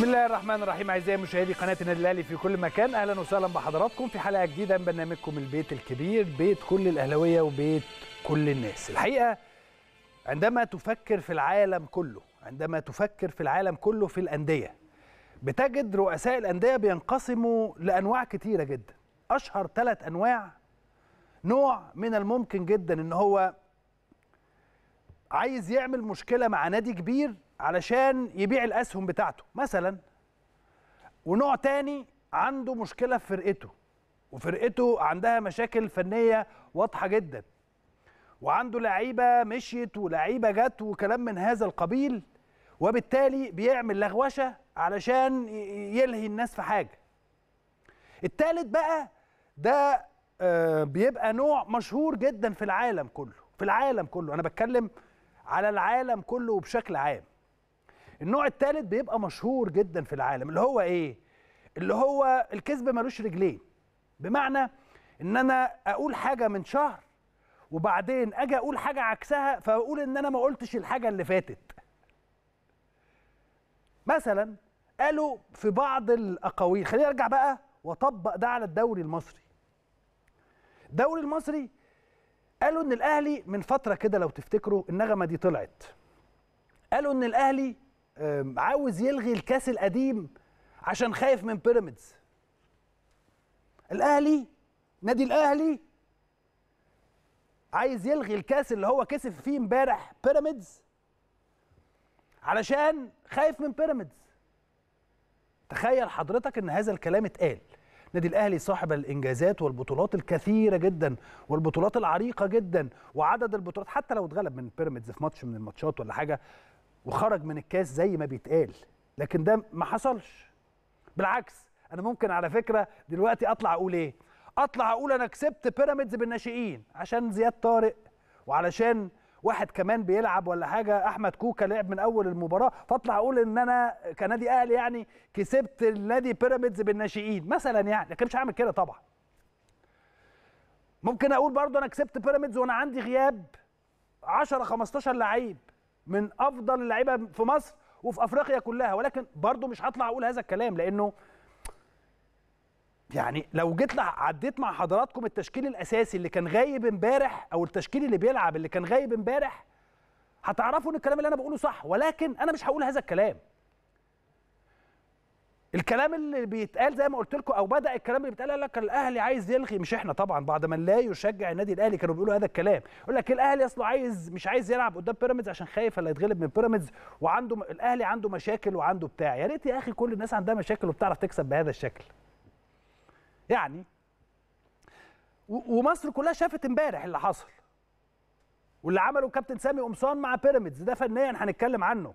بسم الله الرحمن الرحيم اعزائي مشاهدي قناه النادي الاهلي في كل مكان اهلا وسهلا بحضراتكم في حلقه جديده من برنامجكم البيت الكبير بيت كل الاهلاويه وبيت كل الناس الحقيقه عندما تفكر في العالم كله عندما تفكر في العالم كله في الانديه بتجد رؤساء الانديه بينقسموا لانواع كتيره جدا اشهر ثلاث انواع نوع من الممكن جدا ان هو عايز يعمل مشكله مع نادي كبير علشان يبيع الاسهم بتاعته مثلا ونوع تاني عنده مشكله في فرقته وفرقته عندها مشاكل فنيه واضحه جدا وعنده لعيبه مشيت ولعيبه جت وكلام من هذا القبيل وبالتالي بيعمل لغوشه علشان يلهي الناس في حاجه التالت بقى ده آه، بيبقى نوع مشهور جدا في العالم كله في العالم كله انا بتكلم على العالم كله وبشكل عام النوع الثالث بيبقى مشهور جدا في العالم اللي هو ايه اللي هو الكذب ملوش رجلين بمعنى ان انا اقول حاجه من شهر وبعدين اجي اقول حاجه عكسها فاقول ان انا ما قلتش الحاجه اللي فاتت مثلا قالوا في بعض الاقاويل خليني ارجع بقى واطبق ده على الدوري المصري الدوري المصري قالوا ان الاهلي من فتره كده لو تفتكروا النغمه دي طلعت قالوا ان الاهلي آم، عاوز يلغي الكاس القديم عشان خايف من بيراميدز الاهلي نادي الاهلي عايز يلغي الكاس اللي هو كسب فيه امبارح بيراميدز علشان خايف من بيراميدز تخيل حضرتك ان هذا الكلام اتقال نادي الاهلي صاحب الانجازات والبطولات الكثيره جدا والبطولات العريقه جدا وعدد البطولات حتى لو اتغلب من بيراميدز في ماتش من الماتشات ولا حاجه وخرج من الكاس زي ما بيتقال لكن ده ما حصلش بالعكس انا ممكن على فكره دلوقتي اطلع اقول ايه اطلع اقول انا كسبت بيراميدز بالناشئين عشان زياد طارق وعلشان واحد كمان بيلعب ولا حاجه احمد كوكا لعب من اول المباراه فاطلع اقول ان انا كنادي اهلي يعني كسبت النادي بيراميدز بالناشئين مثلا يعني لكن مش هعمل كده طبعا ممكن اقول برضه انا كسبت بيراميدز وانا عندي غياب 10 15 لعيب من افضل اللعيبه في مصر وفي افريقيا كلها ولكن برضه مش هطلع اقول هذا الكلام لانه يعني لو جيت لح- عديت مع حضراتكم التشكيل الاساسي اللي كان غايب امبارح او التشكيل اللي بيلعب اللي كان غايب امبارح هتعرفوا ان الكلام اللي انا بقوله صح ولكن انا مش هقول هذا الكلام الكلام اللي بيتقال زي ما قلت لكم او بدا الكلام اللي بيتقال قال لك الاهلي عايز يلغي مش احنا طبعا بعد ما لا يشجع النادي الاهلي كانوا بيقولوا هذا الكلام يقول لك الاهلي اصله عايز مش عايز يلعب قدام بيراميدز عشان خايف اللي يتغلب من بيراميدز وعنده الاهلي عنده مشاكل وعنده بتاع يا ريت يا اخي كل الناس عندها مشاكل وبتعرف تكسب بهذا الشكل يعني و- ومصر كلها شافت امبارح اللي حصل واللي عمله كابتن سامي قمصان مع بيراميدز ده فنيا هنتكلم عنه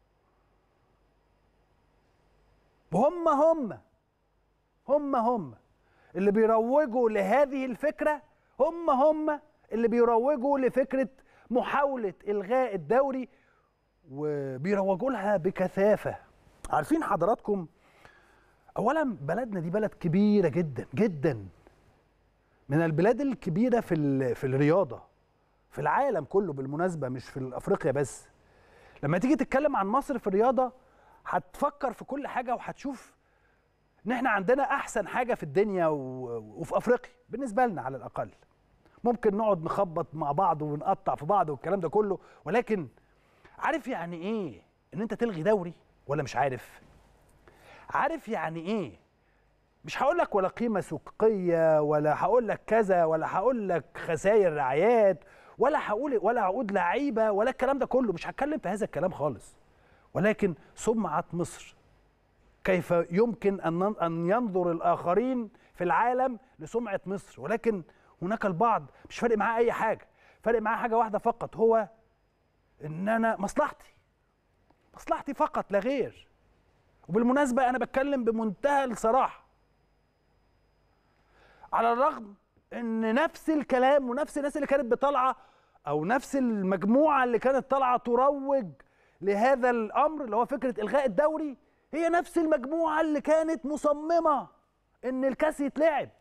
هم هم هم هم اللي بيروجوا لهذه الفكرة هم هم اللي بيروجوا لفكرة محاولة إلغاء الدوري وبيروجوا لها بكثافة عارفين حضراتكم اولا بلدنا دي بلد كبيره جدا جدا من البلاد الكبيره في ال- في الرياضه في العالم كله بالمناسبه مش في افريقيا بس لما تيجي تتكلم عن مصر في الرياضه هتفكر في كل حاجه وهتشوف ان احنا عندنا احسن حاجه في الدنيا و- وفي افريقيا بالنسبه لنا على الاقل ممكن نقعد نخبط مع بعض ونقطع في بعض والكلام ده كله ولكن عارف يعني ايه ان انت تلغي دوري ولا مش عارف عارف يعني ايه مش هقول لك ولا قيمه سوقيه ولا هقول لك كذا ولا هقول لك خسائر رعايات ولا هقول ولا عقود لعيبه ولا الكلام ده كله مش هتكلم في هذا الكلام خالص ولكن سمعه مصر كيف يمكن ان نن- ان ينظر الاخرين في العالم لسمعه مصر ولكن هناك البعض مش فارق معاه اي حاجه فارق معاه حاجه واحده فقط هو ان انا مصلحتي مصلحتي فقط لا غير وبالمناسبة أنا بتكلم بمنتهى الصراحة على الرغم إن نفس الكلام ونفس الناس اللي كانت بطالعة أو نفس المجموعة اللي كانت طالعة تروج لهذا الأمر اللي هو فكرة إلغاء الدوري هي نفس المجموعة اللي كانت مصممة إن الكاس يتلعب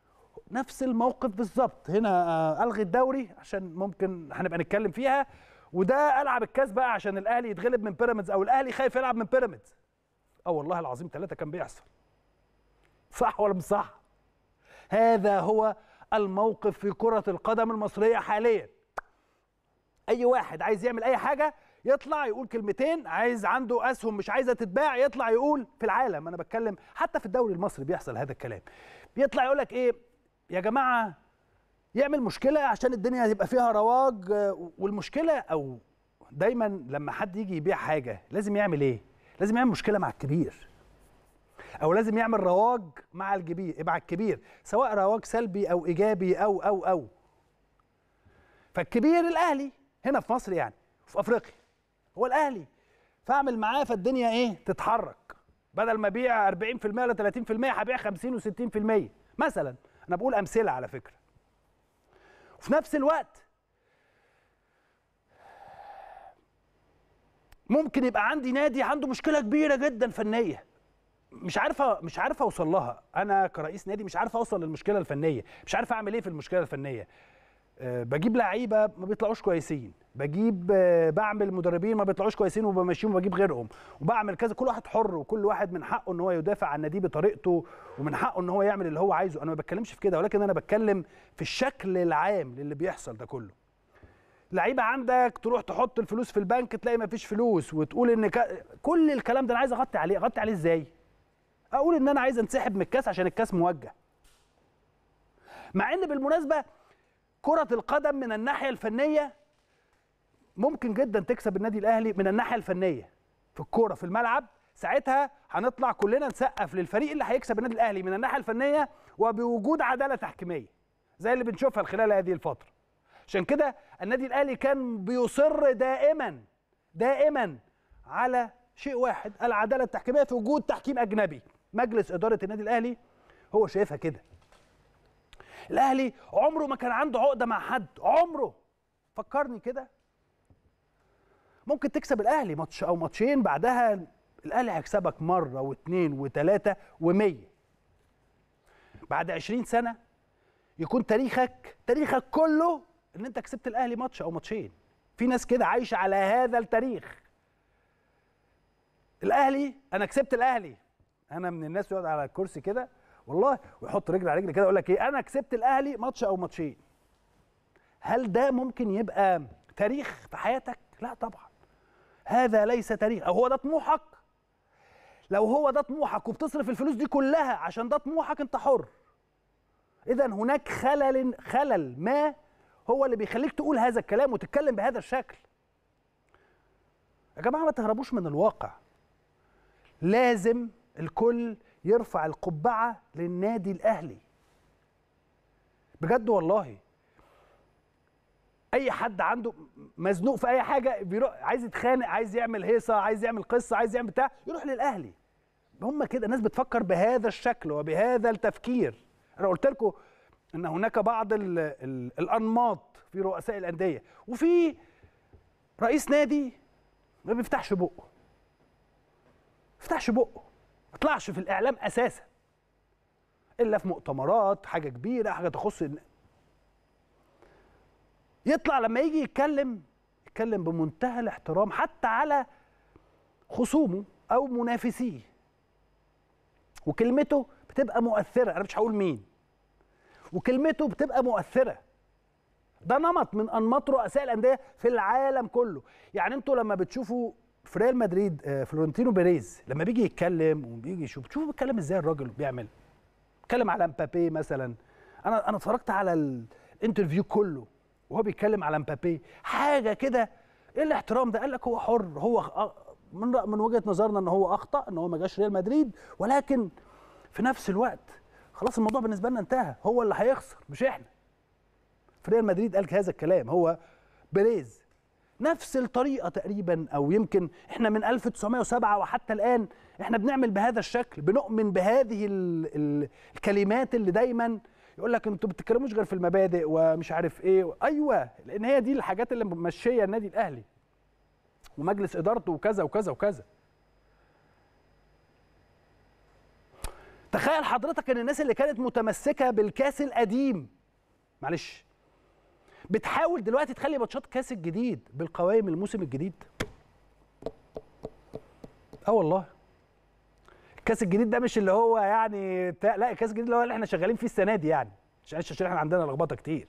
نفس الموقف بالظبط هنا آه، ألغي الدوري عشان ممكن هنبقى نتكلم فيها وده العب الكاس بقى عشان الاهلي يتغلب من بيراميدز او الاهلي خايف يلعب من بيراميدز اه والله العظيم ثلاثه كان بيحصل صح ولا مش صح هذا هو الموقف في كره القدم المصريه حاليا اي واحد عايز يعمل اي حاجه يطلع يقول كلمتين عايز عنده اسهم مش عايزه تتباع يطلع يقول في العالم انا بتكلم حتى في الدوري المصري بيحصل هذا الكلام بيطلع يقول لك ايه يا جماعه يعمل مشكله عشان الدنيا يبقى فيها رواج والمشكله او دايما لما حد يجي يبيع حاجه لازم يعمل ايه لازم يعمل مشكله مع الكبير او لازم يعمل رواج مع الكبير مع الكبير سواء رواج سلبي او ايجابي او او او فالكبير الاهلي هنا في مصر يعني في افريقيا هو الاهلي فاعمل معاه فالدنيا ايه تتحرك بدل ما ابيع 40% ولا 30% هبيع 50 و60% مثلا انا بقول امثله على فكره وفي نفس الوقت ممكن يبقى عندي نادي عنده مشكله كبيره جدا فنيه مش عارفه مش عارفه اوصل لها انا كرئيس نادي مش عارفه اوصل للمشكله الفنيه مش عارفه اعمل ايه في المشكله الفنيه أه بجيب لعيبه ما بيطلعوش كويسين بجيب أه بعمل مدربين ما بيطلعوش كويسين وبمشيهم وبجيب غيرهم وبعمل كذا كل واحد حر وكل واحد من حقه ان هو يدافع عن ناديه بطريقته ومن حقه ان هو يعمل اللي هو عايزه انا ما بتكلمش في كده ولكن انا بتكلم في الشكل العام للي بيحصل ده كله لعيبه عندك تروح تحط الفلوس في البنك تلاقي ما فيش فلوس وتقول ان ك... كل الكلام ده انا عايز اغطي عليه اغطي عليه ازاي اقول ان انا عايز انسحب من الكاس عشان الكاس موجه مع ان بالمناسبه كره القدم من الناحيه الفنيه ممكن جدا تكسب النادي الاهلي من الناحيه الفنيه في الكوره في الملعب ساعتها هنطلع كلنا نسقف للفريق اللي هيكسب النادي الاهلي من الناحيه الفنيه وبوجود عداله تحكيميه زي اللي بنشوفها خلال هذه الفتره عشان كده النادي الاهلي كان بيصر دائما دائما على شيء واحد العداله التحكيميه في وجود تحكيم اجنبي مجلس اداره النادي الاهلي هو شايفها كده الاهلي عمره ما كان عنده عقده مع حد عمره فكرني كده ممكن تكسب الاهلي ماتش او ماتشين بعدها الاهلي هيكسبك مره واثنين وثلاثه ومية بعد 20 سنه يكون تاريخك تاريخك كله ان انت كسبت الاهلي ماتش او ماتشين في ناس كده عايشه على هذا التاريخ الاهلي انا كسبت الاهلي انا من الناس يقعد على الكرسي كده والله ويحط رجل على رجل كده يقول لك ايه انا كسبت الاهلي ماتش او ماتشين هل ده ممكن يبقى تاريخ في حياتك لا طبعا هذا ليس تاريخ او هو ده طموحك لو هو ده طموحك وبتصرف الفلوس دي كلها عشان ده طموحك انت حر اذا هناك خلل خلل ما هو اللي بيخليك تقول هذا الكلام وتتكلم بهذا الشكل يا جماعه ما تهربوش من الواقع لازم الكل يرفع القبعه للنادي الاهلي بجد والله اي حد عنده مزنوق في اي حاجه بيروح عايز يتخانق عايز يعمل هيصه عايز يعمل قصه عايز يعمل بتاع يروح للاهلي هم كده ناس بتفكر بهذا الشكل وبهذا التفكير انا قلت لكم ان هناك بعض ال ال الانماط في رؤساء الانديه وفي رئيس نادي ما بيفتحش بقه ما بيفتحش بقه ما يطلعش في الاعلام اساسا الا في مؤتمرات حاجه كبيره حاجه تخص يطلع لما يجي يتكلم يتكلم بمنتهى الاحترام حتى على خصومه او منافسيه وكلمته بتبقى مؤثره انا مش هقول مين وكلمته بتبقى مؤثره ده نمط من انماط رؤساء الانديه في العالم كله يعني انتوا لما بتشوفوا في ريال مدريد فلورنتينو بيريز لما بيجي يتكلم وبيجي يشوف تشوفوا بيتكلم ازاي الراجل بيعمل بيتكلم على مبابي مثلا انا انا اتفرجت على الانترفيو كله وهو بيتكلم على مبابي حاجه كده ايه الاحترام ده قال لك هو حر هو من من وجهه نظرنا ان هو اخطا ان هو ما جاش ريال مدريد ولكن في نفس الوقت خلاص الموضوع بالنسبه لنا انتهى هو اللي هيخسر مش احنا في ريال مدريد قال هذا الكلام هو بيريز نفس الطريقه تقريبا او يمكن احنا من 1907 وحتى الان احنا بنعمل بهذا الشكل بنؤمن بهذه ال ال الكلمات اللي دايما يقول لك انتوا بتتكلموش غير في المبادئ ومش عارف ايه ايوه لان هي دي الحاجات اللي ممشيه النادي الاهلي ومجلس ادارته وكذا وكذا وكذا تخيل حضرتك ان الناس اللي كانت متمسكه بالكاس القديم معلش بتحاول دلوقتي تخلي ماتشات كاس الجديد بالقوائم الموسم الجديد اه والله الكاس الجديد ده مش اللي هو يعني بتاع لا الكاس الجديد اللي هو اللي احنا شغالين فيه السنه دي يعني عشان عشان احنا عندنا لخبطه كتير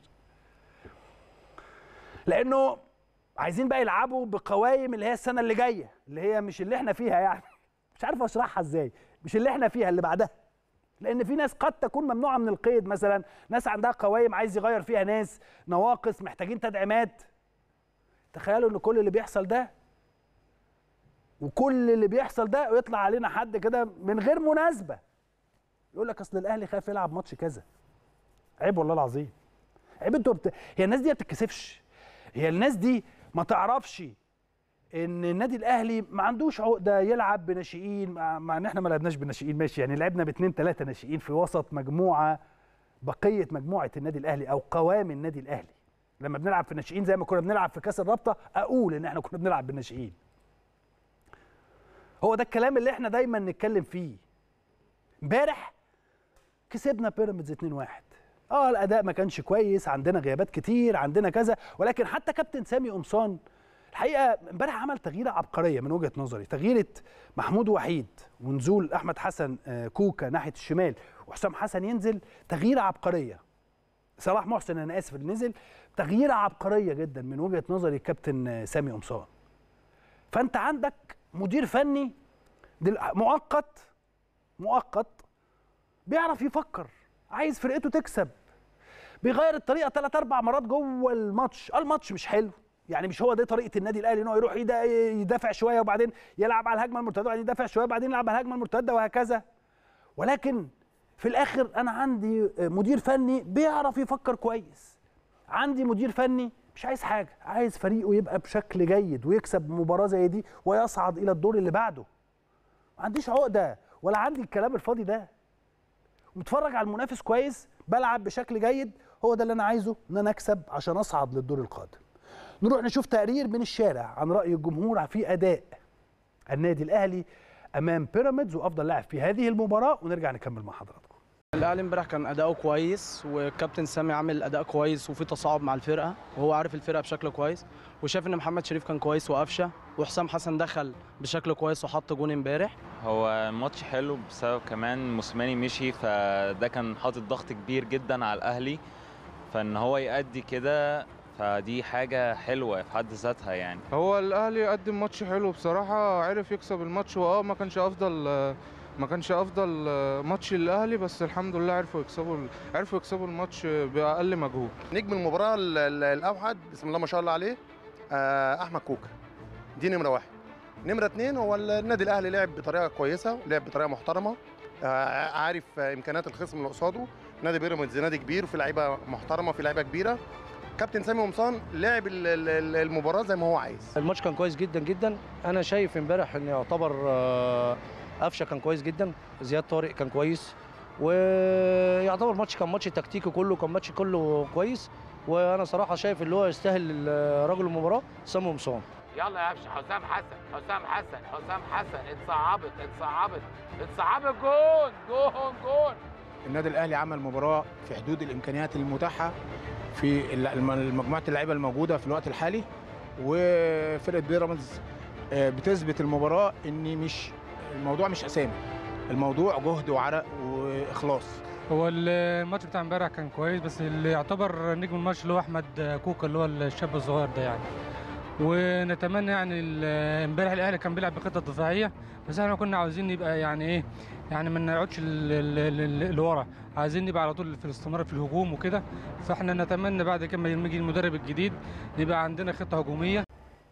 لانه عايزين بقى يلعبوا بقوائم اللي هي السنه اللي جايه اللي هي مش اللي احنا فيها يعني مش عارف اشرحها ازاي مش اللي احنا فيها اللي بعدها لان في ناس قد تكون ممنوعه من القيد مثلا ناس عندها قوائم عايز يغير فيها ناس نواقص محتاجين تدعيمات تخيلوا ان كل اللي بيحصل ده وكل اللي بيحصل ده ويطلع علينا حد كده من غير مناسبه يقول لك اصل الاهلي خايف يلعب ماتش كذا عيب والله العظيم عيب انتوا بت... هي الناس دي ما بتتكسفش هي الناس دي ما تعرفش ان النادي الاهلي ما عندوش عقده يلعب بناشئين مع, مع ان احنا ما لعبناش بناشئين ماشي يعني لعبنا باثنين ثلاثه ناشئين في وسط مجموعه بقيه مجموعه النادي الاهلي او قوام النادي الاهلي لما بنلعب في الناشئين زي ما كنا بنلعب في كاس الرابطه اقول ان احنا كنا بنلعب بالناشئين هو ده الكلام اللي احنا دايما نتكلم فيه امبارح كسبنا بيراميدز 2-1 اه الاداء ما كانش كويس عندنا غيابات كتير عندنا كذا ولكن حتى كابتن سامي قمصان الحقيقه امبارح عمل تغييره عبقريه من وجهه نظري تغييره محمود وحيد ونزول احمد حسن كوكا ناحيه الشمال وحسام حسن ينزل تغييره عبقريه صلاح محسن انا اسف اللي نزل تغييره عبقريه جدا من وجهه نظري الكابتن سامي قمصان فانت عندك مدير فني مؤقت مؤقت بيعرف يفكر عايز فرقته تكسب بيغير الطريقه ثلاث اربع مرات جوه الماتش الماتش مش حلو يعني مش هو دي طريقه النادي الاهلي ان هو يروح يدافع شويه وبعدين يلعب على الهجمه المرتده وبعدين يدافع شويه وبعدين يلعب على الهجمه المرتده وهكذا ولكن في الاخر انا عندي مدير فني بيعرف يفكر كويس عندي مدير فني مش عايز حاجه عايز فريقه يبقى بشكل جيد ويكسب مباراه زي دي ويصعد الى الدور اللي بعده ما عنديش عقده ولا عندي الكلام الفاضي ده متفرج على المنافس كويس بلعب بشكل جيد هو ده اللي انا عايزه ان انا اكسب عشان اصعد للدور القادم نروح نشوف تقرير من الشارع عن راي الجمهور في اداء النادي الاهلي امام بيراميدز وافضل لاعب في هذه المباراه ونرجع نكمل مع حضراتكم الاهلي امبارح كان اداؤه كويس والكابتن سامي عامل اداء كويس وفي تصاعد مع الفرقه وهو عارف الفرقه بشكل كويس وشاف ان محمد شريف كان كويس وقفشه وحسام حسن دخل بشكل كويس وحط جون امبارح هو ماتش حلو بسبب كمان موسيماني مشي فده كان حاطط ضغط كبير جدا على الاهلي فان هو يأدي كده فدي حاجة حلوة في حد ذاتها يعني هو الأهلي قدم ماتش حلو بصراحة عرف يكسب الماتش واه ما كانش أفضل ما كانش أفضل ماتش للأهلي بس الحمد لله عرفوا يكسبوا عرفوا يكسبوا الماتش بأقل مجهود نجم المباراة الأوحد بسم الله ما شاء الله عليه أحمد كوكا دي نمرة واحد نمرة اتنين هو النادي الأهلي لعب بطريقة كويسة لعب بطريقة محترمة عارف إمكانيات الخصم اللي قصاده نادي بيراميدز نادي كبير وفي لعيبة محترمة في لعيبة كبيرة كابتن سامي قمصان لعب المباراه زي ما هو عايز الماتش كان كويس جدا جدا انا شايف امبارح ان يعتبر قفشه كان كويس جدا زياد طارق كان كويس ويعتبر الماتش كان ماتش تكتيكي كله كان ماتش كله كويس وانا صراحه شايف اللي هو يستاهل رجل المباراه سامي قمصان يلا يا قفشه حسام حسن حسام حسن حسام حسن اتصعبت اتصعبت اتصعبت جون جون جون النادي الاهلي عمل مباراه في حدود الامكانيات المتاحه في مجموعه اللعيبه الموجوده في الوقت الحالي وفرقه بيراميدز بتثبت المباراه ان مش الموضوع مش اسامي الموضوع جهد وعرق واخلاص هو الماتش بتاع امبارح كان كويس بس اللي يعتبر نجم الماتش اللي هو احمد كوكا اللي هو الشاب الصغير ده يعني ونتمنى يعني امبارح الاهلي كان بيلعب بخطه دفاعيه بس احنا كنا عاوزين نبقى يعني ايه يعني ما نقعدش لورا عايزين نبقى على طول في الاستمرار في الهجوم وكده فاحنا نتمنى بعد كده لما يجي المدرب الجديد يبقى عندنا خطه هجوميه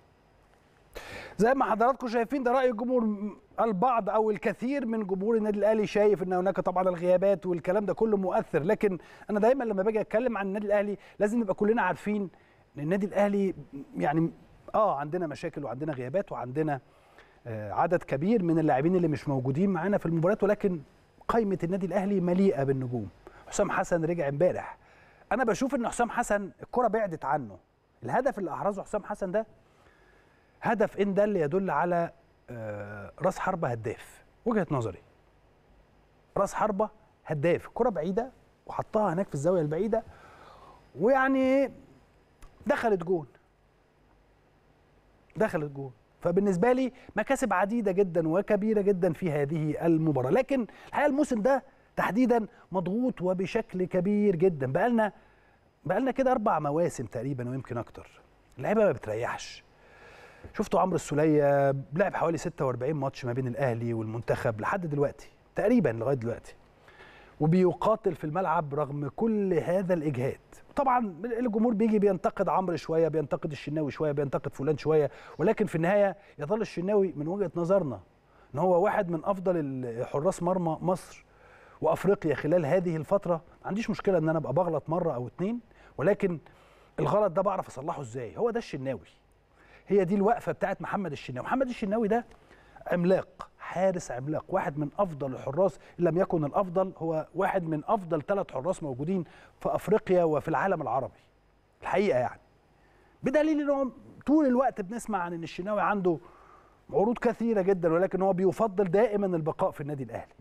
زي ما حضراتكم شايفين ده راي الجمهور البعض او الكثير من جمهور النادي الاهلي شايف ان هناك طبعا الغيابات والكلام ده كله مؤثر لكن انا دايما لما باجي اتكلم عن النادي الاهلي لازم نبقى كلنا عارفين ان النادي الاهلي يعني اه عندنا مشاكل وعندنا غيابات وعندنا آه عدد كبير من اللاعبين اللي مش موجودين معانا في المباريات ولكن قائمه النادي الاهلي مليئه بالنجوم حسام حسن رجع امبارح انا بشوف ان حسام حسن الكره بعدت عنه الهدف اللي احرزه حسام حسن ده هدف ان ده اللي يدل على آه راس حربه هداف وجهه نظري راس حربه هداف الكره بعيده وحطها هناك في الزاويه البعيده ويعني دخلت جون دخلت جون فبالنسبه لي مكاسب عديده جدا وكبيره جدا في هذه المباراه لكن الحقيقه الموسم ده تحديدا مضغوط وبشكل كبير جدا بقالنا بقالنا كده اربع مواسم تقريبا ويمكن اكتر اللعيبه ما بتريحش شفتوا عمرو السوليه لعب حوالي 46 ماتش ما بين الاهلي والمنتخب لحد دلوقتي تقريبا لغايه دلوقتي وبيقاتل في الملعب رغم كل هذا الاجهاد طبعا الجمهور بيجي بينتقد عمرو شويه بينتقد الشناوي شويه بينتقد فلان شويه ولكن في النهايه يظل الشناوي من وجهه نظرنا ان هو واحد من افضل حراس مرمى مصر وافريقيا خلال هذه الفتره ما عنديش مشكله ان انا ابقى بغلط مره او اتنين ولكن الغلط ده بعرف اصلحه ازاي هو ده الشناوي هي دي الوقفه بتاعت محمد الشناوي محمد الشناوي ده عملاق حارس عملاق واحد من افضل الحراس ان لم يكن الافضل هو واحد من افضل ثلاث حراس موجودين في افريقيا وفي العالم العربي الحقيقه يعني بدليل انه طول الوقت بنسمع عن ان الشناوي عنده عروض كثيره جدا ولكن هو بيفضل دائما البقاء في النادي الاهلي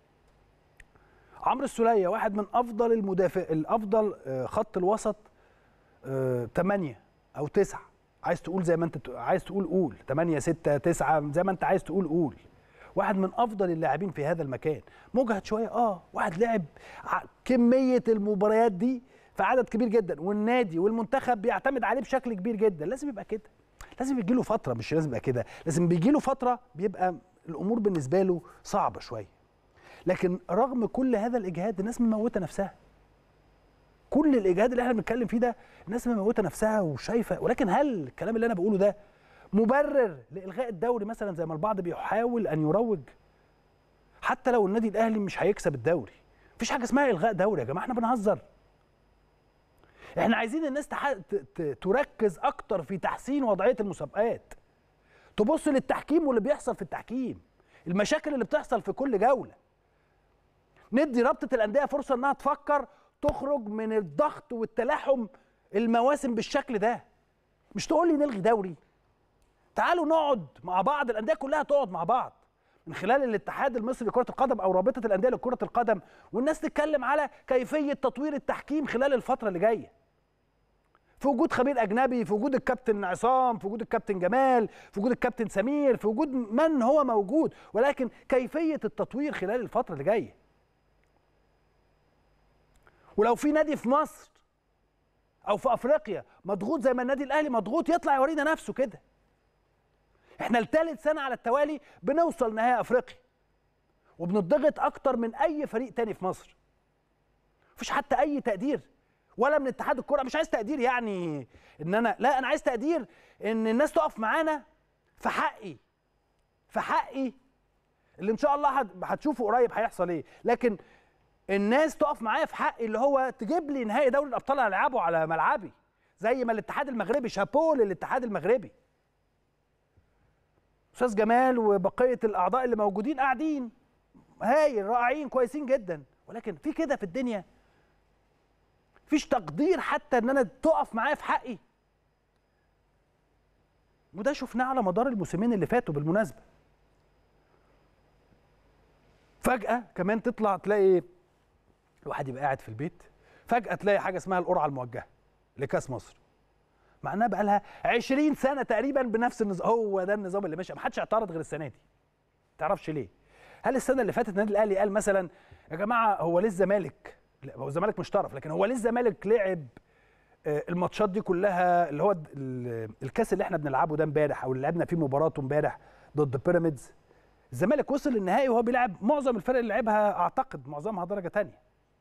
عمرو السوليه واحد من افضل المدافع الافضل خط الوسط 8 او 9 عايز تقول زي ما انت عايز تقول قول 8 6 9 زي ما انت عايز تقول قول واحد من افضل اللاعبين في هذا المكان مجهد شويه اه واحد لعب كميه المباريات دي في عدد كبير جدا والنادي والمنتخب بيعتمد عليه بشكل كبير جدا لازم يبقى كده لازم يجي له فتره مش لازم يبقى كده لازم بيجي له فتره بيبقى الامور بالنسبه له صعبه شويه لكن رغم كل هذا الاجهاد الناس مموته نفسها كل الاجهاد اللي احنا بنتكلم فيه ده الناس مموته نفسها وشايفه ولكن هل الكلام اللي انا بقوله ده مبرر لالغاء الدوري مثلا زي ما البعض بيحاول ان يروج حتى لو النادي الاهلي مش هيكسب الدوري مفيش حاجه اسمها الغاء دوري يا جماعه احنا بنهزر احنا عايزين الناس تح... ت... ت... تركز اكتر في تحسين وضعيه المسابقات تبص للتحكيم واللي بيحصل في التحكيم المشاكل اللي بتحصل في كل جوله ندي رابطه الانديه فرصه انها تفكر تخرج من الضغط والتلاحم المواسم بالشكل ده مش تقول لي نلغي دوري تعالوا نقعد مع بعض الانديه كلها تقعد مع بعض من خلال الاتحاد المصري لكره القدم او رابطه الانديه لكره القدم والناس تتكلم على كيفيه تطوير التحكيم خلال الفتره اللي جايه في وجود خبير اجنبي في وجود الكابتن عصام في وجود الكابتن جمال في وجود الكابتن سمير في وجود من هو موجود ولكن كيفيه التطوير خلال الفتره اللي جايه ولو في نادي في مصر او في افريقيا مضغوط زي ما النادي الاهلي مضغوط يطلع يورينا نفسه كده احنا لثالث سنه على التوالي بنوصل نهائي افريقيا وبنضغط اكتر من اي فريق تاني في مصر مفيش حتى اي تقدير ولا من اتحاد الكره مش عايز تقدير يعني ان انا لا انا عايز تقدير ان الناس تقف معانا في حقي في حقي اللي ان شاء الله هتشوفوا قريب هيحصل ايه لكن الناس تقف معايا في حقي اللي هو تجيب لي نهائي دوري الابطال العبه على ملعبي زي ما الاتحاد المغربي شابوه للاتحاد المغربي استاذ جمال وبقيه الاعضاء اللي موجودين قاعدين هايل رائعين كويسين جدا ولكن في كده في الدنيا فيش تقدير حتى ان انا تقف معايا في حقي وده شفناه على مدار الموسمين اللي فاتوا بالمناسبه فجاه كمان تطلع تلاقي الواحد يبقى قاعد في البيت فجاه تلاقي حاجه اسمها القرعه الموجهه لكاس مصر مع انها بقى لها 20 سنه تقريبا بنفس النظام هو ده النظام اللي ماشي ما حدش اعترض غير السنه دي تعرفش ليه هل السنه اللي فاتت النادي الاهلي قال مثلا يا جماعه هو ليه الزمالك لا هو الزمالك مش طرف لكن هو ليه الزمالك لعب الماتشات دي كلها اللي هو الكاس اللي احنا بنلعبه ده امبارح او اللي لعبنا فيه مباراته امبارح ضد بيراميدز الزمالك وصل للنهائي وهو بيلعب معظم الفرق اللي لعبها اعتقد معظمها درجه ثانيه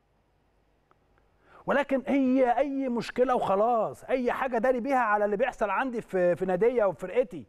ولكن هي اي مشكله وخلاص اي حاجه داري بيها على اللي بيحصل عندي في في ناديه وفي فرقتي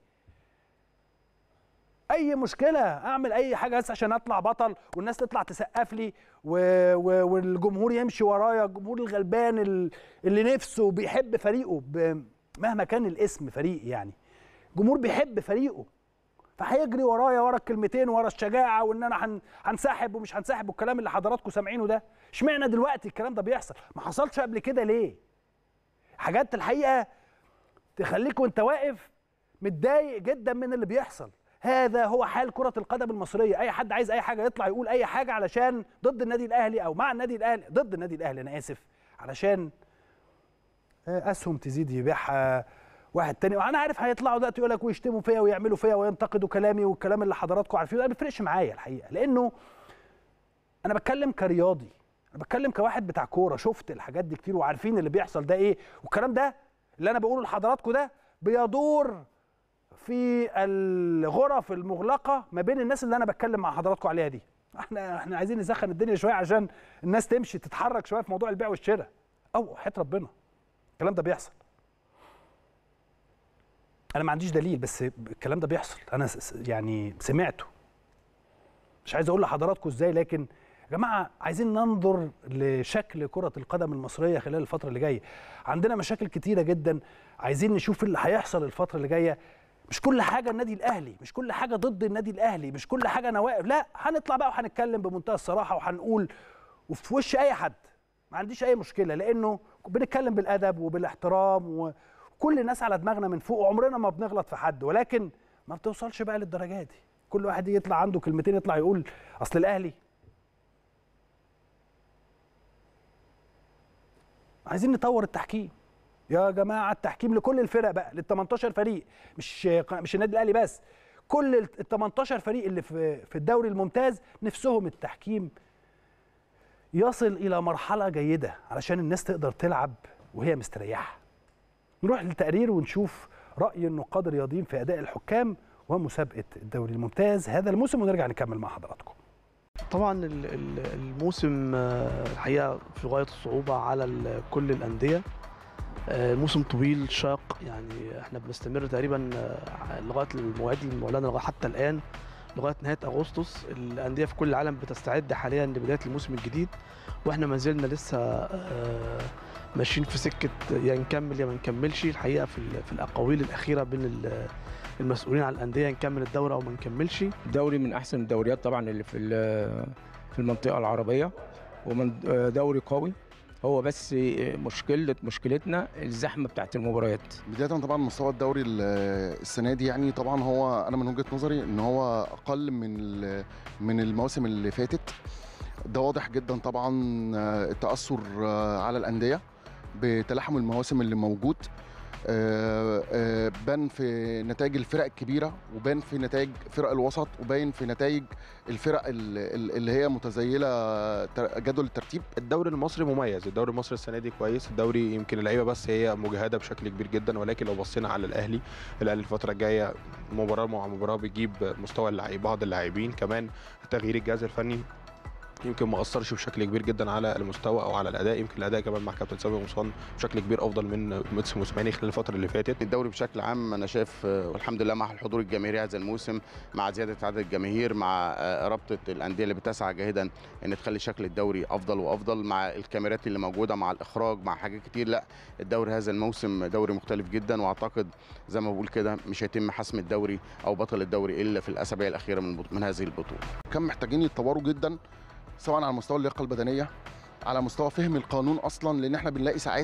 اي مشكله اعمل اي حاجه بس عشان اطلع بطل والناس تطلع تسقف لي و... و... والجمهور يمشي ورايا الجمهور الغلبان اللي نفسه بيحب فريقه ب... مهما كان الاسم فريق يعني جمهور بيحب فريقه فهيجري ورايا ورا الكلمتين ورا الشجاعه وان انا هن... هنسحب ومش هنسحب والكلام اللي حضراتكم سامعينه ده اشمعنى دلوقتي الكلام ده بيحصل ما حصلش قبل كده ليه حاجات الحقيقه تخليك وانت واقف متضايق جدا من اللي بيحصل هذا هو حال كرة القدم المصرية، أي حد عايز أي حاجة يطلع يقول أي حاجة علشان ضد النادي الأهلي أو مع النادي الأهلي، ضد النادي الأهلي أنا آسف، علشان آه، اسهم تزيد يبيعها واحد تاني وانا عارف هيطلعوا دلوقتي يقول لك ويشتموا فيا ويعملوا فيا وينتقدوا كلامي والكلام اللي حضراتكم عارفينه ده ما بيفرقش معايا الحقيقه لانه انا بتكلم كرياضي انا بتكلم كواحد بتاع كوره شفت الحاجات دي كتير وعارفين اللي بيحصل ده ايه والكلام ده اللي انا بقوله لحضراتكم ده بيدور في الغرف المغلقه ما بين الناس اللي انا بتكلم مع حضراتكم عليها دي احنا احنا عايزين نسخن الدنيا شويه عشان الناس تمشي تتحرك شويه في موضوع البيع والشراء او حياه ربنا الكلام ده بيحصل انا ما عنديش دليل بس الكلام ده بيحصل انا س- س- يعني سمعته مش عايز اقول لحضراتكم ازاي لكن يا جماعه عايزين ننظر لشكل كره القدم المصريه خلال الفتره اللي جايه عندنا مشاكل كتيره جدا عايزين نشوف اللي هيحصل الفتره اللي جايه مش كل حاجه النادي الاهلي مش كل حاجه ضد النادي الاهلي مش كل حاجه انا واقف لا هنطلع بقى وهنتكلم بمنتهى الصراحه وهنقول وفي وش اي حد ما عنديش اي مشكله لانه بنتكلم بالادب وبالاحترام وكل الناس على دماغنا من فوق وعمرنا ما بنغلط في حد ولكن ما بتوصلش بقى للدرجه دي كل واحد يطلع عنده كلمتين يطلع يقول اصل الاهلي عايزين نطور التحكيم يا جماعه التحكيم لكل الفرق بقى لل 18 فريق مش مش النادي الاهلي بس كل ال 18 فريق اللي في في الدوري الممتاز نفسهم التحكيم يصل الى مرحله جيده علشان الناس تقدر تلعب وهي مستريحه نروح للتقرير ونشوف راي النقاد الرياضيين في اداء الحكام ومسابقه الدوري الممتاز هذا الموسم ونرجع نكمل مع حضراتكم طبعا ال- ال- الموسم آه، الحقيقه في غايه الصعوبه على ال- كل الانديه آه، الموسم طويل شاق يعني احنا بنستمر تقريبا آه، لغايه المواعيد المعلنه لغايه حتى الان لغايه نهايه اغسطس الانديه في كل العالم بتستعد حاليا لبدايه الموسم الجديد واحنا ما زلنا لسه آه، ماشيين في سكه يا نكمل يا ما نكملش الحقيقه في ال- في الاقاويل الاخيره بين ال- المسؤولين عن الانديه نكمل الدوري او ما نكملش دوري من احسن الدوريات طبعا اللي في ال- في المنطقه العربيه ومن دوري قوي هو بس مشكله مشكلتنا الزحمه بتاعت المباريات بداية طبعا مستوى الدوري ال- السنة دي يعني طبعا هو أنا من وجهة نظري إن هو أقل من ال- من المواسم اللي فاتت ده واضح جدا طبعا آه، التأثر آه، على الأندية بتلاحم المواسم اللي موجود آه، آه، بان في نتائج الفرق الكبيرة وبان في نتائج فرق الوسط وباين في نتائج الفرق ال- ال- اللي هي متزيلة تر- جدول الترتيب الدوري المصري مميز الدوري المصري السنه دي كويس الدوري يمكن اللعيبه بس هي مجهده بشكل كبير جدا ولكن لو بصينا على الاهلي الاهلي الفتره الجايه مباراه مع مباراه بيجيب مستوى اللعيب بعض اللاعبين كمان تغيير الجهاز الفني يمكن ما اثرش بشكل كبير جدا على المستوى او على الاداء يمكن الاداء كمان مع كابتن سامي قمصان بشكل كبير افضل من ميتسو موسيماني خلال الفتره اللي فاتت الدوري بشكل عام انا شايف آه، والحمد لله مع الحضور الجماهيري هذا الموسم مع زياده عدد الجماهير مع آه، رابطه الانديه اللي بتسعى جاهدا ان تخلي شكل الدوري افضل وافضل مع الكاميرات اللي موجوده مع الاخراج مع حاجات كتير لا الدوري هذا الموسم دوري مختلف جدا واعتقد زي ما بقول كده مش هيتم حسم الدوري او بطل الدوري الا في الاسابيع الاخيره من البط- من هذه البطوله كان محتاجين يتطوروا جدا سواء على مستوى اللياقه البدنيه على مستوى فهم القانون اصلا لان احنا بنلاقي ساعات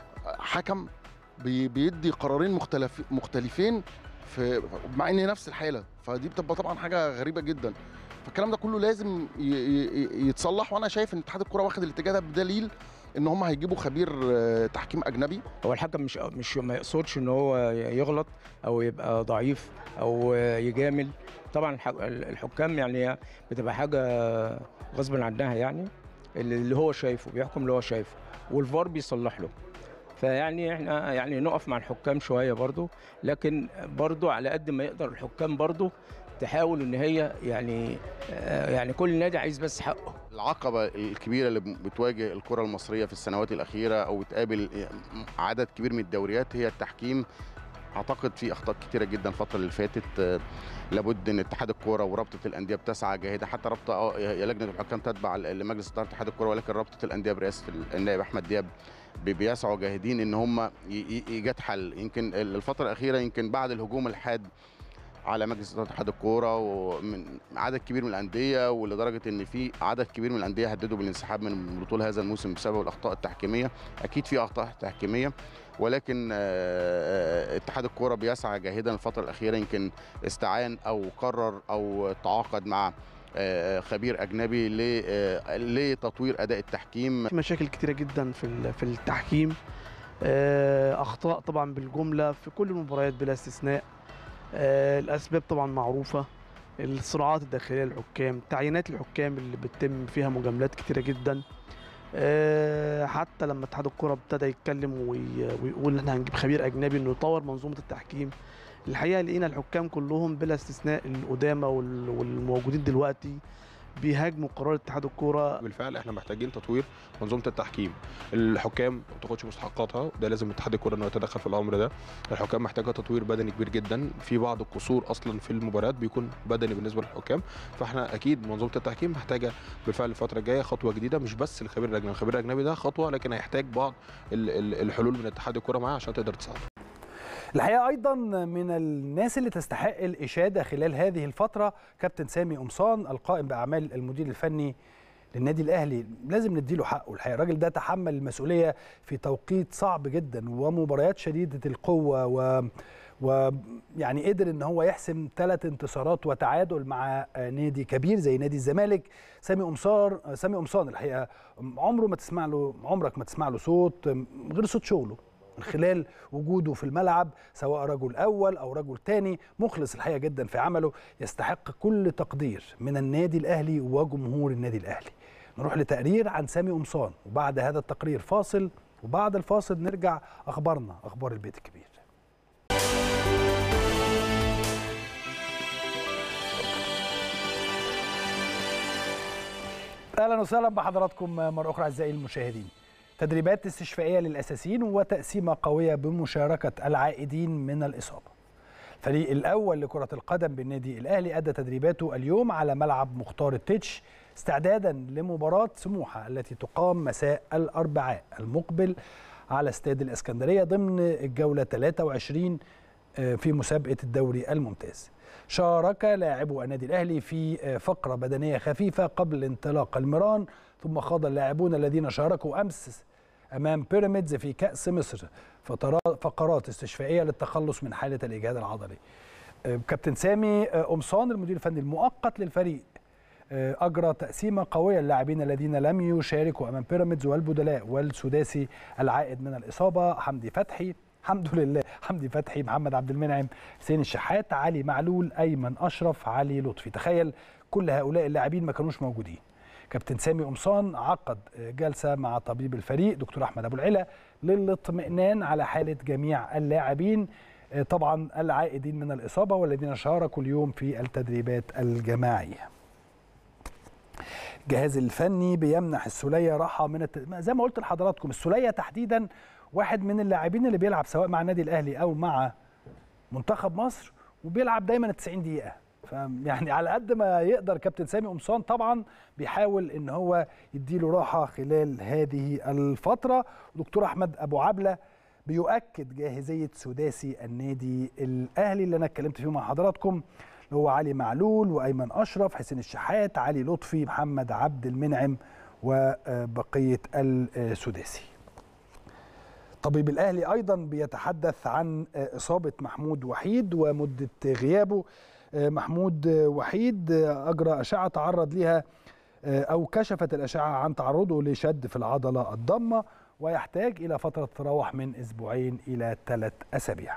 حكم بي- بيدي قرارين مختلف مختلفين في مع ان نفس الحاله فدي بتبقى طبعا حاجه غريبه جدا فالكلام ده كله لازم ي- ي- يتصلح وانا شايف ان اتحاد الكوره واخد الاتجاه ده بدليل ان هم هيجيبوا خبير آه، تحكيم اجنبي هو الحكم مش مش ما يقصدش ان هو يغلط او يبقى ضعيف او يجامل طبعا الح- الحكام يعني بتبقى حاجه غصب عنها يعني اللي اللي هو شايفه بيحكم اللي هو شايفه والفار بيصلح له فيعني احنا يعني نقف مع الحكام شويه برضو لكن برضو على قد ما يقدر الحكام برضو تحاول ان هي يعني آه، يعني كل نادي عايز بس حقه العقبة الكبيرة اللي بتواجه الكرة المصرية في السنوات الأخيرة أو بتقابل عدد كبير من الدوريات هي التحكيم أعتقد في أخطاء كتيرة جدا الفترة اللي فاتت آه، لابد أن اتحاد الكرة ورابطة الأندية بتسعى جاهدة حتى رابطة آه، هي لجنة الحكام تتبع لمجلس إدارة اتحاد الكرة ولكن رابطة الأندية برئاسة النائب أحمد دياب بي- بيسعوا جاهدين ان هم ي- ي- ايجاد حل يمكن الفتره الاخيره يمكن بعد الهجوم الحاد على مجلس اداره اتحاد الكوره ومن عدد كبير من الانديه ولدرجه ان في عدد كبير من الانديه هددوا بالانسحاب من البطوله هذا الموسم بسبب الاخطاء التحكيميه اكيد في اخطاء تحكيميه ولكن آه، آه، اتحاد الكوره بيسعى جاهدا الفتره الاخيره يمكن استعان او قرر او تعاقد مع آه، خبير اجنبي ل- آه، لتطوير اداء التحكيم في مشاكل كتيره جدا في ال- في التحكيم آه، اخطاء طبعا بالجمله في كل المباريات بلا استثناء آه، الاسباب طبعا معروفه الصراعات الداخليه للحكام تعيينات الحكام اللي بتتم فيها مجاملات كتيره جدا آه، حتى لما اتحاد الكره ابتدى يتكلم وي- ويقول ان احنا هنجيب خبير اجنبي انه يطور منظومه التحكيم الحقيقه لقينا الحكام كلهم بلا استثناء القدامى وال- والموجودين دلوقتي بيهاجموا قرار اتحاد الكوره بالفعل احنا محتاجين تطوير منظومه التحكيم الحكام ما بتاخدش مستحقاتها وده لازم اتحاد الكوره انه يتدخل في الامر ده الحكام محتاجه تطوير بدني كبير جدا في بعض القصور اصلا في المباريات بيكون بدني بالنسبه للحكام فاحنا اكيد منظومه التحكيم محتاجه بالفعل الفتره الجايه خطوه جديده مش بس الخبير الاجنبي الخبير الاجنبي ده خطوه لكن هيحتاج بعض ال- ال- الحلول من اتحاد الكوره معاه عشان تقدر تساعده الحقيقه ايضا من الناس اللي تستحق الاشاده خلال هذه الفتره كابتن سامي قمصان القائم باعمال المدير الفني للنادي الاهلي لازم نديله حقه الحقيقه الراجل ده تحمل المسؤوليه في توقيت صعب جدا ومباريات شديده القوه و ويعني قدر ان هو يحسم ثلاث انتصارات وتعادل مع نادي كبير زي نادي الزمالك سامي قمصان سامي قمصان الحقيقه عمره ما تسمع له عمرك ما تسمع له صوت غير صوت شغله من خلال وجوده في الملعب سواء رجل اول او رجل تاني مخلص الحقيقه جدا في عمله يستحق كل تقدير من النادي الاهلي وجمهور النادي الاهلي نروح لتقرير عن سامي قمصان وبعد هذا التقرير فاصل وبعد الفاصل نرجع اخبارنا اخبار البيت الكبير اهلا وسهلا بحضراتكم مره اخرى اعزائي المشاهدين تدريبات استشفائيه للاساسيين وتقسيمه قويه بمشاركه العائدين من الاصابه الفريق الاول لكره القدم بالنادي الاهلي ادى تدريباته اليوم على ملعب مختار التتش استعدادا لمباراه سموحه التي تقام مساء الاربعاء المقبل على استاد الاسكندريه ضمن الجوله 23 في مسابقه الدوري الممتاز شارك لاعبو النادي الاهلي في فقره بدنيه خفيفه قبل انطلاق المران ثم خاض اللاعبون الذين شاركوا امس امام بيراميدز في كاس مصر فقرات استشفائيه للتخلص من حاله الاجهاد العضلي. كابتن سامي قمصان المدير الفني المؤقت للفريق اجرى تقسيمه قويه للاعبين الذين لم يشاركوا امام بيراميدز والبدلاء والسداسي العائد من الاصابه حمدي فتحي الحمد لله حمدي فتحي محمد عبد المنعم حسين الشحات علي معلول ايمن اشرف علي لطفي تخيل كل هؤلاء اللاعبين ما كانوش موجودين كابتن سامي قمصان عقد جلسه مع طبيب الفريق دكتور احمد ابو العلا للاطمئنان على حاله جميع اللاعبين طبعا العائدين من الاصابه والذين شاركوا اليوم في التدريبات الجماعيه الجهاز الفني بيمنح السوليه راحه من الت... زي ما قلت لحضراتكم السوليه تحديدا واحد من اللاعبين اللي بيلعب سواء مع النادي الاهلي او مع منتخب مصر وبيلعب دايما ال 90 دقيقه فيعني على قد ما يقدر كابتن سامي قمصان طبعا بيحاول ان هو يديله راحه خلال هذه الفتره ودكتور احمد ابو عبله بيؤكد جاهزيه سداسي النادي الاهلي اللي انا اتكلمت فيه مع حضراتكم اللي هو علي معلول وايمن اشرف حسين الشحات علي لطفي محمد عبد المنعم وبقيه السداسي طبيب الاهلي ايضا بيتحدث عن اصابه محمود وحيد ومده غيابه محمود وحيد اجرى اشعه تعرض لها او كشفت الاشعه عن تعرضه لشد في العضله الضمه ويحتاج الى فتره تراوح من اسبوعين الى ثلاث اسابيع.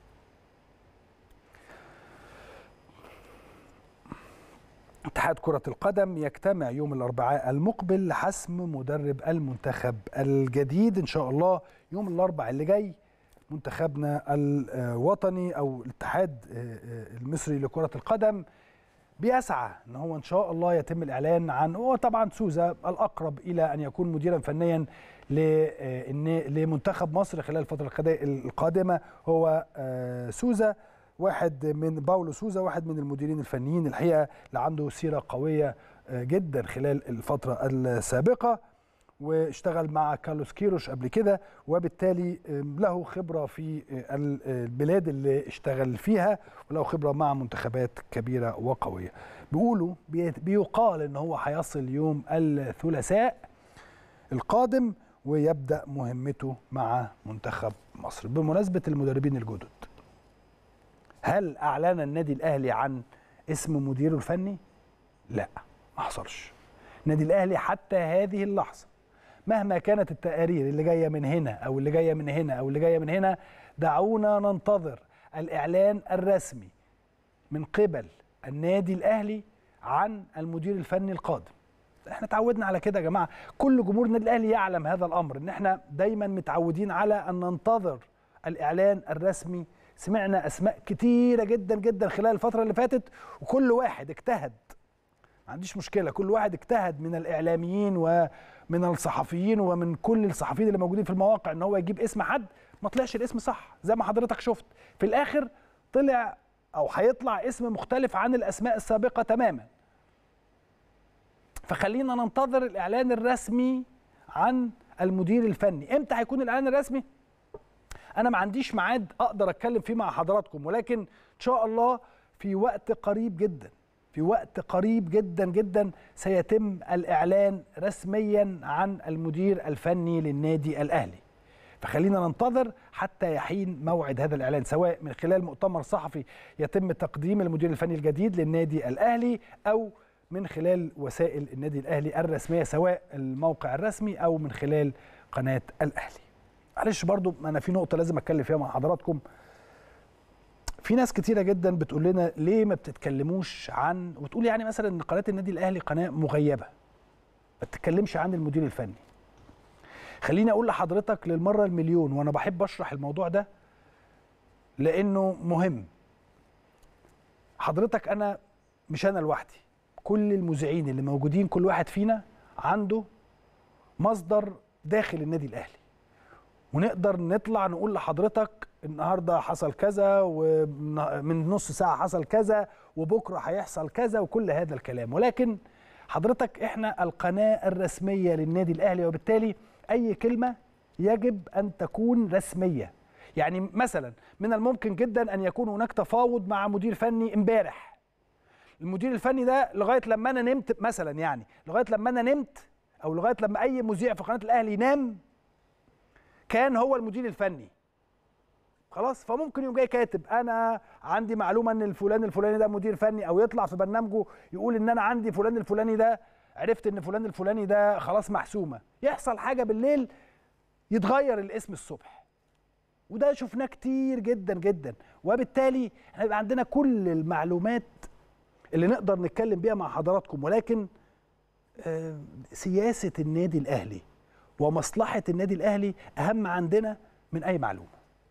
اتحاد كرة القدم يجتمع يوم الأربعاء المقبل لحسم مدرب المنتخب الجديد إن شاء الله يوم الأربعاء اللي جاي منتخبنا الوطني أو الاتحاد المصري لكرة القدم بيسعى ان هو ان شاء الله يتم الاعلان عن هو طبعا سوزا الاقرب الى ان يكون مديرا فنيا لمنتخب مصر خلال الفتره القادمه هو سوزا واحد من باولو سوزا واحد من المديرين الفنيين الحقيقه اللي عنده سيره قويه جدا خلال الفتره السابقه واشتغل مع كارلوس كيروش قبل كده وبالتالي له خبره في البلاد اللي اشتغل فيها وله خبره مع منتخبات كبيره وقويه بيقولوا بيقال ان هو هيصل يوم الثلاثاء القادم ويبدا مهمته مع منتخب مصر بمناسبه المدربين الجدد هل اعلن النادي الاهلي عن اسم مديره الفني لا ما حصلش النادي الاهلي حتى هذه اللحظه مهما كانت التقارير اللي جايه من هنا او اللي جايه من هنا او اللي جايه من هنا دعونا ننتظر الاعلان الرسمي من قبل النادي الاهلي عن المدير الفني القادم احنا اتعودنا على كده يا جماعه كل جمهور النادي الاهلي يعلم هذا الامر ان احنا دايما متعودين على ان ننتظر الاعلان الرسمي سمعنا اسماء كتيره جدا جدا خلال الفتره اللي فاتت وكل واحد اجتهد ما عنديش مشكله كل واحد اجتهد من الاعلاميين ومن الصحفيين ومن كل الصحفيين اللي موجودين في المواقع ان هو يجيب اسم حد ما طلعش الاسم صح زي ما حضرتك شفت في الاخر طلع او هيطلع اسم مختلف عن الاسماء السابقه تماما فخلينا ننتظر الاعلان الرسمي عن المدير الفني امتى هيكون الاعلان الرسمي انا ما عنديش ميعاد اقدر اتكلم فيه مع حضراتكم ولكن ان شاء الله في وقت قريب جدا في وقت قريب جدا جدا سيتم الاعلان رسميا عن المدير الفني للنادي الاهلي فخلينا ننتظر حتى يحين موعد هذا الاعلان سواء من خلال مؤتمر صحفي يتم تقديم المدير الفني الجديد للنادي الاهلي او من خلال وسائل النادي الاهلي الرسميه سواء الموقع الرسمي او من خلال قناه الاهلي معلش برضو انا في نقطه لازم اتكلم فيها مع حضراتكم في ناس كتيره جدا بتقول لنا ليه ما بتتكلموش عن وتقول يعني مثلا ان قناه النادي الاهلي قناه مغيبه ما بتتكلمش عن المدير الفني خليني اقول لحضرتك للمره المليون وانا بحب اشرح الموضوع ده لانه مهم حضرتك انا مش انا لوحدي كل المذيعين اللي موجودين كل واحد فينا عنده مصدر داخل النادي الاهلي ونقدر نطلع نقول لحضرتك النهارده حصل كذا ومن نص ساعه حصل كذا وبكره هيحصل كذا وكل هذا الكلام ولكن حضرتك احنا القناه الرسميه للنادي الاهلي وبالتالي اي كلمه يجب ان تكون رسميه يعني مثلا من الممكن جدا ان يكون هناك تفاوض مع مدير فني امبارح المدير الفني ده لغايه لما انا نمت مثلا يعني لغايه لما انا نمت او لغايه لما اي مذيع في قناه الاهلي ينام كان هو المدير الفني خلاص فممكن يقوم جاي كاتب انا عندي معلومه ان الفلان الفلاني ده مدير فني او يطلع في برنامجه يقول ان انا عندي فلان الفلاني ده عرفت ان فلان الفلاني ده خلاص محسومه يحصل حاجه بالليل يتغير الاسم الصبح وده شفناه كتير جدا جدا وبالتالي احنا يبقى عندنا كل المعلومات اللي نقدر نتكلم بيها مع حضراتكم ولكن آه، سياسه النادي الاهلي ومصلحه النادي الاهلي اهم عندنا من اي معلومه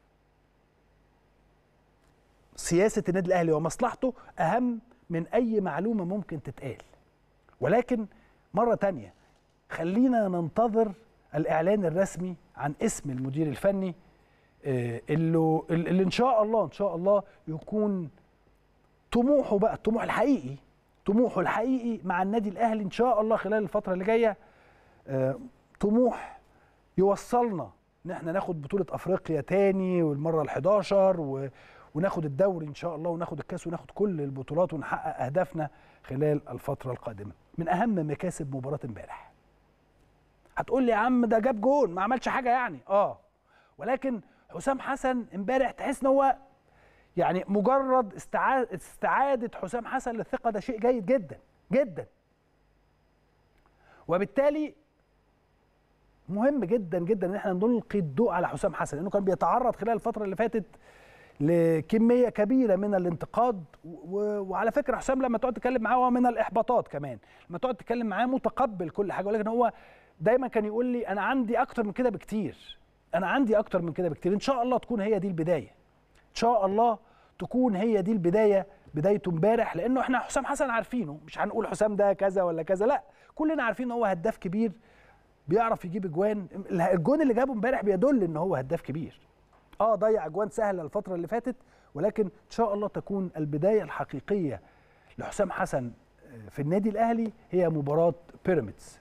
سياسه النادي الاهلي ومصلحته اهم من اي معلومه ممكن تتقال ولكن مره تانية خلينا ننتظر الاعلان الرسمي عن اسم المدير الفني آه، اللي, اللي ان شاء الله ان شاء الله يكون طموحه بقى الطموح الحقيقي طموحه الحقيقي مع النادي الاهلي ان شاء الله خلال الفتره اللي جايه آه، طموح يوصلنا ان احنا ناخد بطوله افريقيا تاني والمره ال11 و... وناخد الدوري ان شاء الله وناخد الكاس وناخد كل البطولات ونحقق اهدافنا خلال الفتره القادمه من اهم مكاسب مباراه امبارح هتقول لي يا عم ده جاب جون ما عملش حاجه يعني اه ولكن حسام حسن امبارح تحس ان هو يعني مجرد استعاد استعاده حسام حسن للثقه ده شيء جيد جدا جدا وبالتالي مهم جدا جدا ان احنا نلقي الضوء على حسام حسن لانه كان بيتعرض خلال الفتره اللي فاتت لكميه كبيره من الانتقاد و... وعلى فكره حسام لما تقعد تتكلم معاه هو من الاحباطات كمان لما تقعد تتكلم معاه متقبل كل حاجه ولكن هو دايما كان يقول لي انا عندي اكتر من كده بكتير انا عندي اكتر من كده بكتير ان شاء الله تكون هي دي البدايه ان شاء الله تكون هي دي البدايه بدايته امبارح لانه احنا حسام حسن عارفينه مش هنقول حسام ده كذا ولا كذا لا كلنا عارفين ان هو هداف كبير بيعرف يجيب اجوان الجون اللي جابه امبارح بيدل ان هو هداف كبير اه ضيع اجوان سهله الفتره اللي فاتت ولكن ان شاء الله تكون البدايه الحقيقيه لحسام حسن في النادي الاهلي هي مباراه بيراميدز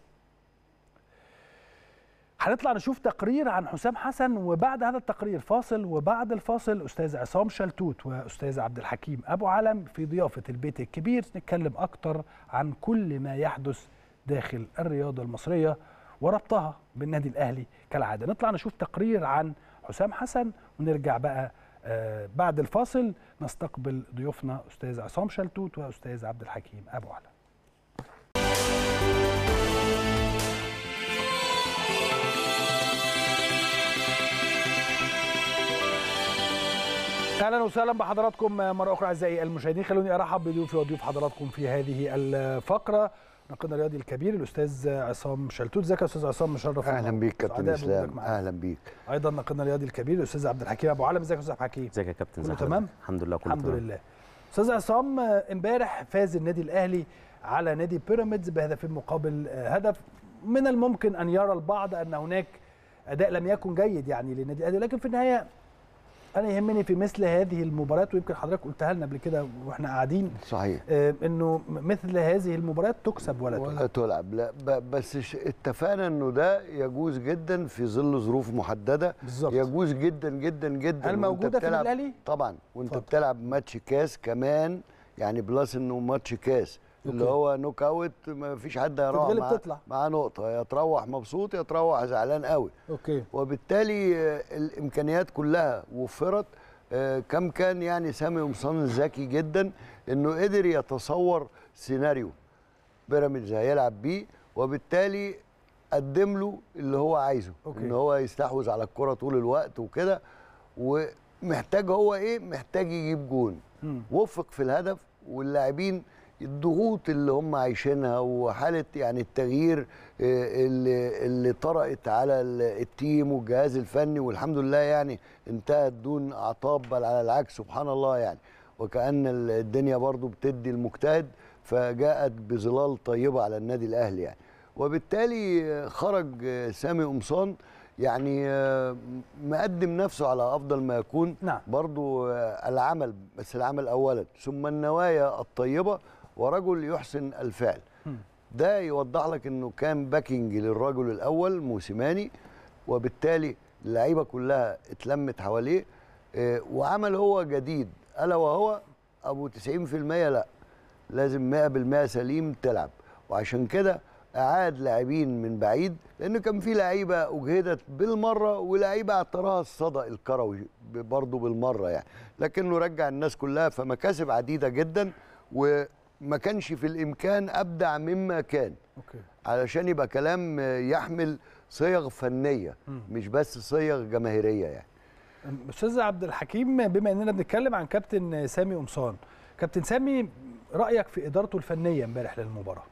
هنطلع نشوف تقرير عن حسام حسن وبعد هذا التقرير فاصل وبعد الفاصل استاذ عصام شلتوت واستاذ عبد الحكيم ابو علم في ضيافه البيت الكبير نتكلم اكتر عن كل ما يحدث داخل الرياضه المصريه وربطها بالنادي الاهلي كالعاده نطلع نشوف تقرير عن حسام حسن ونرجع بقى آه بعد الفاصل نستقبل ضيوفنا استاذ عصام شلتوت واستاذ عبد الحكيم ابو علم اهلا وسهلا بحضراتكم مره اخرى اعزائي المشاهدين خلوني ارحب بضيوفي وضيوف حضراتكم في هذه الفقره ناقدنا الرياضي الكبير الاستاذ عصام شلتوت ازيك يا استاذ عصام مشرف اهلا بيك كابتن سعداء اسلام بوجودك معانا. اهلا بيك ايضا ناقدنا الرياضي الكبير الاستاذ عبد الحكيم ابو علم ازيك يا استاذ عبد الحكيم ازيك يا كابتن كله زي تمام حضرتك؟ الحمد لله كله الحمد تمام. لله استاذ عصام امبارح فاز النادي الاهلي على نادي بيراميدز بهدفين مقابل هدف من الممكن ان يرى البعض ان هناك اداء لم يكن جيد يعني للنادي الاهلي لكن في النهايه انا يهمني في مثل هذه المباريات ويمكن حضرتك قلتها لنا قبل كده واحنا قاعدين صحيح آه، انه مثل هذه المباريات تكسب ولا ولا تلعب تلعب لا ب- بس ش- اتفقنا انه ده يجوز جدا في ظل ظروف محدده بالظبط يجوز جدا جدا جدا هل وانت موجودة في بتلعب- الأهلي؟ طبعا وانت اتفضل. بتلعب ماتش كاس كمان يعني بلس انه ماتش كاس اللي أوكي. هو نوك اوت ما فيش حد هيروح تتغلب معاه تطلع. معاه نقطه يا تروح مبسوط يا تروح زعلان قوي اوكي وبالتالي آه، الامكانيات كلها وفرت آه، كم كان يعني سامي قمصان ذكي جدا انه قدر يتصور سيناريو بيراميدز هيلعب بيه وبالتالي قدم له اللي هو عايزه أوكي. ان هو يستحوذ على الكرة طول الوقت وكده ومحتاج هو ايه محتاج يجيب جون مم. وفق في الهدف واللاعبين الضغوط اللي هم عايشينها وحاله يعني التغيير آه، اللي اللي طرأت على ال- التيم والجهاز الفني والحمد لله يعني انتهت دون اعطاب بل على العكس سبحان الله يعني وكأن ال- الدنيا برضو بتدي المجتهد فجاءت بظلال طيبه على النادي الاهلي يعني وبالتالي آه، خرج آه، سامي قمصان يعني آه، مقدم نفسه على افضل ما يكون نعم. برضو آه، العمل بس العمل اولا ثم النوايا الطيبه ورجل يحسن الفعل مم. ده يوضح لك انه كان باكينج للرجل الاول موسيماني وبالتالي اللعيبه كلها اتلمت حواليه آه، وعمل هو جديد الا وهو ابو 90% لا لازم 100% سليم تلعب وعشان كده اعاد لاعبين من بعيد لان كان في لعيبه اجهدت بالمره ولعيبه اعتراها الصدى الكروي برضه بالمره يعني لكنه رجع الناس كلها فمكاسب عديده جدا وما كانش في الامكان ابدع مما كان اوكي علشان يبقى كلام يحمل صيغ فنيه مم. مش بس صيغ جماهيريه يعني استاذ عبد الحكيم بما اننا بنتكلم عن كابتن سامي قمصان كابتن سامي رايك في ادارته الفنيه امبارح للمباراه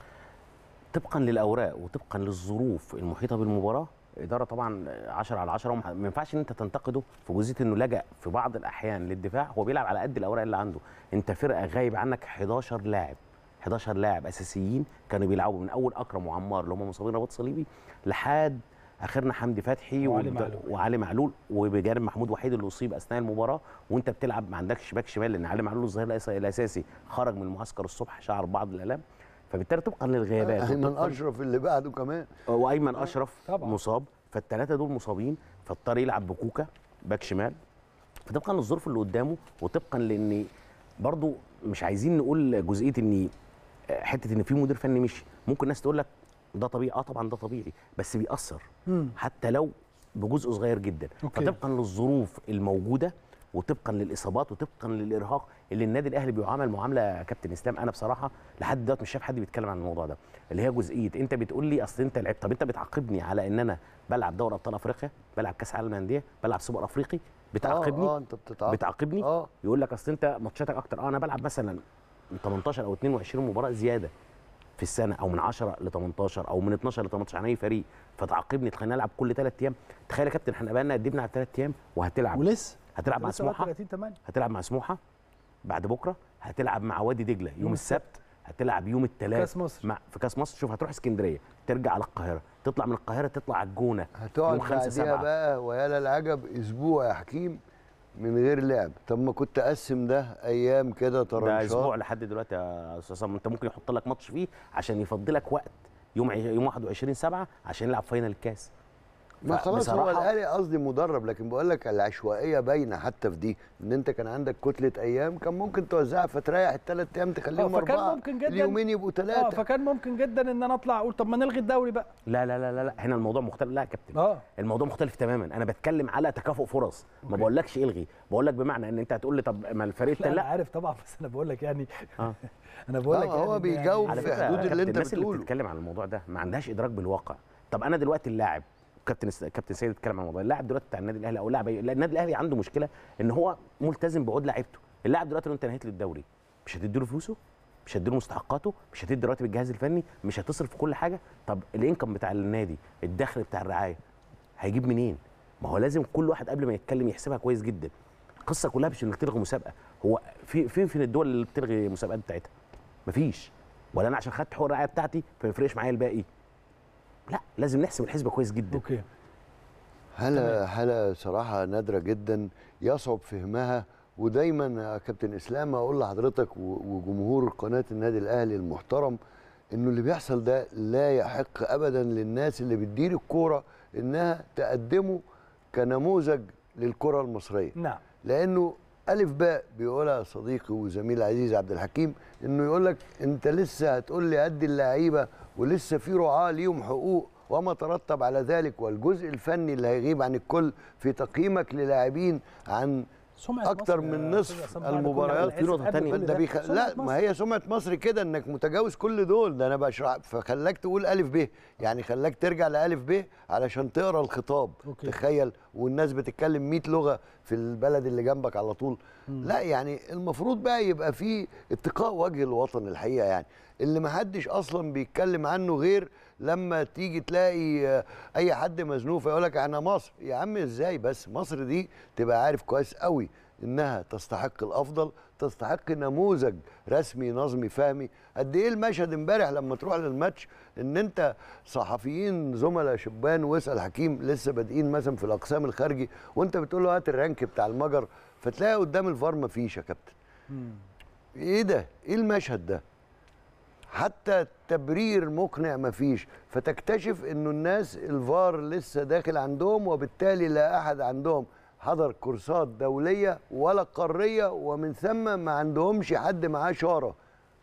طبقا للاوراق وطبقا للظروف المحيطه بالمباراه اداره طبعا 10 على 10 وما ما ينفعش ان انت تنتقده في جزئيه انه لجا في بعض الاحيان للدفاع هو بيلعب على قد الاوراق اللي عنده انت فرقه غايب عنك 11 لاعب 11 لاعب اساسيين كانوا بيلعبوا من اول اكرم وعمار اللي هم مصابين رباط صليبي لحد اخرنا حمدي فتحي وعلي وبد- معلول. وعلي معلول وبجانب محمود وحيد اللي اصيب اثناء المباراه وانت بتلعب ما عندكش باك شمال لان علي معلول الظهير الأس- الاساسي خرج من المعسكر الصبح شعر بعض الالام فبالتالي طبقا للغيابات ايمن وطبقاً- اشرف اللي بعده كمان وايمن اشرف طبعاً. مصاب فالثلاثه دول مصابين فاضطر يلعب بكوكا باك شمال فطبقا للظروف اللي قدامه وطبقا لان برضو مش عايزين نقول جزئيه ان حته ان في مدير فني مشي ممكن الناس تقول لك ده طبيعي اه طبعا ده طبيعي بس بيأثر مم. حتى لو بجزء صغير جدا أوكي. فطبقا للظروف الموجوده وطبقا للاصابات وطبقا للارهاق اللي النادي الاهلي بيعامل معامله يا كابتن اسلام انا بصراحه لحد دلوقتي مش شايف حد بيتكلم عن الموضوع ده اللي هي جزئيه انت بتقول لي اصل انت لعبت طب انت بتعاقبني على ان انا بلعب دوري ابطال افريقيا بلعب كاس عالم الانديه بلعب سوبر افريقي بتعاقبني اه انت بتتعاقب بتعاقبني اه يقول لك اصل انت ماتشاتك اكتر اه انا بلعب مثلا من 18 او 22 مباراه زياده في السنه او من 10 ل 18 او من 12 ل 18 عن اي فريق فتعاقبني تخليني العب كل ثلاث ايام تخيل يا كابتن احنا بقالنا قد ايه بنلعب ثلاث ايام وهتلعب ولسه هتلعب مع لسه سموحه 30 8 هتلعب مع سموحه بعد بكره هتلعب مع وادي دجله يوم يوم السبت هتلعب يوم الثلاث كاس مصر. مع في كاس مصر شوف هتروح اسكندريه ترجع على القاهره تطلع من القاهره تطلع على الجونه هتقعد يوم 5 بعديها 7 بقى ويا للعجب اسبوع يا حكيم من غير لعب طب ما كنت اقسم ده ايام كده ده طرنشات اسبوع لحد دلوقتي يا استاذ عصام انت ممكن يحط لك ماتش فيه عشان يفضي لك وقت يوم عي- يوم 21 7 عشان يلعب فاينل الكاس ما خلاص هو فبصراحة- الاهلي قصدي مدرب لكن بقول لك العشوائيه باينه حتى في دي ان انت كان عندك كتله ايام كان ممكن توزعها فتريح الثلاث ايام تخليهم آه، فكان اربعه ممكن جدا اليومين يبقوا اه ثلاثه فكان ممكن جدا ان انا اطلع اقول طب ما نلغي الدوري بقى لا لا لا لا لا هنا الموضوع مختلف لا يا كابتن اه الموضوع مختلف تماما انا بتكلم على تكافؤ فرص ما أوكي. بقولكش الغي بقول لك بمعنى ان انت هتقول لي طب ما الفريق لا, التاني لا لا عارف طبعا بس انا بقول لك يعني اه انا بقول لك آه، هو يعني إن بيجاوب يعني في فكرة حدود يا اللي كابتن انت الناس اللي بتقوله. بتتكلم عن الموضوع ده ما عندهاش ادراك بالواقع طب انا دلوقتي اللاعب كابتن كابتن سيد اتكلم عن الموضوع اللاعب دلوقتي بتاع النادي الاهلي او اللاعب أي- النادي الاهلي عنده مشكله ان هو ملتزم بعقود لعيبته اللاعب دلوقتي لو انت نهيت له الدوري مش هتديله فلوسه مش هتديله مستحقاته مش هتدي راتب الجهاز الفني مش هتصرف في كل حاجه طب الانكم بتاع النادي الدخل بتاع الرعايه هيجيب منين ما هو لازم كل واحد قبل ما يتكلم يحسبها كويس جدا القصه كلها مش انك تلغي مسابقه هو في فين فين الدول اللي بتلغي المسابقات بتاعتها مفيش ولا انا عشان خدت حقوق الرعايه بتاعتي فما يفرقش معايا الباقي لا لازم نحسب الحسبه كويس جدا اوكي حالة حالة صراحة نادرة جدا يصعب فهمها ودايما يا كابتن اسلام اقول لحضرتك و- وجمهور قناة النادي الاهلي المحترم انه اللي بيحصل ده لا يحق ابدا للناس اللي بتدير الكورة انها تقدمه كنموذج للكرة المصرية نعم لانه الف باء بيقولها صديقي وزميلي العزيز عبد الحكيم انه يقول لك انت لسه هتقول لي ادي اللعيبه ولسه في رعاه ليهم حقوق وما ترتب على ذلك والجزء الفني اللي هيغيب عن الكل في تقييمك للاعبين عن سمعة اكتر مصر يا من أستاذ نصف عصام بعد كل المباريات ده، في نقطة قبل تانية. كل ده ده. بيخ... سمعة لا ما هي سمعه مصر كده انك متجاوز كل دول ده انا بشرح فخلاك تقول الف ب يعني خلاك ترجع لالف ب علشان تقرا الخطاب أوكي. تخيل والناس بتتكلم 100 لغه في البلد اللي جنبك على طول لا يعني المفروض بقى يبقى في اتقاء وجه الوطن الحقيقه يعني اللي ما حدش اصلا بيتكلم عنه غير لما تيجي تلاقي آه، اي حد مزنوق فيقول لك انا مصر يا عم ازاي بس مصر دي تبقى عارف كويس قوي انها تستحق الافضل تستحق نموذج رسمي نظمي فهمي قد ايه المشهد امبارح لما تروح للماتش ان انت صحفيين زملاء شبان واسال حكيم لسه بادئين مثلا في الاقسام الخارجي وانت بتقول له هات الرانك بتاع المجر فتلاقي قدام الفار مفيش يا كابتن ايه ده ايه المشهد ده حتى تبرير مقنع مفيش فتكتشف انه الناس الفار لسه داخل عندهم وبالتالي لا احد عندهم حضر كورسات دوليه ولا قاريه ومن ثم ما عندهمش حد معاه شاره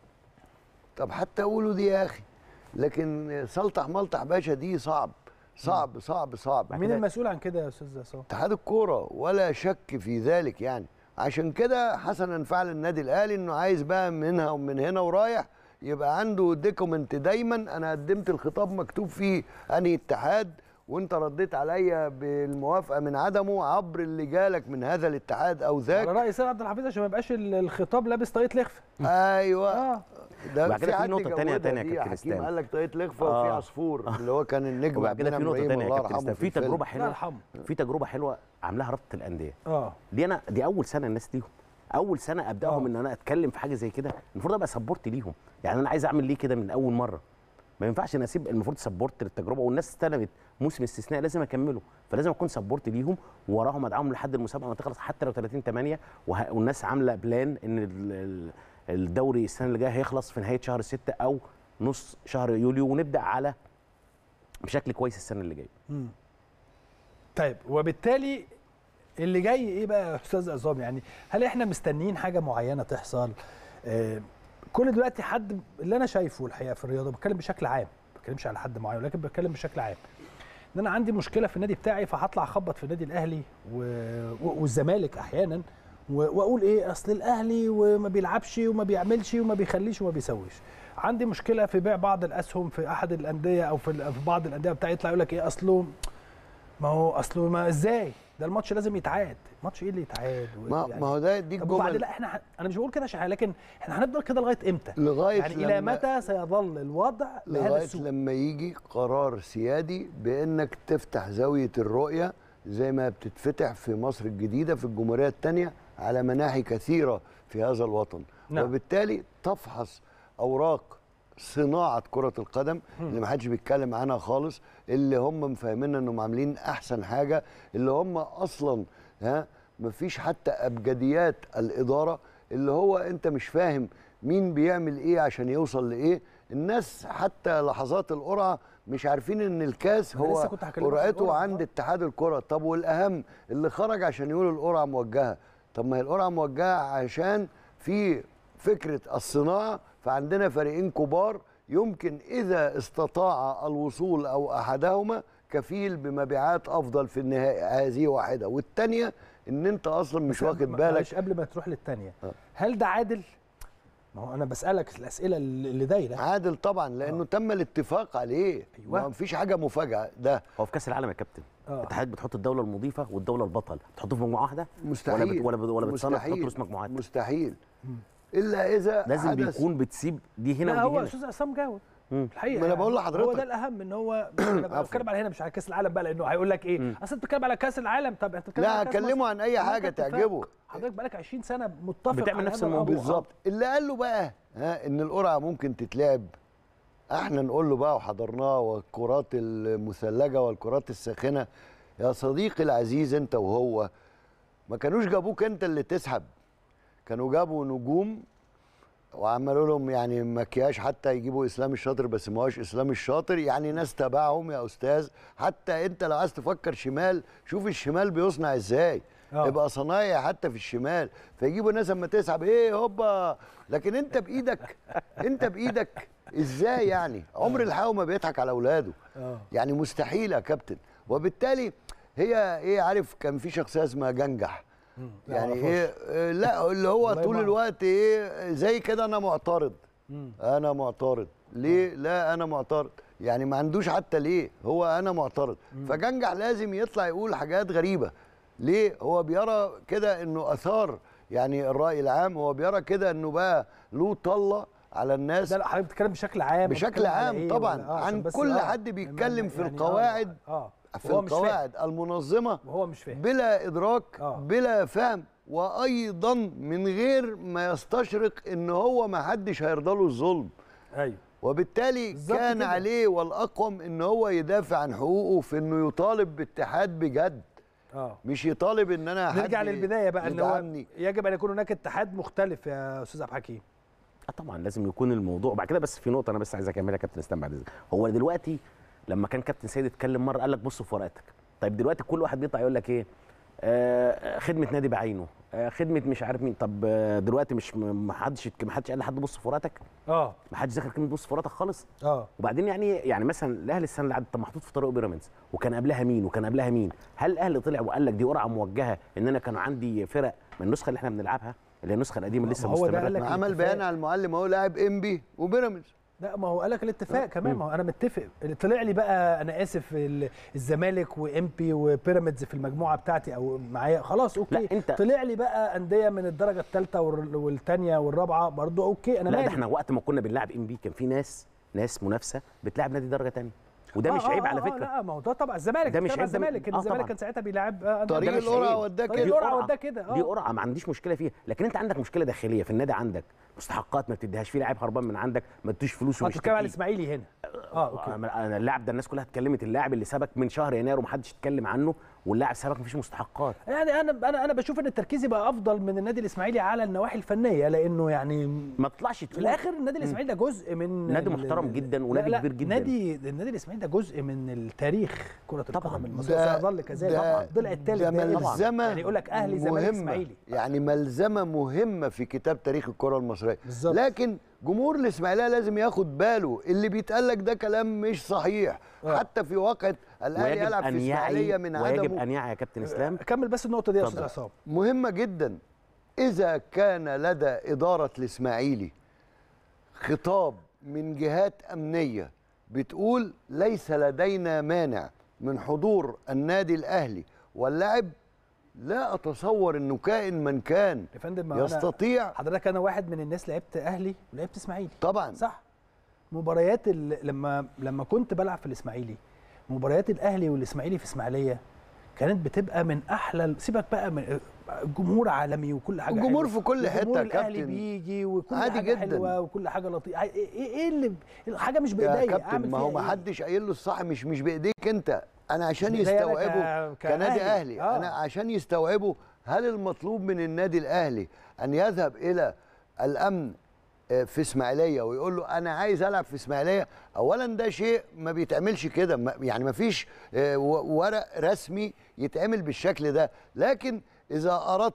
طب حتى قولوا دي يا اخي لكن سلطح ملطح باشا دي صعب صعب صعب صعب مين المسؤول عن كده يا استاذ عصام اتحاد الكوره ولا شك في ذلك يعني عشان كده حسنا فعل النادي الاهلي انه عايز بقى منها ومن هنا ورايح يبقى عنده دوكيمنت دايما انا قدمت الخطاب مكتوب فيه انهي اتحاد وانت رديت عليا بالموافقه من عدمه عبر اللي جالك من هذا الاتحاد او ذاك على راي سيد عبد الحفيظ عشان ما يبقاش ال- الخطاب لابس طاقيه لخفه ايوه اه ده وبعد كده في حد نقطة تانية جودها تانية يا دي، كابتن حكيم اسلام. قال لك طاقيه لخفه آه. وفي عصفور اللي هو كان النجم وبعد كده في عندنا نقطه إبراهيم، ثانيه يا الله كابتن يرحمه اسلام في الفيلم. تجربه حلوه في تجربه حلوه عاملاها رابطه الانديه اه دي انا دي اول سنه الناس ليهم اول سنه ابداهم ان انا اتكلم في حاجه زي كده المفروض ابقى سبورت ليهم يعني انا عايز اعمل ليه كده من اول مره ما ينفعش ان اسيب المفروض سبورت للتجربه والناس استلمت موسم استثناء لازم اكمله فلازم اكون سبورت ليهم وراهم ادعمهم لحد المسابقه ما تخلص حتى لو 30 8 وه... والناس عامله بلان ان ال- ال- الدوري السنه اللي جايه هيخلص في نهايه شهر 6 او نص شهر يوليو ونبدا على بشكل كويس السنه اللي جايه مم. طيب وبالتالي اللي جاي ايه بقى يا استاذ عصام يعني هل احنا مستنيين حاجه معينه تحصل آه كل دلوقتي حد اللي انا شايفه الحقيقه في الرياضه بتكلم بشكل عام ما بتكلمش على حد معين ولكن بتكلم بشكل عام ان انا عندي مشكله في النادي بتاعي فهطلع اخبط في النادي الاهلي و... و... والزمالك احيانا و... واقول ايه اصل الاهلي وما بيلعبش وما بيعملش وما بيخليش وما بيسويش عندي مشكله في بيع بعض الاسهم في احد الانديه او في, ال- في بعض الانديه بتاعي يطلع يقول لك ايه اصله ما هو اصله ما ازاي ده الماتش لازم يتعاد ماتش ايه اللي يتعاد ما, ما هو ده دي طب وبعدين الجمل لا احنا ح... انا مش بقول كده عشان لكن احنا هنفضل كده لغايه امتى لغايه يعني الى لما- متى سيظل الوضع بهذا لغايه السوء لما يجي قرار سيادي بانك تفتح زاويه الرؤيه زي ما بتتفتح في مصر الجديده في الجمهوريه الثانيه على مناحي كثيره في هذا الوطن نعم. وبالتالي تفحص اوراق صناعه كره القدم اللي ما حدش بيتكلم عنها خالص اللي هم مفهمين انهم عاملين احسن حاجه اللي هم اصلا ها مفيش حتى ابجديات الاداره اللي هو انت مش فاهم مين بيعمل ايه عشان يوصل لايه الناس حتى لحظات القرعه مش عارفين ان الكاس أنا لسه هو كنت هكلمك عن قرعته القرعة. عند اتحاد الكره طب والاهم اللي خرج عشان يقول القرعه موجهه طب ما هي القرعه موجهه عشان في فكره الصناعه فعندنا فريقين كبار يمكن اذا استطاع الوصول او احدهما كفيل بمبيعات افضل في النهائي هذه واحده والثانيه ان انت اصلا مش بس واخد ما- بالك معلش قبل ما تروح للثانيه هل ده عادل ما هو انا بسالك الاسئله اللي اللي دايره عادل طبعا لانه تم الاتفاق عليه أيوة. ما فيش حاجه مفاجاه ده هو في كاس العالم يا كابتن آه. انت حضرتك بتحط الدوله المضيفه والدوله البطل تحطهم في مجموعه واحده مستحيل ولا بت... ولا, بت... ولا بتصنف تحط مستحيل. رؤوس مجموعات مستحيل الا اذا لازم حدث بيكون بتسيب دي هنا لا ودي هو هنا استاذ عصام جاوب مم. الحقيقه ما أنا بقول هو لحضرتك. ده الاهم ان هو انا بتكلم على هنا مش على كاس العالم بقى لانه هيقول لك ايه اصل انت بتتكلم على كاس العالم طب انت بتتكلم لا على كاس هكلمه مصر. عن اي هناك حاجه اتفاق. تعجبه حضرتك بقالك 20 سنه متفق بتعمل على نفس هذا الموضوع. الأمر. بالظبط اللي قال له بقى ها ان القرعه ممكن تتلعب احنا نقول له بقى وحضرناه والكرات المثلجه والكرات الساخنه يا صديقي العزيز انت وهو ما كانوش جابوك انت اللي تسحب كانوا جابوا نجوم وعملوا لهم يعني مكياج حتى يجيبوا اسلام الشاطر بس ما هوش اسلام الشاطر يعني ناس تبعهم يا استاذ حتى انت لو عايز تفكر شمال شوف الشمال بيصنع ازاي آه. يبقى صنايع حتى في الشمال فيجيبوا ناس اما تسحب ايه هوبا لكن انت بايدك انت بايدك ازاي يعني عمر الحاوي ما بيضحك على اولاده اه يعني مستحيل يا كابتن وبالتالي هي ايه عارف كان في شخصيه اسمها جنجح لا يعني معرفهاش. ايه آه، لا اللي هو والله طول ما- الوقت ايه زي كده انا معترض مم. انا معترض ليه لا انا معترض يعني ما عندوش حتى ليه هو انا معترض فجنجح لازم يطلع يقول حاجات غريبه ليه هو بيرى كده انه اثار يعني الراي العام هو بيرى كده انه بقى له طله على الناس لا لا حضرتك بتتكلم بشكل عام بشكل بتتكلم على عام إيه طبعا ولا- آه، عشان عن بس كل آه. حد بيتكلم في يعني آه، القواعد اه في وهو مش فاهم. القواعد المنظمه وهو مش فاهم بلا ادراك آه. بلا فهم وايضا من غير ما يستشرق ان هو ما حدش هيرضى له الظلم ايوه وبالتالي بالظبط كان كده. عليه والاقوم ان هو يدافع عن حقوقه في انه يطالب باتحاد بجد اه مش يطالب ان انا نرجع حد للبدايه بقى ان هو يدعمني. يجب ان يكون هناك اتحاد مختلف يا استاذ عبد الحكيم اه طبعا لازم يكون الموضوع بعد كده بس في نقطه انا بس عايز اكملها يا كابتن اسلام بعد اذنك هو دلوقتي لما كان كابتن سيد اتكلم مره قال لك بص في ورقتك طيب دلوقتي كل واحد بيطلع يقول لك ايه آه خدمه نادي بعينه آه خدمه مش عارف مين طب آه دلوقتي مش م- ما حدش ما حدش قال لحد بص في ورقتك اه ما حدش ذكر كلمه بص في ورقتك خالص اه وبعدين يعني يعني مثلا الاهلي السنه اللي عدت طب محطوط في طريق بيراميدز وكان قبلها مين وكان قبلها مين هل الاهلي طلع وقال لك دي قرعه موجهه ان انا كان عندي فرق من النسخه اللي احنا بنلعبها اللي هي النسخه القديمه اللي لسه ما هو ده مستمره قال لك عمل الاتفاق. بيان على المعلم اهو لاعب انبي وبيراميدز لا ما هو قال لك الاتفاق كمان ما هو انا متفق اللي طلع لي بقى انا اسف ال- الزمالك وامبي وبيراميدز في المجموعه بتاعتي او معايا خلاص اوكي لا، أنت- طلع لي بقى انديه من الدرجه الثالثه والثانيه والرابعه برضو اوكي انا لا ده مالي احنا وقت ما كنا بنلعب ام بي كان في ناس ناس منافسه بتلعب نادي درجه ثانيه وده مش آه، عيب آه، على آه، فكره لا ما هو ده طبعا الزمالك ده مش بتتكلم على عيب، ده- الزمالك إن آه، الزمالك طبعا. كان ساعتها بيلعب آه، أندية طريق ده مش القرعه عيب. وداه طريق كده القرعه قرعة. وداه كده دي اه قرعه ما عنديش مشكله فيها لكن انت عندك مشكله داخليه في النادي عندك مستحقات ما بتديهاش في لاعب هربان من عندك ما تديش فلوس ما بتتكلم على ومش الاسماعيلي هنا اه اوكي انا اللاعب ده الناس كلها اتكلمت اللاعب اللي سبك من شهر يناير ومحدش اتكلم عنه واللاعب سبك مفيش مستحقات يعني انا انا انا بشوف ان التركيز يبقى افضل من النادي الاسماعيلي على النواحي الفنيه لانه يعني ما تطلعش في تقول الاخر النادي الاسماعيلي ده جزء من نادي ال- محترم جدا ونادي لا لا كبير جدا. نادي النادي الاسماعيلي ده جزء من التاريخ كره طبعاً. القدم المصريه ده- سيظل كذلك ده- طبعا ضلع الثالث ده دائما. ملزمه يعني يقول لك اهلي زمالك مهمة. اسماعيلي يعني ملزمه مهمه في كتاب تاريخ الكره المصريه بالظبط. لكن جمهور الاسماعيليه لازم ياخد باله اللي بيتقال لك ده كلام مش صحيح آه. حتى في واقع الاهلي ويجب يلعب في ان اسماعيليه يعي من ويجب عدمه ان يعي يا كابتن اسلام كمل بس النقطه دي يا استاذ اتفضل. عصام مهمه جدا اذا كان لدى اداره الاسماعيلي خطاب من جهات امنيه بتقول ليس لدينا مانع من حضور النادي الاهلي واللاعب لا اتصور انه كائن من كان يا فندم ما أنا- يستطيع حضرتك انا واحد من الناس لعبت اهلي ولعبت اسماعيلي طبعا صح مباريات ال- لما لما كنت بلعب في الاسماعيلي مباريات الاهلي والاسماعيلي في اسماعيليه كانت بتبقى من احلى سيبك بقى من جمهور عالمي وكل حاجه الجمهور حلوة. في كل حتة وجمهور يا الاهلي كابتن. بيجي وكل عادي حاجه جداً. حلوه وكل حاجه لطيفه ايه ايه إيه اللي الحاجه مش يا بايديا كابتن اعمل ما هو فيها ما إيه؟ حدش قايل له الصح مش مش بايديك انت انا عشان مش بإيديا أنا يستوعبوا ك- كنادي كأهلي. اهلي آه. انا عشان يستوعبوا هل المطلوب من النادي الاهلي ان يذهب الى الامن آه، في اسماعيليه ويقول له انا عايز العب في اسماعيليه اولا ده شيء ما بيتعملش كده ما- يعني ما فيش آه، و- ورق رسمي يتعمل بالشكل ده لكن اذا اردت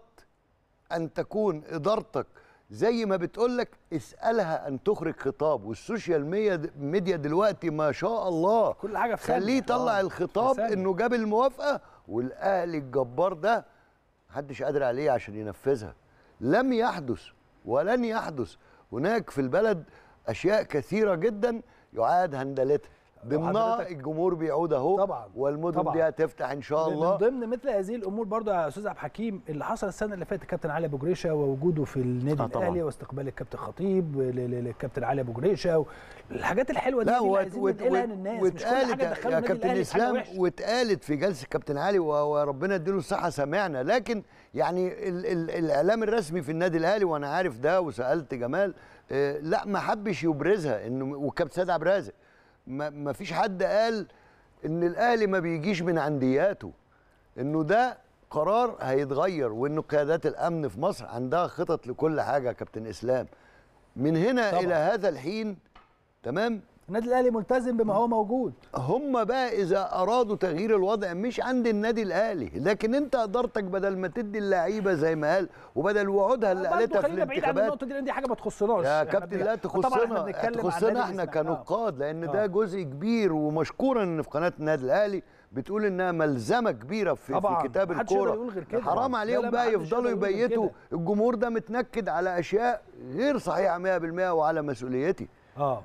ان تكون ادارتك زي ما بتقول لك اسالها ان تخرج خطاب والسوشيال ميديا ميديا دلوقتي ما شاء الله كل حاجه في خليه ثانية. يطلع آه، الخطاب في ثانية. انه جاب الموافقه والاهلي الجبار ده محدش قادر عليه عشان ينفذها لم يحدث ولن يحدث هناك في البلد اشياء كثيره جدا يعاد هندلتها ضمنها حضرتك- الجمهور بيعود اهو طبعا والمدن طبعا. دي هتفتح ان شاء من الله ضمن مثل هذه الامور برضو يا استاذ عبد الحكيم اللي حصل السنه اللي فاتت كابتن علي ابو جريشه ووجوده في النادي آه طبعاً. الاهلي واستقبال الكابتن خطيب ل- ل- للكابتن علي ابو جريشه الحاجات الحلوه دي لا دي اللي وت- عايزين وت- ننقلها وت- للناس مش كل واتقالت حاجه يا- تدخلوا يا النادي كابتن الاهلي في حاجه اسلام وحشه واتقالت في جلسه كابتن علي و- وربنا يديله الصحه سمعنا لكن يعني ال ال الاعلام الرسمي في النادي الاهلي وانا عارف ده وسالت جمال آه، لا ما حبش يبرزها انه والكابتن سيد عبد الرازق ما ما فيش حد قال ان الاهلي ما بيجيش من عندياته انه ده قرار هيتغير وانه قيادات الامن في مصر عندها خطط لكل حاجه يا كابتن اسلام من هنا طبعاً. الى هذا الحين تمام النادي الاهلي ملتزم بما هو موجود هم بقى اذا ارادوا تغيير الوضع مش عند النادي الاهلي لكن انت ادارتك بدل ما تدي اللعيبه زي ما قال وبدل وعودها اللي برضو قالتها في خلينا بعيد عن الانتخابات النقطه دي لان دي حاجه ما تخصناش يا إحنا كابتن بن- لا طبعا احنا تخصنا بنتكلم عن تخصنا نادي احنا الإسلام. آه. كنقاد لان آه. ده جزء كبير ومشكورا ان في قناه النادي الاهلي بتقول انها ملزمه كبيره في, طبعاً. في كتاب محدش يقدر الكوره يقول غير كده. حرام لا، عليهم لا، بقى محدش يفضلوا يقدر يقول غير يبيتوا كده. الجمهور ده متنكد على اشياء غير صحيحه 100% وعلى مسؤوليتي اه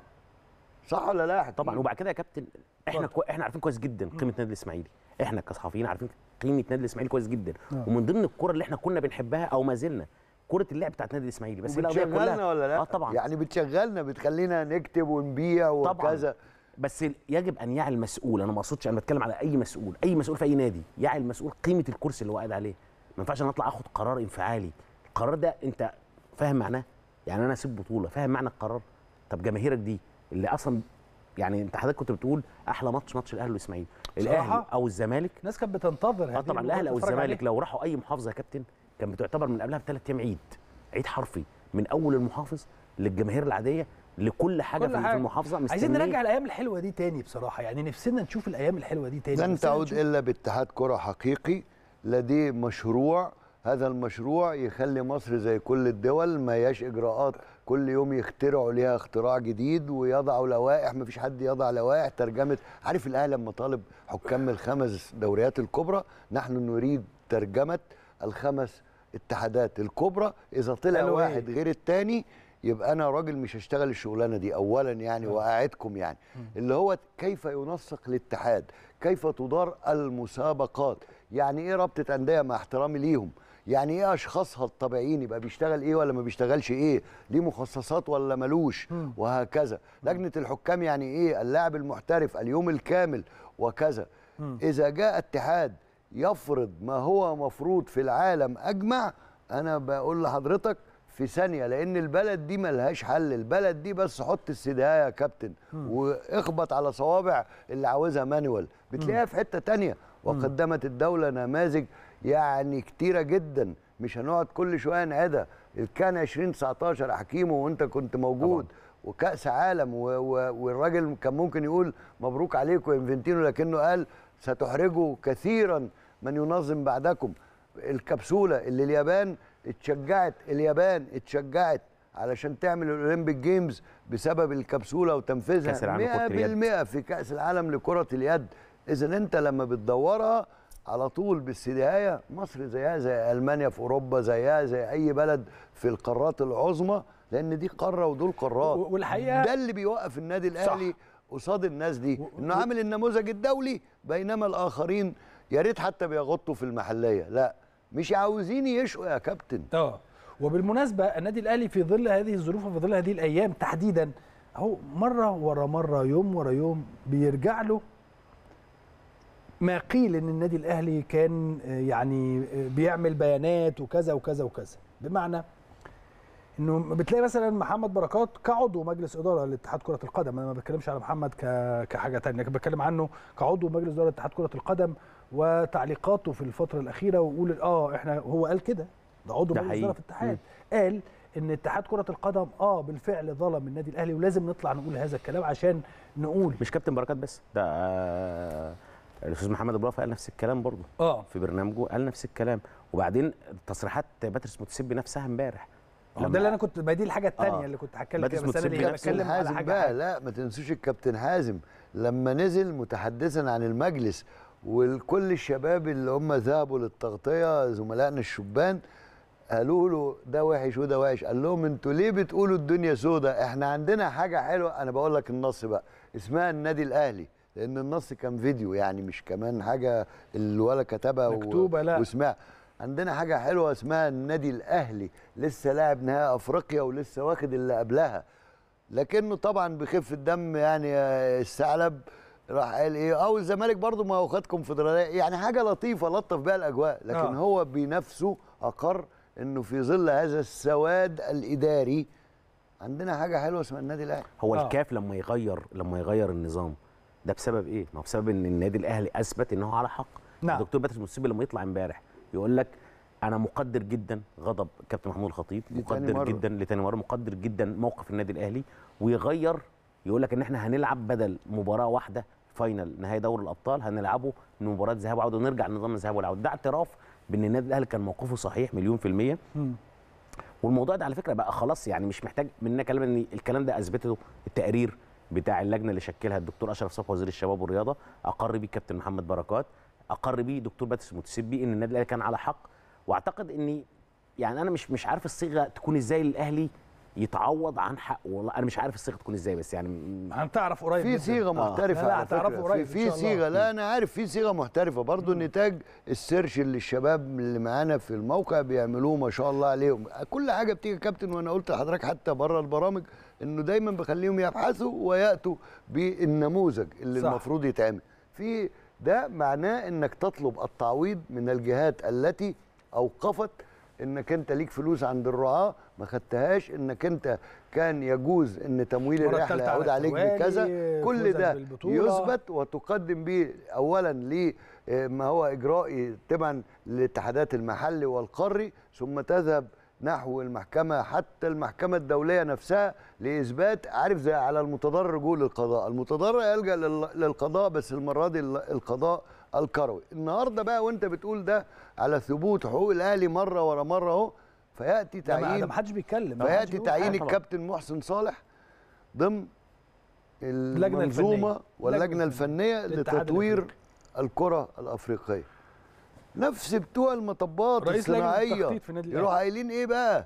صح ولا لا يا حكيم؟ طبعا وبعد كده يا كابتن احنا كو... احنا عارفين كويس جدا قيمه نادي الاسماعيلي احنا كصحفيين عارفين قيمه نادي الاسماعيلي كويس جدا آه. ومن ضمن الكره اللي احنا كنا بنحبها او ما زلنا كره اللعب بتاعت نادي الاسماعيلي بس هي القضية بتشغلنا ولا لا؟ اه طبعا يعني بتشغلنا بتخلينا نكتب ونبيع وكذا بس يجب ان يعي المسؤول انا ما اقصدش انا بتكلم على اي مسؤول اي مسؤول في اي نادي يعي المسؤول قيمه الكرسي اللي هو قاعد عليه ما ينفعش انا اطلع اخد قرار انفعالي القرار ده انت فاهم معناه يعني انا اسيب بطوله فاهم معنى القرار طب جماهيرك دي اللي اصلا يعني انت حضرتك كنت بتقول احلى ماتش ماتش الاهلي والاسماعيلي الاهلي بصراحة او الزمالك الناس كانت بتنتظر اه هذه طبعا المباراة الاهلي او تتفرج الزمالك عليها. لو راحوا اي محافظه يا كابتن كان بتعتبر من قبلها بثلاث ايام عيد عيد حرفي من اول المحافظ للجماهير العاديه لكل حاجه كل في حاجة. المحافظه عايزين مستنية. نرجع الايام الحلوه دي تاني بصراحه يعني نفسنا نشوف الايام الحلوه دي تاني لن نفسنا تعود نشوف- الا باتحاد كره حقيقي لديه مشروع هذا المشروع يخلي مصر زي كل الدول ما هياش اجراءات كل يوم يخترعوا ليها اختراع جديد ويضعوا لوائح ما فيش حد يضع لوائح ترجمه عارف الاهلي لما طالب حكام الخمس دوريات الكبرى نحن نريد ترجمه الخمس اتحادات الكبرى اذا طلع قالوا إيه؟ واحد غير التاني يبقى انا راجل مش هشتغل الشغلانه دي اولا يعني واعدكم يعني اللي هو كيف ينسق الاتحاد كيف تدار المسابقات يعني ايه رابطه انديه مع احترامي ليهم يعني ايه اشخاصها الطبيعيين يبقى بيشتغل ايه ولا ما بيشتغلش ايه ليه مخصصات ولا ملوش وهكذا لجنه الحكام يعني ايه اللاعب المحترف اليوم الكامل وكذا اذا جاء اتحاد يفرض ما هو مفروض في العالم اجمع انا بقول لحضرتك في ثانيه لان البلد دي ملهاش حل البلد دي بس حط السدايه يا كابتن واخبط على صوابع اللي عاوزها مانوال بتلاقيها في حته تانية وقدمت الدوله نماذج يعني كتيره جدا مش هنقعد كل شويه نعيدها كان 2019 حكيمه وانت كنت موجود وكاس عالم و و والراجل كان ممكن يقول مبروك عليكم يا انفنتينو لكنه قال ستحرجوا كثيرا من ينظم بعدكم الكبسوله اللي اليابان اتشجعت اليابان اتشجعت علشان تعمل الاولمبيك جيمز بسبب الكبسوله وتنفيذها كأس العالم لكرة اليد. 100% في كاس العالم لكره اليد اذا انت لما بتدورها على طول بالسدايه مصر زيها زي المانيا في اوروبا زيها زي اي بلد في القارات العظمى لان دي قاره ودول قارات و- والحقيقة- ده اللي بيوقف النادي الاهلي قصاد الناس دي انه عامل النموذج الدولي بينما الاخرين يا ريت حتى بيغطوا في المحليه لا مش عاوزين يشقوا يا كابتن اه وبالمناسبه النادي الاهلي في ظل هذه الظروف وفي ظل هذه الايام تحديدا اهو مره ورا مره يوم ورا يوم بيرجع له ما قيل ان النادي الاهلي كان آه، يعني آه، بيعمل بيانات وكذا وكذا وكذا بمعنى انه بتلاقي مثلا محمد بركات كعضو مجلس اداره لاتحاد كره القدم انا ما بتكلمش على محمد ك... كحاجه تانية لكن بتكلم عنه كعضو مجلس اداره اتحاد كره القدم وتعليقاته في الفتره الاخيره ويقول اه احنا هو قال كده ده عضو ده مجلس حقيقي. اداره في الاتحاد قال ان اتحاد كره القدم اه بالفعل ظلم النادي الاهلي ولازم نطلع نقول هذا الكلام عشان نقول مش كابتن بركات بس ده آه، الاستاذ محمد ابو رافع قال نفس الكلام برضه اه في برنامجه قال نفس الكلام وبعدين تصريحات باتريس متسبي نفسها امبارح آه، ده اللي انا كنت ما دي الحاجه الثانيه اللي كنت هتكلم بادئ فيها بس انا متسبي اللي نفسه. بتكلم على حازم حاجه بقى حاجة. لا ما تنسوش الكابتن حازم لما نزل متحدثا عن المجلس وكل الشباب اللي هم ذهبوا للتغطيه زملائنا الشبان قالوا له ده وحش وده وحش قال لهم انتوا ليه بتقولوا الدنيا سودة احنا عندنا حاجه حلوه انا بقول لك النص بقى اسمها النادي الاهلي لان النص كان فيديو يعني مش كمان حاجه الولا كتبها و- مكتوبة، لا. وسمعها عندنا حاجه حلوه اسمها النادي الاهلي لسه لاعب نهائي افريقيا ولسه واخد اللي قبلها لكنه طبعا بخفه دم يعني آه، الثعلب راح قال ايه او الزمالك برضو ما هو خد كونفدراليه يعني حاجه لطيفه لطف بيها الاجواء لكن آه. آه. هو بنفسه اقر انه في ظل هذا السواد الاداري عندنا حاجه حلوه اسمها النادي الاهلي هو الكاف لما يغير لما يغير النظام ده بسبب ايه؟ ما هو بسبب ان النادي الاهلي اثبت ان هو على حق نعم. الدكتور باتريس موسيبي لما يطلع امبارح يقول لك انا مقدر جدا غضب كابتن محمود الخطيب دي تاني مقدر مرة. جدا لتاني مره مقدر جدا موقف النادي الاهلي ويغير يقول لك ان احنا هنلعب بدل مباراه واحده فاينل نهائي دوري الابطال هنلعبه من مباراه ذهاب وعوده ونرجع لنظام الذهاب والعوده ده اعتراف بان النادي الاهلي كان موقفه صحيح مليون في الميه والموضوع ده على فكره بقى خلاص يعني مش محتاج مننا كلام ان الكلام ده اثبته التقرير بتاع اللجنه اللي شكلها الدكتور اشرف صبحي وزير الشباب والرياضه اقر بيه كابتن محمد بركات اقر بيه دكتور باتس متسبي ان النادي الاهلي كان على حق واعتقد اني يعني انا مش مش عارف الصيغه تكون ازاي الاهلي يتعوض عن حق والله انا مش عارف الصيغه تكون ازاي بس يعني هنتعرف قريب في جداً. صيغه آه. محترفه لا لا على هتعرفوا فكرة. قريب في إن في شاء الله. صيغه لا انا عارف في صيغه محترفه برضو نتاج السيرش اللي الشباب اللي معانا في الموقع بيعملوه ما شاء الله عليهم كل حاجه بتيجي يا كابتن وانا قلت لحضرتك حتى بره البرامج انه دايما بخليهم يبحثوا وياتوا بالنموذج اللي صح. صح. المفروض يتعمل في ده معناه انك تطلب التعويض من الجهات التي اوقفت انك انت ليك فلوس عند الرعاه ما خدتهاش انك انت كان يجوز ان تمويل مرة الرحله تالتة على يعود عليك التوالي، بكذا كل فوزك ده بالبطولة. يثبت وتقدم به اولا لما هو اجرائي تبعا للاتحادات المحلي والقاري ثم تذهب نحو المحكمه حتى المحكمه الدوليه نفسها لاثبات عارف زي على المتضرر رجوع للقضاء المتضرر يلجا لل- للقضاء بس المره دي ال- القضاء الكروي النهارده بقى وانت بتقول ده على ثبوت حقوق الاهلي مره ورا مره اهو فياتي ده ما- تعيين ده ما حدش بيتكلم ما حدش فياتي بيقول تعيين حاجة طبعاً. الكابتن محسن صالح ضمن اللجنة الفنية. المنظومه واللجنه اللجنة الفنيه الاتحاد لتطوير الكره الافريقيه نفس بتوع المطبات رئيس لجنة الصناعيه التخطيط في النادي يروحوا الأهلي. قايلين ايه بقى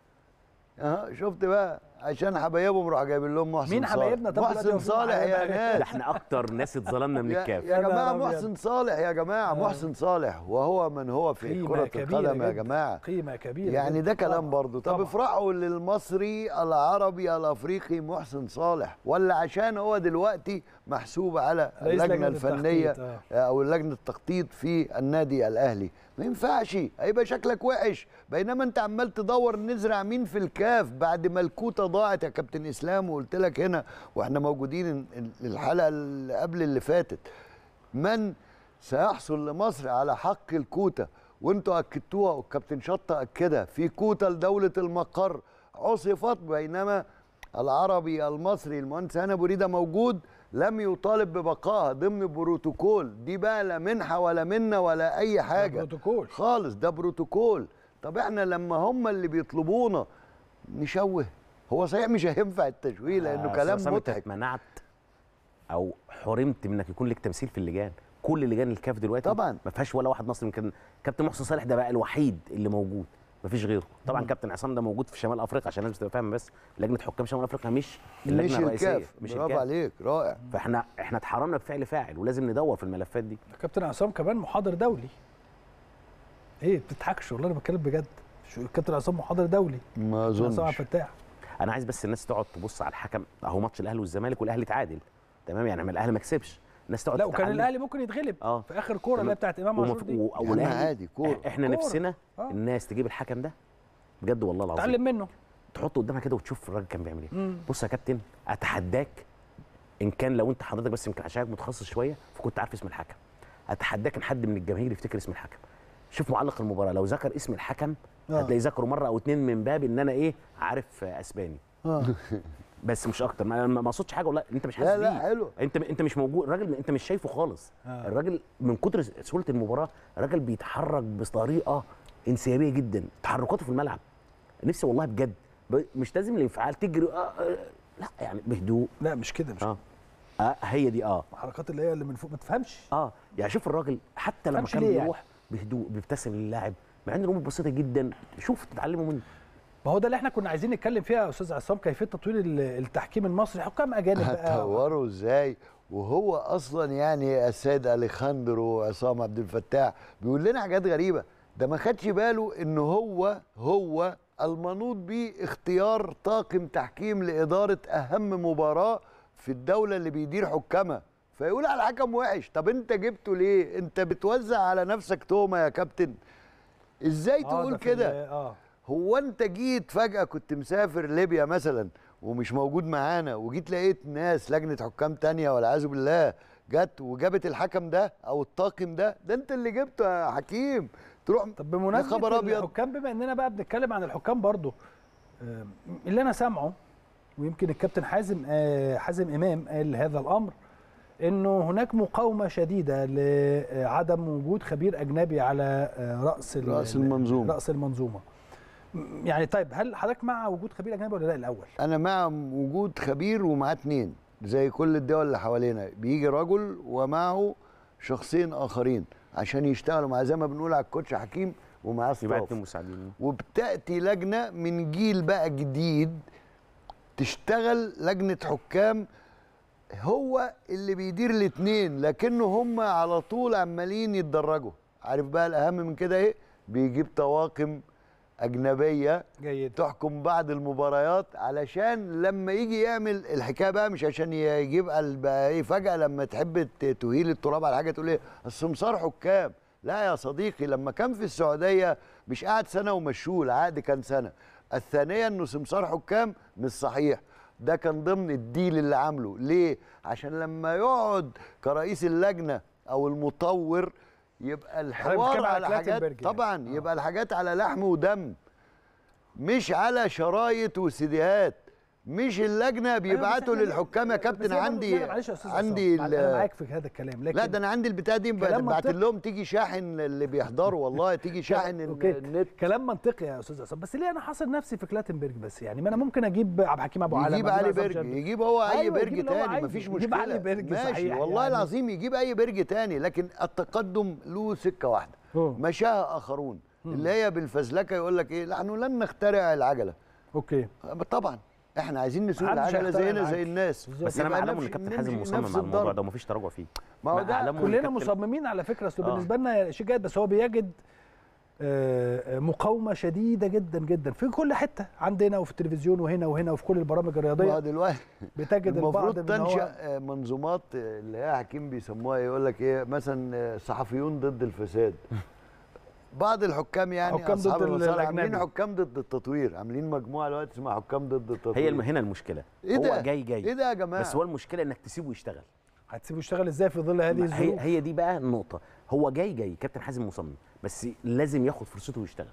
اه شفت بقى عشان حبايبهم راح جايبين لهم محسن مين صالح. حبايبنا؟ طب دلوقتي محسن المفروض صالح يا حبايبنا. ده ناس احنا اكتر ناس اتظلمنا من يا, الكاف يا جماعه نهار أبيض. محسن صالح يا جماعه محسن صالح وهو من هو في قيمة كره كبيرة القدم يا جداً. جماعه قيمه كبيره يعني جداً. ده كلام طبعاً. برضه طب طبعاً. افرحوا للمصري العربي الافريقي محسن صالح ولا عشان هو دلوقتي محسوب على رئيس اللجنه لجنة الفنيه التخطيط، او لجنه التخطيط في النادي الاهلي ما ينفعش هيبقى شكلك وحش بينما انت عمال تدور نزرع مين في الكاف بعد ما الكوته ضاعت يا كابتن اسلام وقلت لك هنا واحنا موجودين الحلقه اللي قبل اللي فاتت من سيحصل لمصر على حق الكوتا وانتوا اكدتوها والكابتن شطه اكدها في كوتا لدوله المقر عصفت بينما العربي المصري المهندس هنا بريده موجود لم يطالب ببقائها ضمن بروتوكول دي بقى لا منحه ولا منا ولا اي حاجه بروتوكول. خالص ده بروتوكول طب احنا لما هم اللي بيطلبونا نشوه هو صحيح مش هينفع التشويه لانه آه، كلام أستاذ أنت مضحك اتمنعت او حرمت من انك يكون لك تمثيل في اللجان كل لجان الكاف دلوقتي طبعاً. ما فيهاش ولا واحد مصري يمكن كابتن محسن صالح ده بقى الوحيد اللي موجود ما فيش غيره طبعا مم. كابتن عصام ده موجود في شمال افريقيا عشان الناس تبقى فاهمه بس لجنه حكام شمال افريقيا مش اللجنه مش الرئيسيه الكاف مش برافو الكاف عليك رائع فاحنا احنا اتحرمنا بفعل فاعل ولازم ندور في الملفات دي كابتن عصام كمان محاضر دولي ايه بتضحكش والله انا بتكلم بجد شو الكابتن عصام محاضر دولي ما عصام عبد اظنش الفتاح انا عايز بس الناس تقعد تبص على الحكم اهو ماتش الاهلي والزمالك والاهلي تعادل تمام يعني ما الاهلي ما كسبش الناس تقعد لا وكان تتعلم. الاهلي ممكن يتغلب اه في اخر كوره اللي هي بتاعت امام وما عاشور في- دي و- يا عم والأهلي- عادي كورة. احنا كورة. نفسنا آه. الناس تجيب الحكم ده بجد والله العظيم اتعلم منه تحطه قدامها كده وتشوف الراجل كان بيعمل ايه مم. بص يا كابتن اتحداك ان كان لو انت حضرتك بس يمكن عشان متخصص شويه فكنت عارف اسم الحكم اتحداك ان حد من الجماهير يفتكر اسم الحكم شوف معلق المباراه لو ذكر اسم الحكم آه. هتلاقيه ذكره مره او اتنين من باب ان انا ايه عارف آه، اسباني اه بس مش اكتر ما ما ما اقصدش حاجه والله انت مش حاسس لا لا بيه. حلو انت انت مش موجود الراجل انت مش شايفه خالص آه. الراجل من كتر سهوله المباراه الراجل بيتحرك بطريقه انسيابيه جدا تحركاته في الملعب نفسي والله بجد ب- مش لازم الانفعال تجري آه آه لا يعني بهدوء لا مش كده مش اه اه هي دي اه الحركات اللي هي اللي من فوق ما تفهمش اه يعني شوف الراجل حتى لما تفهمش كان ليه يعني؟ بيروح بهدوء بيبتسم للاعب مع ان الامور بسيطه جدا شوف تتعلموا منه ما هو ده اللي احنا كنا عايزين نتكلم فيها يا استاذ عصام كيفيه تطوير ال- التحكيم المصري حكام اجانب بقى هتطوره ازاي وهو اصلا يعني السيد اليخاندرو عصام عبد الفتاح بيقول لنا حاجات غريبه ده ما خدش باله ان هو هو المنوط بيه اختيار طاقم تحكيم لاداره اهم مباراه في الدوله اللي بيدير حكامها فيقول على الحكم وحش طب انت جبته ليه انت بتوزع على نفسك تهمه يا كابتن ازاي آه، تقول ده في كده ال- اه هو انت جيت فجأة كنت مسافر ليبيا مثلا ومش موجود معانا وجيت لقيت ناس لجنة حكام تانية والعياذ بالله جت وجابت الحكم ده او الطاقم ده ده انت اللي جبته يا حكيم تروح طب بمناسبه يا خبر ابيض الحكام بما اننا بقى بنتكلم عن الحكام برضو آه، اللي انا سامعه ويمكن الكابتن حازم آه، حازم امام قال هذا الامر انه هناك مقاومه شديده لعدم وجود خبير اجنبي على آه، راس ال- رأس المنظومة. راس المنظومه م- يعني طيب هل حضرتك مع وجود خبير اجنبي ولا لا الاول انا مع وجود خبير ومعاه اتنين زي كل الدول اللي حوالينا بيجي رجل ومعه شخصين اخرين عشان يشتغلوا مع زي ما بنقول على الكوتش حكيم ومعاه يبقى ستاف اتنين مساعدين وبتاتي لجنه من جيل بقى جديد تشتغل لجنه حكام هو اللي بيدير الاثنين لكنه هم على طول عمالين يتدرجوا عارف بقى الاهم من كده ايه بيجيب طواقم اجنبيه جيد تحكم بعض المباريات علشان لما يجي يعمل الحكايه بقى مش عشان يجيب قلب ايه فجاه لما تحب ت- تهيل التراب على حاجه تقول ايه السمسار حكام لا يا صديقي لما كان في السعوديه مش قعد سنه ومشوه العقد كان سنه الثانيه انه سمسار حكام مش صحيح ده كان ضمن الديل اللي عامله ليه عشان لما يقعد كرئيس اللجنه او المطور يبقى الحوار بتتكلم على على حاجات كلاتنبرج يعني. طبعا يبقى الحاجات على لحم ودم مش على شرايط وسيديهات مش اللجنه بيبعتوا أيوة، بس إحنا- للحكام يا بس كابتن هي برضه- عندي لا، لا، معلش يا استاذ عندي عصام، ال- انا معاك في هذا الكلام لكن لا ده انا عندي البتاع دي كلام بعت منطقي. لهم تيجي شاحن اللي بيحضروا والله تيجي شاحن ال- اوكي النت كلام منطقي يا استاذ عصام بس ليه انا حاصر نفسي في كلاتنبرج بس يعني ما انا ممكن اجيب عبد الحكيم ابو علي يجيب علي برج يجيب هو اي أيوة، برج يجيب اللي هو تاني عايزه. مفيش يجيب مشكله علي برج ماشي صحيح والله يعني. العظيم يجيب اي برج تاني لكن التقدم له سكه واحده مشاها اخرون اللي هي بالفزلكه يقول لك ايه نحن لن نخترع العجله اوكي طبعا احنا عايزين نسوق محدش العجله هيخترع زينا زي العجل. الناس بس انا يبقى معلم ان نفس- الكابتن نمشي حازم نفس مصمم على الموضوع الضرب. ده ومفيش تراجع فيه ما هو ده معلمه إن كلنا الكابتن- مصممين على فكره اصل آه. بالنسبه لنا شيء جيد بس هو بيجد آه، آه، مقاومه شديده جدا جدا في كل حته عندنا وفي التلفزيون وهنا وهنا وفي كل البرامج ما الرياضيه دلوقتي بتجد البعض المفروض من هو تنشا آه، منظومات آه، اللي هي حكيم بيسموها يقول لك ايه مثلا آه، صحفيون ضد الفساد بعض الحكام يعني حكام ضد اصحاب ال- المصالح عاملين الأجنبي. حكام ضد التطوير عاملين مجموعه دلوقتي اسمها حكام ضد التطوير هي الم- هنا المشكله ايه هو ده جاي جاي ايه ده يا جماعه بس هو المشكله انك تسيبه يشتغل هتسيبه يشتغل ازاي في ظل هذه هي الظروف هي دي بقى النقطه هو جاي جاي كابتن حازم مصمم بس لازم ياخد فرصته ويشتغل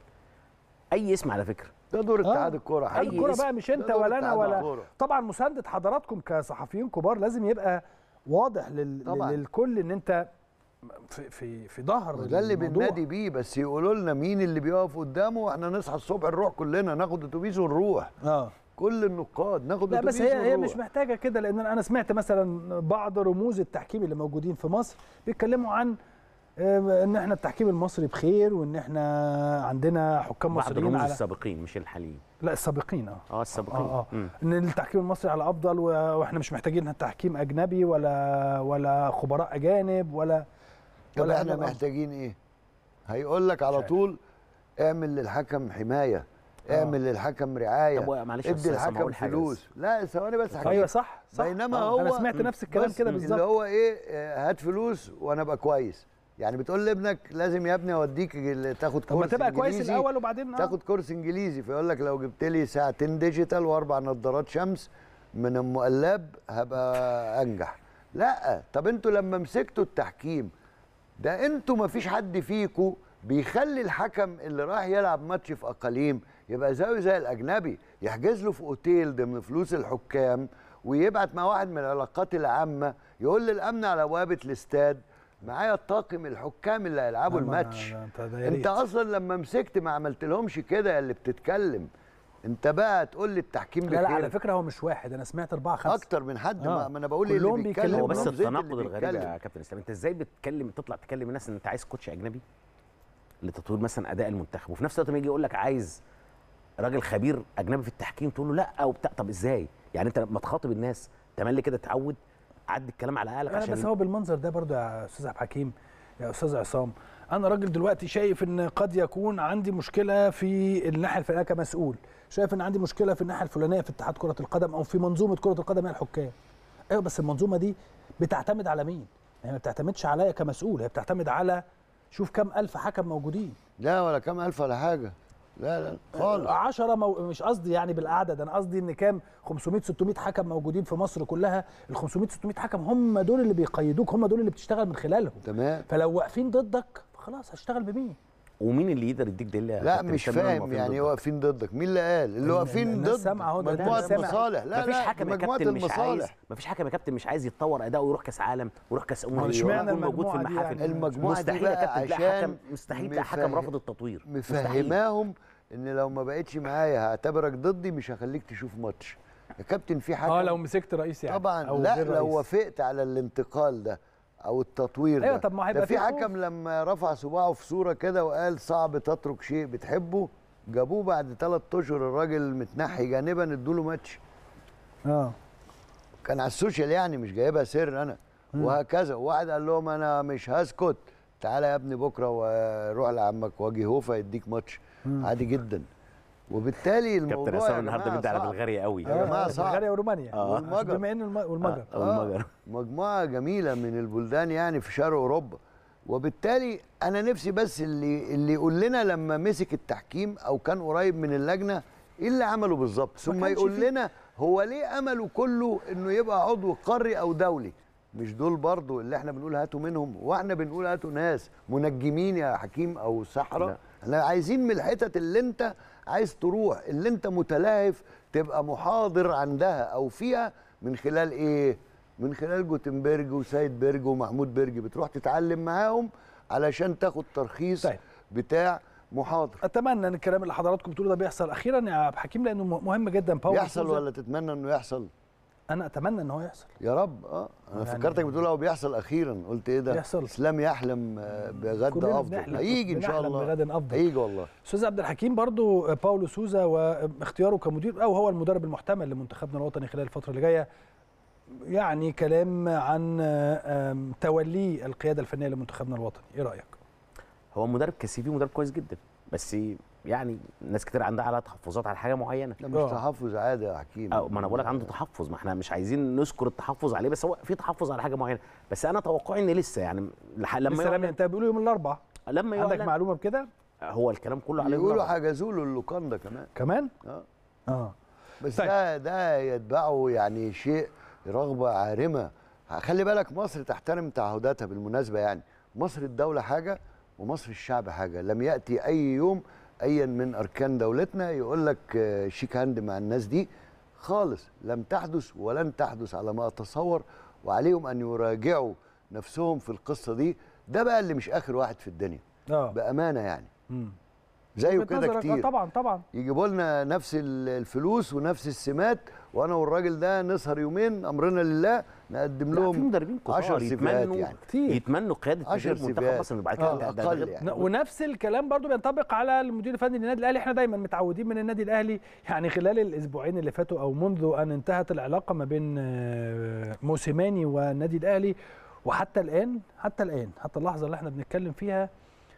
اي اسم على فكره ده دور آه. اتحاد الكوره اتحاد حقيقي. الكوره اسم. بقى مش ده انت دور ولا انا اتحاد ولا الكورة. طبعا مسانده حضراتكم كصحفيين كبار لازم يبقى واضح لل... طبعاً. للكل ان انت في في في ظهر وده اللي الموضوع. بننادي بيه بس يقولوا لنا مين اللي بيقف قدامه واحنا نصحى الصبح نروح كلنا ناخد اتوبيس ونروح اه كل النقاد ناخد لا بس اتوبيس هي هي ونروح. مش محتاجه كده لان انا سمعت مثلا بعض رموز التحكيم اللي موجودين في مصر بيتكلموا عن آه، ان احنا التحكيم المصري بخير وان احنا عندنا حكام بعض مصريين الرموز على السابقين مش الحاليين لا السابقين اه اه السابقين اه اه مم. ان التحكيم المصري على افضل و- واحنا مش محتاجين تحكيم اجنبي ولا ولا خبراء اجانب ولا طب ولا احنا هذا الأمر. محتاجين ايه؟ هيقول لك على طول اعمل للحكم حمايه اعمل للحكم رعايه طب معلش يا ادي أستاذ عصام، الحكم هقول حاجة فلوس لا ثواني بس حاجة. ايوه صح صح بينما آه، هو انا سمعت نفس الكلام بس كده اللي بالظبط هو ايه آه، هات فلوس وانا ابقى كويس يعني بتقول لابنك لازم يا ابني اوديك ال- تاخد طب ما كورس تبقى كويس إنجليزي، الاول وبعدين آه. تاخد كورس انجليزي فيقول لك لو جبت لي ساعتين ديجيتال واربع نظارات شمس من ام قلاب هبقى انجح لا طب انتوا لما مسكتوا التحكيم ده انتوا ما فيش حد فيكو بيخلي الحكم اللي راح يلعب ماتش في اقاليم يبقى زيه زي الاجنبي يحجز له في اوتيل ضمن فلوس الحكام ويبعت مع واحد من العلاقات العامه يقول للامن على بوابه الاستاد معايا الطاقم الحكام اللي هيلعبوا لا، ما- الماتش ده انت ده يا ريت. انت اصلا لما مسكت ما عملت لهمش كده يا اللي بتتكلم انت بقى تقول لي التحكيم لا بخير لا على فكره هو مش واحد انا سمعت اربعه خمسه اكتر من حد آه. ما, ما انا بقول ايه اللي كلهم بيتكلم بيتكلموا هو بس بلفظية التناقض اللي الغريب بيتكلم. يا كابتن اسلام انت ازاي بتتكلم تطلع تكلم الناس ان انت عايز كوتش اجنبي لتطوير مثلا اداء المنتخب وفي نفس الوقت لما يجي يقول لك عايز راجل خبير اجنبي في التحكيم تقول له لا وبتاع طب ازاي يعني انت لما تخاطب الناس تملي كده تعود عدي الكلام على اهلك لا عشان بس هو بالمنظر ده برضو يا استاذ عبد الحكيم يا استاذ عصام انا راجل دلوقتي شايف ان قد يكون عندي مشكله في الناحيه الفلانيه كمسؤول شايف ان عندي مشكله في الناحيه الفلانيه في اتحاد كره القدم او في منظومه كره القدم هي الحكام ايوه بس المنظومه دي بتعتمد على مين هي ما بتعتمدش عليا كمسؤول هي بتعتمد على شوف كم الف حكم موجودين لا ولا كام الف ولا حاجه لا لا خالص 10 مو... مش قصدي يعني بالعدد انا قصدي ان كام 500 600 حكم موجودين في مصر كلها ال 500 600 حكم هم دول اللي بيقيدوك هم دول اللي بتشتغل من خلالهم تمام فلو واقفين ضدك خلاص هشتغل بمين ومين اللي يقدر يديك دليل يا لا كابتن مش هشام إنهم فاهم واقفين يعني ضدك؟ ايه واقفين ضدك مين اللي قال اللي واقفين الناس ضد سامعة أهو، ده مجموعه الناس سامعة. مصالح لا مفيش لا حكم يا مجموعه كابتن مش عايز المصالح مفيش حكم يا كابتن مش عايز يتطور اداؤه ويروح كاس عالم ويروح كاس امم ما اشمعنى ويكون موجود في المجموعة دي المحافل يعني؟ المجموعة دي مستحيل يا بقى كابتن تلاقي عشان حكم مستحيل تلاقي حكم مفهم- رافض التطوير مستحيل. مفهماهم ان لو ما بقتش معايا هعتبرك ضدي مش هخليك تشوف ماتش يا كابتن في حكم اه لو مسكت رئيس يعني طبعا أو لا غير لو رئيس. وافقت على الانتقال ده او التطوير أيوة، ده طب ما هيبقى ده في في خوف. حكم لما رفع صباعه في صوره كده وقال صعب تترك شيء بتحبه جابوه بعد ثلاث اشهر الراجل متنحي جانبا ادوا له ماتش اه كان على السوشيال يعني مش جايبها سر انا وهكذا وواحد قال لهم انا مش هسكت تعالى يا ابني بكره وروح لعمك واجي هوفا يديك ماتش مم. عادي جدا وبالتالي الموضوع كابتن يا عصام النهارده جماعة بيدي على صعب. بلغاريا قوي يا جماعه صعب بلغاريا ورومانيا آه. والمجر بما انه الم- والمجر آه، والمجر. مجموعه جميله من البلدان يعني في شرق اوروبا وبالتالي انا نفسي بس اللي اللي يقول لنا لما مسك التحكيم او كان قريب من اللجنه ايه اللي عمله بالظبط ثم كانش يقول فيه. لنا هو ليه امله كله انه يبقى عضو قاري او دولي مش دول برضو اللي احنا بنقول هاتوا منهم واحنا بنقول هاتوا ناس منجمين يا حكيم او لا. سحرة احنا عايزين من الحتت اللي انت عايز تروح اللي انت متلهف تبقى محاضر عندها او فيها من خلال ايه من خلال جوتنبرج وسيد برج ومحمود برج بتروح تتعلم معاهم علشان تاخد ترخيص طيب. بتاع محاضر اتمنى ان الكلام اللي حضراتكم بتقولوا ده بيحصل اخيرا يا عبد الحكيم لانه م- مهم جدا باول يحصل سوزا. ولا تتمنى انه يحصل انا اتمنى ان هو يحصل يا رب اه انا يعني- فكرتك بتقول هو بيحصل اخيرا قلت ايه ده بيحصل. اسلام يحلم آه، بغد كلنا افضل بنحلم- هيجي ان شاء بنحلم الله بغد افضل هيجي والله استاذ عبد الحكيم برضو باولو سوزا واختياره كمدير او هو المدرب المحتمل لمنتخبنا الوطني خلال الفتره اللي جايه يعني كلام عن آم، توليه القياده الفنيه لمنتخبنا الوطني ايه رايك هو مدرب كسيفي مدرب كويس جدا بس يعني ناس كتير عندها على تحفظات على حاجه معينه ده مش آه. تحفظ عادي يا حكيم أو ما انا بقول لك عنده تحفظ ما احنا مش عايزين نذكر التحفظ عليه بس هو في تحفظ على حاجه معينه بس انا توقعي ان لسه يعني لح- لما لسه لم يعلن ينتهي بيقولوا يوم الاربعاء لما عندك يعلن معلومه بكده هو الكلام كله عليه يقولوا النهاردة. حجزوا له اللوكاندا كمان كمان اه اه بس طيب. ده ده يتبعه يعني شيء رغبه عارمه خلي بالك مصر تحترم تعهداتها بالمناسبه يعني مصر الدوله حاجه ومصر الشعب حاجه لم ياتي اي يوم ايا من اركان دولتنا يقول لك آه، شيك هاند مع الناس دي خالص لم تحدث ولن تحدث على ما اتصور وعليهم ان يراجعوا نفسهم في القصه دي ده بقى اللي مش اخر واحد في الدنيا اه بامانه يعني مم. زيه وجهة كده نظرك، آه، كتير طبعا طبعا يجيبوا لنا نفس ال- الفلوس ونفس السمات وانا والراجل ده نسهر يومين امرنا لله نقدم لا، لهم في مدربين كتار 10 سيفات يتمنوا يعني كتير يتمنوا قياده 10 تدريب منتخب سيفات. مصر بعد آه، كده ده- ده أقل غير- يعني. ن- ونفس الكلام برضو بينطبق على المدير الفني للنادي الاهلي احنا دايما متعودين من النادي الاهلي يعني خلال الاسبوعين اللي فاتوا او منذ ان انتهت العلاقه ما بين آه، موسيماني والنادي الاهلي وحتى الان حتى الان حتى اللحظه اللي احنا بنتكلم فيها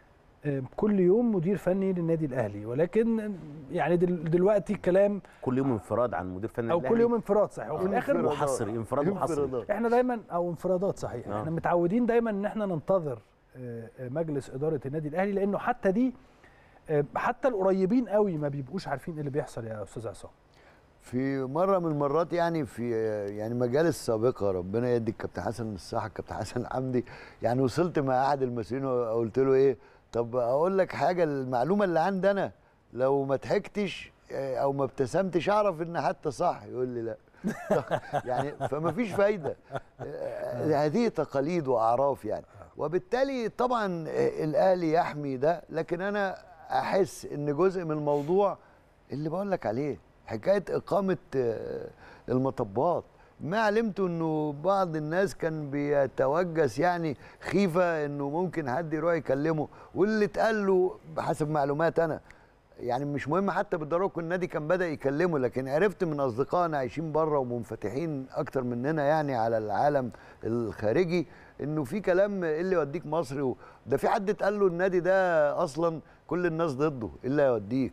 آه، كل يوم مدير فني للنادي الاهلي ولكن يعني دل دلوقتي الكلام كل يوم انفراد عن مدير فني او كل يوم انفراد صحيح وفي الاخر محصري انفراد محصري انفرادات. احنا دايما او انفرادات صحيح آه. احنا متعودين دايما ان احنا ننتظر آه، آه، مجلس اداره النادي الاهلي لانه حتى دي آه، حتى القريبين قوي ما بيبقوش عارفين ايه اللي بيحصل يا استاذ عصام في مره من المرات يعني في يعني مجالس سابقه ربنا يدي الكابتن حسن الصح الكابتن حسن حمدي يعني وصلت مع احد المسؤولين وقلت له ايه طب اقول لك حاجه المعلومه اللي عندي انا لو ما ضحكتش آه، او ما ابتسمتش اعرف ان حتى صح يقول لي لا يعني فما فيش فايده آه، هذه تقاليد واعراف يعني وبالتالي طبعا آه، الاهلي يحمي ده لكن انا احس ان جزء من الموضوع اللي بقول لك عليه حكايه اقامه آه، المطبات ما علمت انه بعض الناس كان بيتوجس يعني خيفه انه ممكن حد يروح يكلمه واللي اتقال له بحسب معلومات انا يعني مش مهم حتى بالضروره يكون النادي كان بدا يكلمه لكن عرفت من اصدقائنا عايشين بره ومنفتحين اكتر مننا يعني على العالم الخارجي انه في كلام ايه اللي يوديك مصر و- ده في حد اتقال له النادي ده اصلا كل الناس ضده ايه اللي هيوديك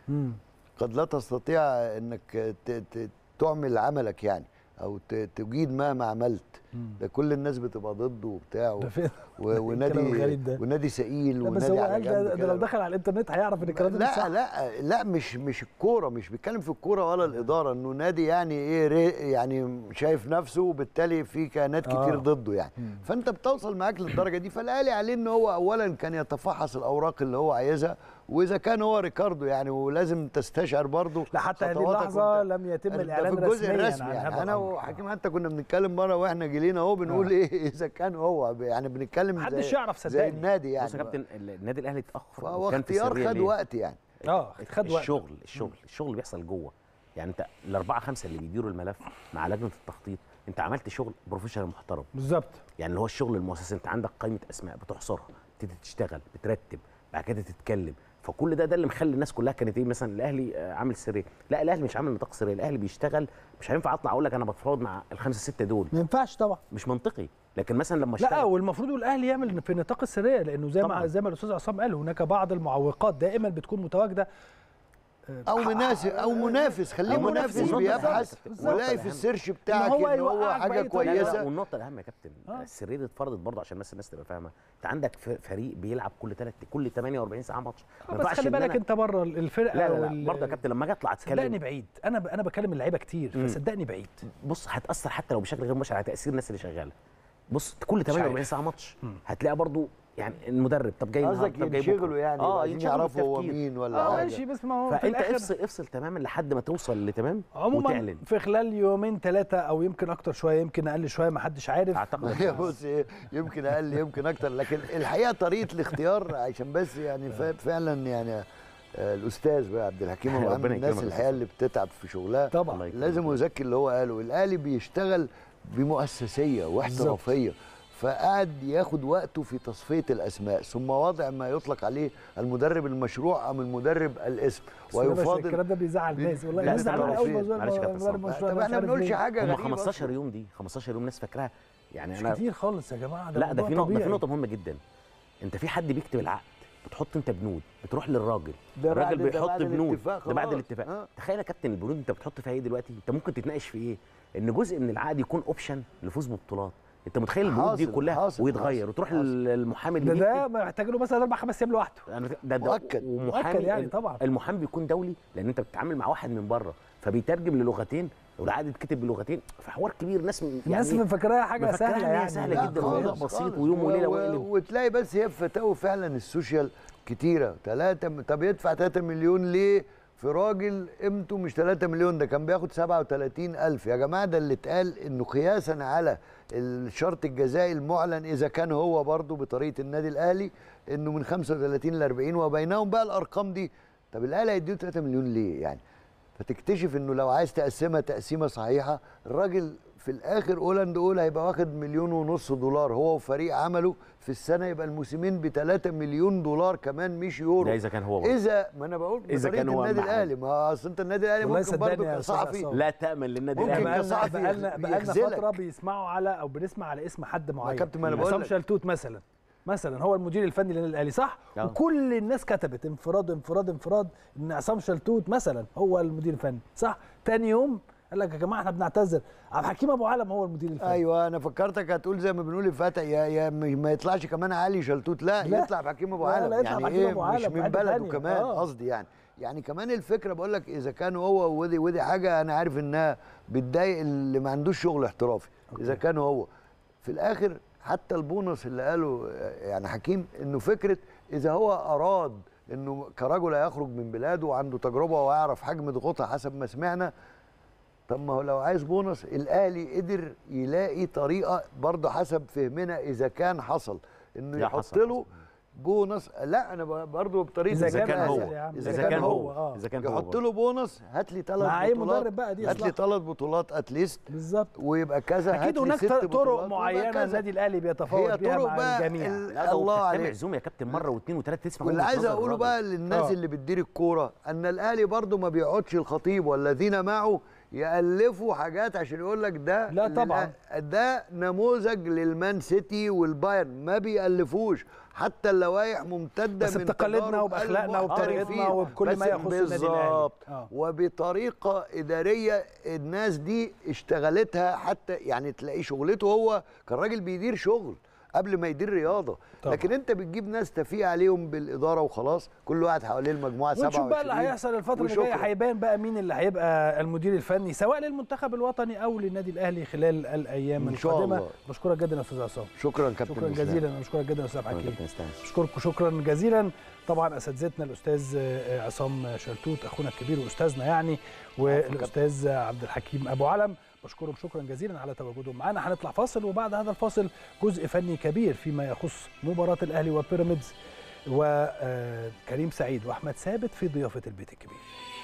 قد لا تستطيع انك ت- ت- تعمل عملك يعني او ت- تجيد مهما عملت ده كل الناس بتبقى ضده وبتاع ده فين؟ و- الكلام ونادي الغريب ده. ونادي سئيل لا بس ونادي هو على قال جنب ده, ده كده. لو دخل على الانترنت هيعرف ان الكلام ده مش لا صح لا لا مش مش الكوره مش بيتكلم في الكوره ولا الاداره انه نادي يعني ايه ري- يعني شايف نفسه وبالتالي في كيانات آه. كتير ضده يعني فانت بتوصل معاك للدرجه دي فالاهلي عليه ان هو اولا كان يتفحص الاوراق اللي هو عايزها واذا كان هو ريكاردو يعني ولازم تستشعر برضه لا حتى هذه خطواتك اللحظه وانت- لم يتم ده الاعلان في الجزء رسميا الرسمي عن يعني هذا انا الأمر. وحكيم حتى كنا بنتكلم مره واحنا جيلين اهو بنقول ايه اذا كان هو يعني بنتكلم محدش زي- يعرف زي صدقني. النادي يعني بص يا كابتن النادي الاهلي اتاخر فهو وكان في اختيار سرية خد ليه؟ وقت يعني اه خد وقت الشغل الشغل الشغل اللي بيحصل جوه يعني انت الاربعه خمسه اللي بيديروا الملف مع لجنه التخطيط انت عملت شغل بروفيشنال محترم بالظبط يعني اللي هو الشغل المؤسسي انت عندك قائمه اسماء بتحصرها تبتدي تشتغل بترتب بعد كده تتكلم فكل ده ده اللي مخلي الناس كلها كانت ايه مثلا الاهلي آه، عامل سريه لا الاهلي مش عامل نطاق سريه الاهلي بيشتغل مش هينفع اطلع اقول لك انا بتفاوض مع الخمسه سته دول ما ينفعش طبعا مش منطقي لكن مثلا لما لا اشتغل والمفروض الاهلي يعمل في نطاق السريه لانه زي ما طبعاً. زي ما الاستاذ عصام قال هناك بعض المعوقات دائما بتكون متواجده او مناسب او منافس خليه أو منافس منافس. بيبحث بالظبط. ولاقي في السيرش بتاعك هو ان هو يوقعك حاجه بقية لا لا كويسه والنقطة الأهم يا كابتن السرية دي اتفرضت برضه عشان بس الناس تبقى فاهمة، أنت عندك ف- فريق بيلعب كل ثلاث كل 48 ساعة ماتش، ما بس ينفعش خلي إن بالك أنا- انت بره الفرقه لا لا وال- لا برضه يا كابتن لما أجي أطلع صدقني أتكلم بعيد انا ب... انا بكلم اللعيبه كتير مم. فصدقني بعيد بص هتأثر حتى لو بشكل غير مباشر على تأثير الناس اللي شغالة. بص كل 48 عارف. ساعة ماتش هتلاقي برضه يعني المدرب طب جاي قصدك النهارده طب جاي ينشغلوا بكرة. يعني اه عايزين ينشغلوا يعرفوا هو بالتفكير. مين ولا اه حاجه ماشي بس ما هو في فانت الاخر افصل افصل تماما لحد ما توصل لتمام عموما وتعلن في خلال يومين ثلاثه او يمكن اكتر شويه يمكن اقل شويه ما حدش عارف اعتقد هي بص إيه، يمكن اقل يمكن اكتر لكن الحقيقه طريقه الاختيار عشان بس يعني ف- فعلا يعني آه، الاستاذ بقى عبد الحكيم هو ربنا من الناس يكرمك يا الحقيقه اللي بتتعب في شغلها طبعا الله يكرمك. لازم يذكر اللي هو قاله الاهلي بيشتغل بمؤسسيه واحترافيه فقعد ياخد وقته في تصفيه الاسماء ثم وضع ما يطلق عليه المدرب المشروع ام المدرب الاسم بس ده بس ويفاضل الكلام ده بيزعل الناس والله لا، الناس استنى زعلانه بس. قوي موضوع معلش يا كابتن المدرب صلاح. المشروع طب ده، احنا مش ما عارف بنقولش ليه. حاجه هم غريبة 15 يوم دي 15 يوم ناس فاكراها يعني مش انا كتير خالص يا جماعه ده لا ده موضوع في نقطه ده في طبيعي. نقطه مهمه جدا انت في حد بيكتب العقد بتحط انت بنود بتروح للراجل ده الراجل بعد- ده بيحط بعد بنود الاتفاق ده بعد خلاص. الاتفاق آه. تخيل يا كابتن البنود انت بتحط فيها ايه دلوقتي انت ممكن تتناقش في ايه ان جزء من العقد يكون اوبشن للفوز ببطولات انت متخيل البنود دي حاصل، كلها حاصل، ويتغير حاصل، وتروح حاصل. للمحامي اللي ده بيكتب ده محتاج له مثلا اربع خمس ايام لوحده أنا فاكر- ده ده مؤكد. ومحامي مؤكد يعني ال- طبعا. المحامي بيكون دولي لان انت بتتعامل مع واحد من بره فبيترجم للغتين والعقد يتكتب بلغتين فحوار كبير ناس م- الناس يعني فاكراها حاجه مفكراها سهله إن هي يعني سهلة لا جدا خالص. وموضوع خالص، بسيط خالص. ويوم و- وليلة و- ويقلب. وتلاقي بس هي فتاوى فعلا السوشيال كتيره 3 طب يدفع 3 مليون ليه في راجل قيمته مش 3 مليون ده كان بياخد 37 ألف يا جماعة ده اللي اتقال إنه قياسا على الشرط الجزائي المعلن إذا كان هو برضه بطريقة النادي الأهلي إنه من 35 ل 40 وبينهم بقى الأرقام دي طب الأهلي هيديله 3 مليون ليه يعني فتكتشف انه لو عايز تقسمها تقسيمه صحيحه الراجل في الاخر اولاند اول هيبقى واخد مليون ونص دولار هو وفريق عمله في السنه يبقى الموسمين ب 3 مليون دولار كمان مش يورو ده اذا كان هو برضه. اذا ما انا بقول إذا بطريقه كان هو النادي أهم حاجة. الاهلي ما هو اصل انت النادي الاهلي والله ممكن برضه صدقني يا أستاذ كصحفي عصام. لا تامن للنادي ممكن الاهلي بقالنا كصحفي بقالنا بقالنا يخذلك. فتره بيسمعوا على او بنسمع على اسم حد معين كابتن، ما أنا عصام بقول لك. شلتوت مثلا مثلا هو المدير الفني للنادي الاهلي صح آه. وكل الناس كتبت انفراد انفراد انفراد ان عصام شلتوت مثلا هو المدير الفني صح تاني يوم قال لك يا جماعه احنا بنعتذر عبد الحكيم ابو علم هو المدير الفني ايوه انا فكرتك هتقول زي ما بنقول الفتى يا يا م- ما يطلعش كمان علي شلتوت لا, لا. يطلع بحكيم ابو لا، علم لا، يطلع يعني بحكيم ايه أبو مش علم من حتة بلده تانية. كمان آه. قصدي يعني يعني كمان الفكره بقول لك اذا كان هو ودي ودي حاجه انا عارف انها بتضايق اللي ما عندوش شغل احترافي اذا كان هو في الاخر حتى البونص اللي قاله يعني حكيم انه فكره اذا هو اراد انه كرجل هيخرج من بلاده وعنده تجربه ويعرف حجم ضغوطها حسب ما سمعنا طب ما هو لو عايز بونص الاهلي قدر يلاقي طريقه برضه حسب فهمنا اذا كان حصل انه لا، يحط حصل، له بونص لا انا ب- برضه بطريقه إذا الذكاء كان هو. يا عم. إذا كان هو. آه. إذا كان هو يحط برضه. له بونص هات لي ثلاث مع أي بطولات مدرب بقى دي هات لي إصلاح. ثلاث بطولات اتليست بالظبط ويبقى كذا هات اكيد لي هناك ست طرق بطولات ويبقى معينه كذا. النادي الاهلي بيتفاوض هي بيها طرق مع بقى الجميع ال- لا ده هو الله بتعمل عليك عزوم يا كابتن مره واثنين وثلاثه تسمع واللي وجهة عايز نظر اقوله الراجل. بقى للناس آه. اللي بتدير الكوره ان الاهلي برضو ما بيقعدش الخطيب والذين معه يالفوا حاجات عشان يقول لك ده لا طبعاً. للأ- ده نموذج للمان سيتي والبايرن ما بيالفوش حتى اللوائح ممتده بس من بتقاليدنا تجارب وبأخلاقنا المحترفين. وبطريقتنا وبكل بس ما يخص النادي الأهلي. بالظبط آه. وبطريقه اداريه الناس دي اشتغلتها حتى يعني تلاقيه شغلته هو كان راجل بيدير شغل قبل ما يدير رياضه طبعاً. لكن انت بتجيب ناس تفيق عليهم بالاداره وخلاص كل واحد حواليه المجموعه 27 ونشوف بقى اللي هيحصل الفترة اللي جاية وشكراً. هيبان بقى مين اللي هيبقى المدير الفني سواء للمنتخب الوطني أو للنادي الأهلي خلال الأيام إن شاء القادمة الله. بشكرك جدا يا أستاذ عصام شكرا كابتن شكرا إسلام. جزيلا أنا بشكرك جدا يا أستاذ شكراً حكيم كابتن إسلام. بشكركم شكرا جزيلا طبعا اساتذتنا الاستاذ آه، عصام شلتوت اخونا الكبير واستاذنا يعني والاستاذ عبد الحكيم ابو علم بشكرهم شكرا جزيلا على تواجدهم معنا هنطلع فاصل وبعد هذا الفاصل جزء فني كبير فيما يخص مباراه الاهلي وبيراميدز وكريم سعيد واحمد ثابت في ضيافه البيت الكبير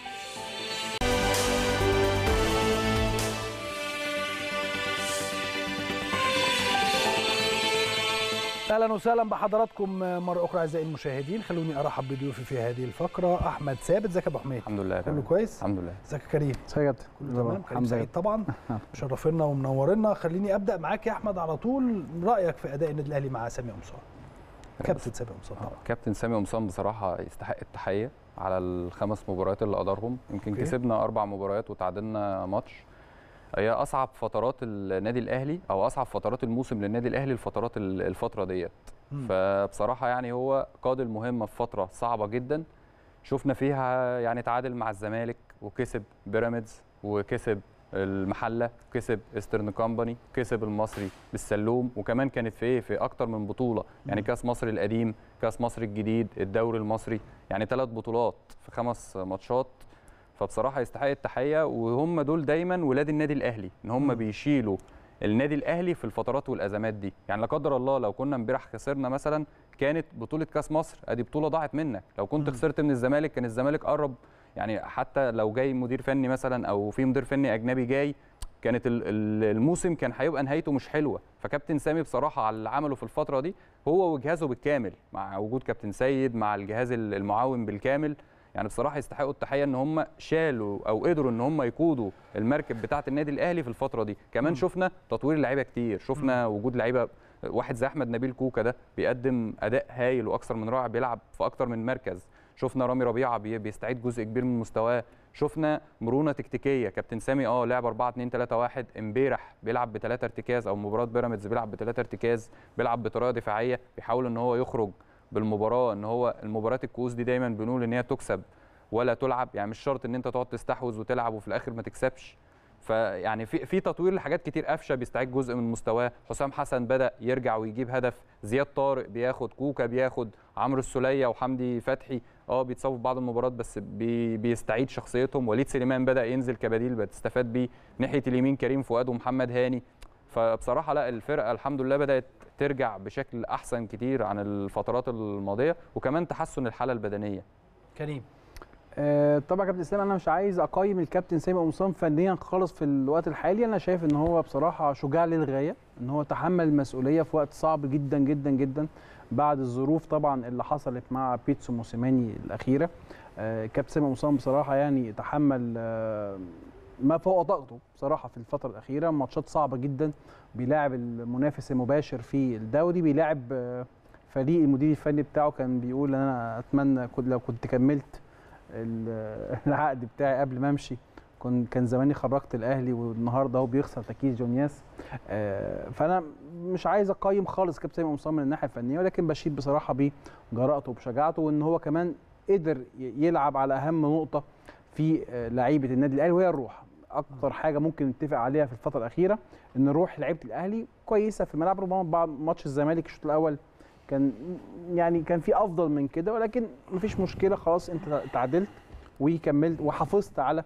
اهلا وسهلا بحضراتكم مره اخرى اعزائي المشاهدين خلوني ارحب بضيوفي في هذه الفقره احمد ثابت ازيك يا ابو حميد الحمد لله كله تمام. كويس الحمد لله ازيك يا كريم ازيك يا كابتن كله تمام كريم سعيد طبعا مشرفنا ومنورنا خليني ابدا معاك يا احمد على طول رايك في اداء النادي الاهلي مع سامي قمصان كابتن سامي قمصان طبعا كابتن سامي قمصان بصراحه يستحق التحيه على الخمس مباريات اللي ادارهم يمكن أوكي. كسبنا اربع مباريات وتعادلنا ماتش هي اصعب فترات النادي الاهلي او اصعب فترات الموسم للنادي الاهلي الفترات ال- الفتره ديت مم. فبصراحه يعني هو قاد المهمه في فتره صعبه جدا شفنا فيها يعني تعادل مع الزمالك وكسب بيراميدز وكسب المحله كسب ايسترن كومباني كسب المصري بالسلوم وكمان كانت في ايه في اكتر من بطوله يعني مم. كاس مصر القديم كاس مصر الجديد الدوري المصري يعني ثلاث بطولات في خمس ماتشات فبصراحه يستحق التحيه وهم دول دايما ولاد النادي الاهلي ان هم مم. بيشيلوا النادي الاهلي في الفترات والازمات دي يعني لا قدر الله لو كنا امبارح خسرنا مثلا كانت بطوله كاس مصر ادي بطوله ضاعت منك لو كنت مم. خسرت من الزمالك كان الزمالك قرب يعني حتى لو جاي مدير فني مثلا او في مدير فني اجنبي جاي كانت ال- ال- الموسم كان هيبقى نهايته مش حلوه فكابتن سامي بصراحه على اللي عمله في الفتره دي هو وجهازه بالكامل مع وجود كابتن سيد مع الجهاز ال- المعاون بالكامل يعني بصراحه يستحقوا التحيه ان هم شالوا او قدروا ان هم يقودوا المركب بتاعه النادي الاهلي في الفتره دي كمان مم. شفنا تطوير لعيبه كتير شفنا وجود لعيبه واحد زي احمد نبيل كوكا ده بيقدم اداء هايل واكثر من رائع بيلعب في اكتر من مركز شفنا رامي ربيعه بي- بيستعيد جزء كبير من مستواه شفنا مرونه تكتيكيه كابتن سامي اه لعب 4 2 3 1 امبارح بيلعب بثلاثه ارتكاز او مباراه بيراميدز بيلعب بثلاثه ارتكاز بيلعب بطريقه دفاعيه بيحاول ان هو يخرج بالمباراه ان هو المباريات الكؤوس دي دايما بنقول ان هي تكسب ولا تلعب يعني مش شرط ان انت تقعد تستحوذ وتلعب وفي الاخر ما تكسبش فيعني في في تطوير لحاجات كتير قفشه بيستعيد جزء من مستواه حسام حسن بدا يرجع ويجيب هدف زياد طارق بياخد كوكا بياخد عمرو السوليه وحمدي فتحي اه بيتصابوا في بعض المباريات بس بي بيستعيد شخصيتهم وليد سليمان بدا ينزل كبديل بتستفاد بيه ناحيه اليمين كريم فؤاد ومحمد هاني فبصراحه لا الفرقه الحمد لله بدات ترجع بشكل احسن كتير عن الفترات الماضيه وكمان تحسن الحاله البدنيه كريم آه، طبعا يا كابتن اسلام انا مش عايز اقيم الكابتن سامي قمصان فنيا خالص في الوقت الحالي انا شايف ان هو بصراحه شجاع للغايه ان هو تحمل المسؤوليه في وقت صعب جدا جدا جدا بعد الظروف طبعا اللي حصلت مع بيتسو موسيماني الاخيره آه، كابتن سامي قمصان بصراحه يعني تحمل آه، ما فوق طاقته بصراحه في الفتره الاخيره ماتشات صعبه جدا بيلاعب المنافس المباشر في الدوري بيلاعب آه، فريق المدير الفني بتاعه كان بيقول انا اتمنى كنت لو كنت كملت ال- العقد بتاعي قبل ما امشي كن كان زماني خرجت الاهلي والنهارده هو بيخسر تكيس جونياس آه، فانا مش عايز اقيم خالص كابتن سامي قمصان من الناحيه الفنيه ولكن بشيد بصراحه بجرأته وبشجاعته وان هو كمان قدر ي- يلعب على اهم نقطه في آه، لعيبه النادي الاهلي وهي الروح اكتر حاجه ممكن نتفق عليها في الفتره الاخيره ان روح لعيبه الاهلي كويسه في الملعب ربما بعد ماتش الزمالك الشوط الاول كان يعني كان في افضل من كده ولكن مفيش مشكله خلاص انت تعادلت وكملت وحافظت على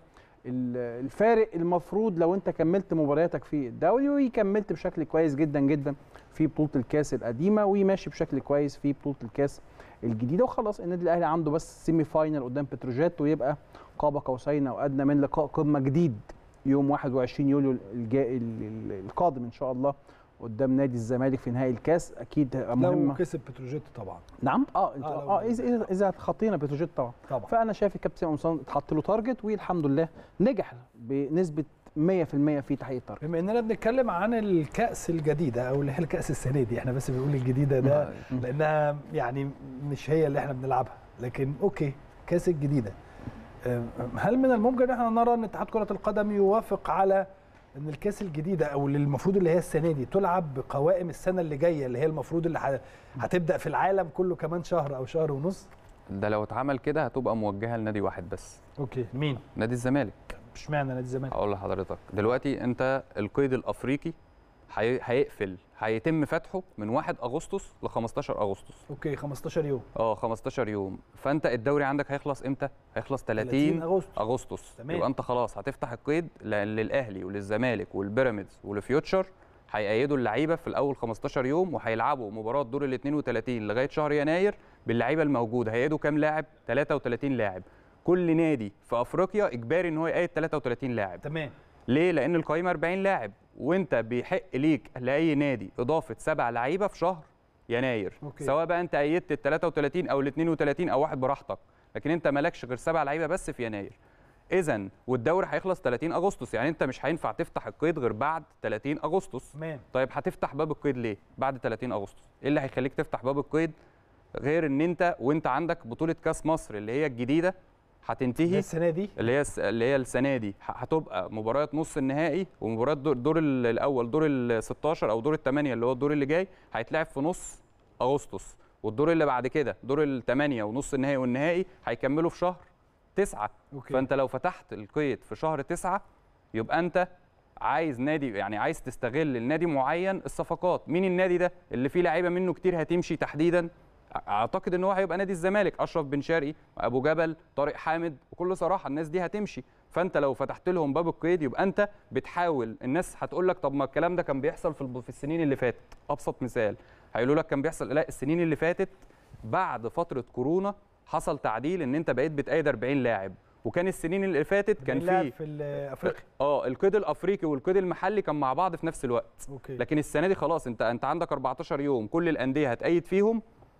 ال- الفارق المفروض لو انت كملت مبارياتك في الدوري وكملت بشكل كويس جدا جدا في بطوله الكاس القديمه وماشي بشكل كويس في بطوله الكاس الجديده وخلاص النادي الاهلي عنده بس سيمي فاينل قدام بتروجيت ويبقى قاب قوسين او ادنى من لقاء قمه جديد يوم 21 يوليو الجا... ال- ال- القادم ان شاء الله قدام نادي الزمالك في نهائي الكاس اكيد هتبقى لو مهمه كسب بتروجيت طبعا نعم اه آه، اه, لو- آه اذا إذا- اذا خطينا بتروجيت طبعا طبعا فانا شايف الكابتن سامي قمصان اتحط له تارجت والحمد لله نجح بنسبه 100% في تحقيق التارجت بما اننا بنتكلم عن الكأس الجديدة او اللي هي الكأس السنة دي احنا بس بنقول الجديدة ده لانها يعني مش هي اللي احنا بنلعبها لكن اوكي كأس الجديدة أم، هل من الممكن ان احنا نرى ان اتحاد كرة القدم يوافق على ان الكأس الجديدة او اللي المفروض اللي هي السنة دي تلعب بقوائم السنة اللي جاية اللي هي المفروض اللي ه- هتبدأ في العالم كله كمان شهر او شهر ونص ده لو اتعمل كده هتبقى موجهه لنادي واحد بس اوكي مين نادي الزمالك اشمعنى نادي الزمالك هقول لحضرتك دلوقتي انت القيد الافريقي هي- هيقفل هيتم فتحه من 1 اغسطس ل 15 اغسطس اوكي 15 يوم اه 15 يوم فانت الدوري عندك هيخلص امتى هيخلص 30, 30 أغسطس. اغسطس تمام. يبقى انت خلاص هتفتح القيد ل- للاهلي وللزمالك والبيراميدز والفيوتشر هيأيدوا اللعيبه في الاول 15 يوم وهيلعبوا مباراه دور ال 32 لغايه شهر يناير باللعيبه الموجوده هيأيدوا كام لاعب 33 لاعب كل نادي في افريقيا اجباري ان هو يأيد 33 لاعب تمام ليه؟ لأن القائمة 40 لاعب وأنت بيحق ليك لأي نادي إضافة سبع لعيبة في شهر يناير أوكي. سواء بقى أنت أيدت ال 33 أو ال 32 أو واحد براحتك لكن أنت مالكش غير سبع لعيبة بس في يناير إذا والدوري هيخلص 30 أغسطس يعني أنت مش هينفع تفتح القيد غير بعد 30 أغسطس تمام طيب هتفتح باب القيد ليه؟ بعد 30 أغسطس إيه اللي هيخليك تفتح باب القيد غير ان انت وانت عندك بطوله كاس مصر اللي هي الجديده هتنتهي السنه دي اللي هي الس- اللي هي السنه دي ه- هتبقى مباريات نص النهائي ومباريات دور, دور ال- الاول دور ال 16 او دور الثمانيه اللي هو الدور اللي جاي هيتلعب في نص اغسطس والدور اللي بعد كده دور الثمانيه ونص النهائي والنهائي هيكملوا في شهر تسعة أوكي. فانت لو فتحت القيد في شهر تسعة يبقى انت عايز نادي يعني عايز تستغل النادي معين الصفقات مين النادي ده اللي فيه لعيبه منه كتير هتمشي تحديدا اعتقد ان هو هيبقى نادي الزمالك اشرف بن شرقي ابو جبل طارق حامد بكل صراحه الناس دي هتمشي فانت لو فتحت لهم باب القيد يبقى انت بتحاول الناس هتقول لك طب ما الكلام ده كان بيحصل في الب- في السنين اللي فاتت ابسط مثال هيقولوا لك كان بيحصل لا السنين اللي فاتت بعد فتره كورونا حصل تعديل ان انت بقيت بتأيد 40 لاعب وكان السنين اللي فاتت كان لاعب في في الافريقي اه القيد الافريقي والقيد المحلي كان مع بعض في نفس الوقت أوكي. لكن السنه دي خلاص انت انت عندك 14 يوم كل الانديه هتأيد فيهم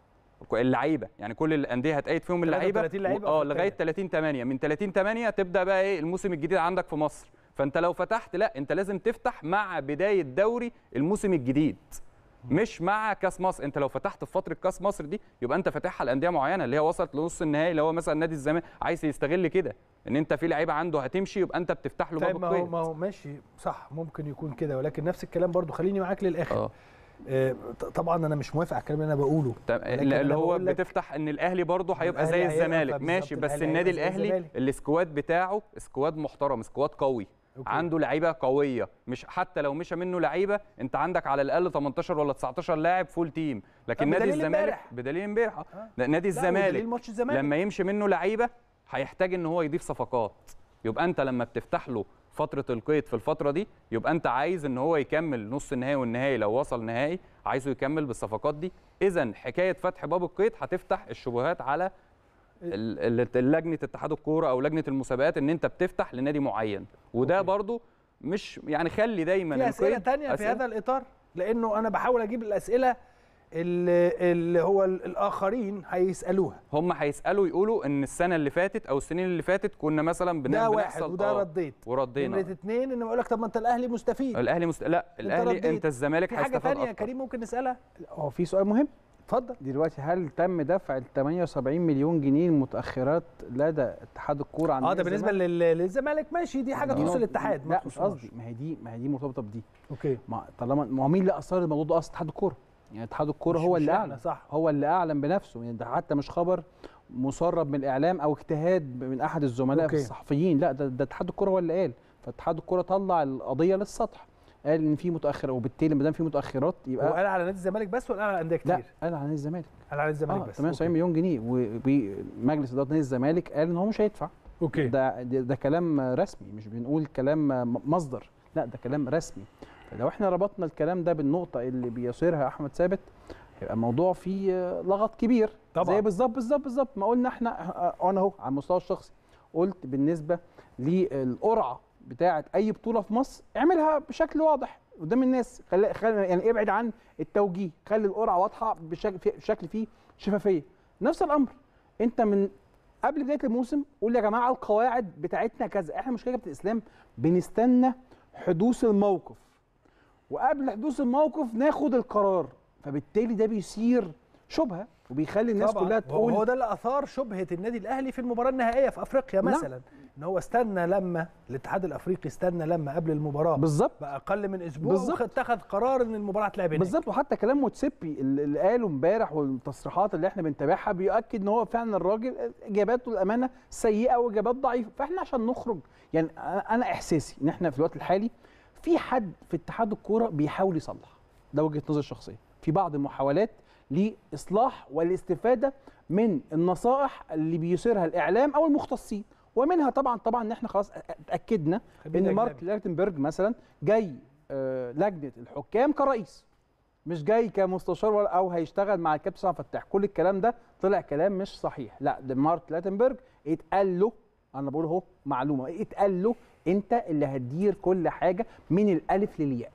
اللعيبه يعني كل الانديه هتأيد فيهم اللعيبه 33 لعيبة اه أفريقية. لغايه 30 8 من 30 8 تبدا بقى ايه الموسم الجديد عندك في مصر فانت لو فتحت لا انت لازم تفتح مع بدايه دوري الموسم الجديد مش مع كاس مصر انت لو فتحت في فتره كاس مصر دي يبقى انت فاتحها لانديه معينه اللي هي وصلت لنص النهائي اللي هو مثلا نادي الزمالك عايز يستغل كده ان انت في لعيبه عنده هتمشي يبقى انت بتفتح له طيب باب ما هو القيد ما هو ماشي صح ممكن يكون كده ولكن نفس الكلام برضو خليني معاك للاخر آه. طبعا انا مش موافق على الكلام اللي انا بقوله تم- ولكن اللي أنا هو بقول لك بتفتح ان الاهلي برضه هيبقى الأهلي زي هيبقى الزمالك بالظبط، ماشي بس الأهلي النادي هيبقى زي الاهلي الزمالك. السكواد بتاعه سكواد محترم سكواد قوي أوكي. عنده لعيبه قويه مش حتى لو مشى منه لعيبه انت عندك على الاقل 18 ولا 19 لاعب فول تيم لكن آه، نادي بدليل الزمالك امبارح. بدليل امبارح آه. نادي لا، الزمالك ودليل ماتش الزمالك. لما يمشي منه لعيبه هيحتاج ان هو يضيف صفقات يبقى انت لما بتفتح له فتره القيد في الفتره دي يبقى انت عايز ان هو يكمل نص النهائي والنهائي لو وصل نهائي عايزه يكمل بالصفقات دي اذا حكايه فتح باب القيد هتفتح الشبهات على ال- ال- لجنه اتحاد الكوره او لجنه المسابقات ان انت بتفتح لنادي معين وده برضو مش يعني خلي دايما في اسئله القيد تانية في أسئلة- هذا الاطار لانه انا بحاول اجيب الاسئله اللي, اللي هو ال- الاخرين هيسالوها هم هيسالوا يقولوا ان السنه اللي فاتت او السنين اللي فاتت كنا مثلا بن- ده واحد بنحصل وده آه، رديت وردينا نمره اتنين ان بقول لك طب ما انت الاهلي مستفيد الاهلي مست... لا أنت الاهلي رديت. انت الزمالك في حاجه هيستفاد ثانيه يا أكتر. كريم ممكن نسالها هو في سؤال مهم اتفضل دلوقتي هل تم دفع ال 78 مليون جنيه المتاخرات لدى اتحاد الكوره عن اه نادي ده بالنسبه الزمالك؟ لل- للزمالك ماشي دي حاجه دي تخص نقطة- الاتحاد ما لا مش تخصناش. قصدي ما هي دي ما هي دي مرتبطه بدي اوكي ما طالما ما هو مين اللي اثر الموضوع ده اصلا اتحاد الكوره يعني اتحاد الكوره مش- هو مش اللي إحنا، اعلن صح. هو اللي اعلن بنفسه يعني ده حتى مش خبر مسرب من الاعلام او اجتهاد من احد الزملاء أوكي. الصحفيين لا ده, ده اتحاد الكوره هو اللي قال فاتحاد الكوره طلع القضيه للسطح قال ان في متاخر وبالتالي ما دام في متاخرات هو يبقى قال على نادي الزمالك بس ولا قال على انديه لا كتير؟ قال على نادي الزمالك قال على نادي الزمالك آه بس 78 مليون جنيه ومجلس اداره نادي الزمالك قال ان هو مش هيدفع اوكي ده ده, ده كلام رسمي مش بنقول كلام م- مصدر لا ده كلام رسمي فلو احنا ربطنا الكلام ده بالنقطه اللي بيصيرها احمد ثابت هيبقى الموضوع فيه آه، لغط كبير طبعاً. زي بالظبط بالظبط بالظبط ما قلنا احنا آه، انا اهو على المستوى الشخصي قلت بالنسبه للقرعه بتاعه اي بطوله في مصر اعملها بشكل واضح قدام الناس خلي خلي يعني ابعد عن التوجيه خلي القرعه واضحه بشكل في- بشكل فيه شفافيه نفس الامر انت من قبل بدايه الموسم قول يا جماعه القواعد بتاعتنا كذا احنا مشكله كابتن اسلام بنستنى حدوث الموقف وقبل حدوث الموقف ناخد القرار فبالتالي ده بيثير شبهه وبيخلي الناس طبعاً. كلها تقول وهو ده اللي اثار شبهه النادي الاهلي في المباراه النهائيه في افريقيا نعم. مثلا ان هو استنى لما الاتحاد الافريقي استنى لما قبل المباراه بالظبط باقل من اسبوع بالظبط. واتخذ قرار ان المباراه هتلعب هناك بالظبط وحتى كلام موتسيبي اللي اللي قاله امبارح والتصريحات اللي احنا بنتابعها بيؤكد ان هو فعلا الراجل اجاباته الامانه سيئه واجابات ضعيفه فاحنا عشان نخرج يعني انا أنا احساسي ان احنا في الوقت الحالي في حد في اتحاد الكوره بيحاول يصلح ده وجهه نظري الشخصيه في بعض المحاولات لاصلاح والاستفاده من النصائح اللي بيثيرها الاعلام او المختصين ومنها طبعا طبعا ان احنا خلاص اتاكدنا خبير ان مارك أجنبي. لاكتنبرج مثلا جاي آه، لجنه الحكام كرئيس مش جاي كمستشار ولا او هيشتغل مع الكابتن سامح فتاح كل الكلام ده طلع كلام مش صحيح لا ده مارك لاتنبرج اتقال له انا بقول اهو معلومه اتقال له انت اللي هتدير كل حاجه من الالف للياء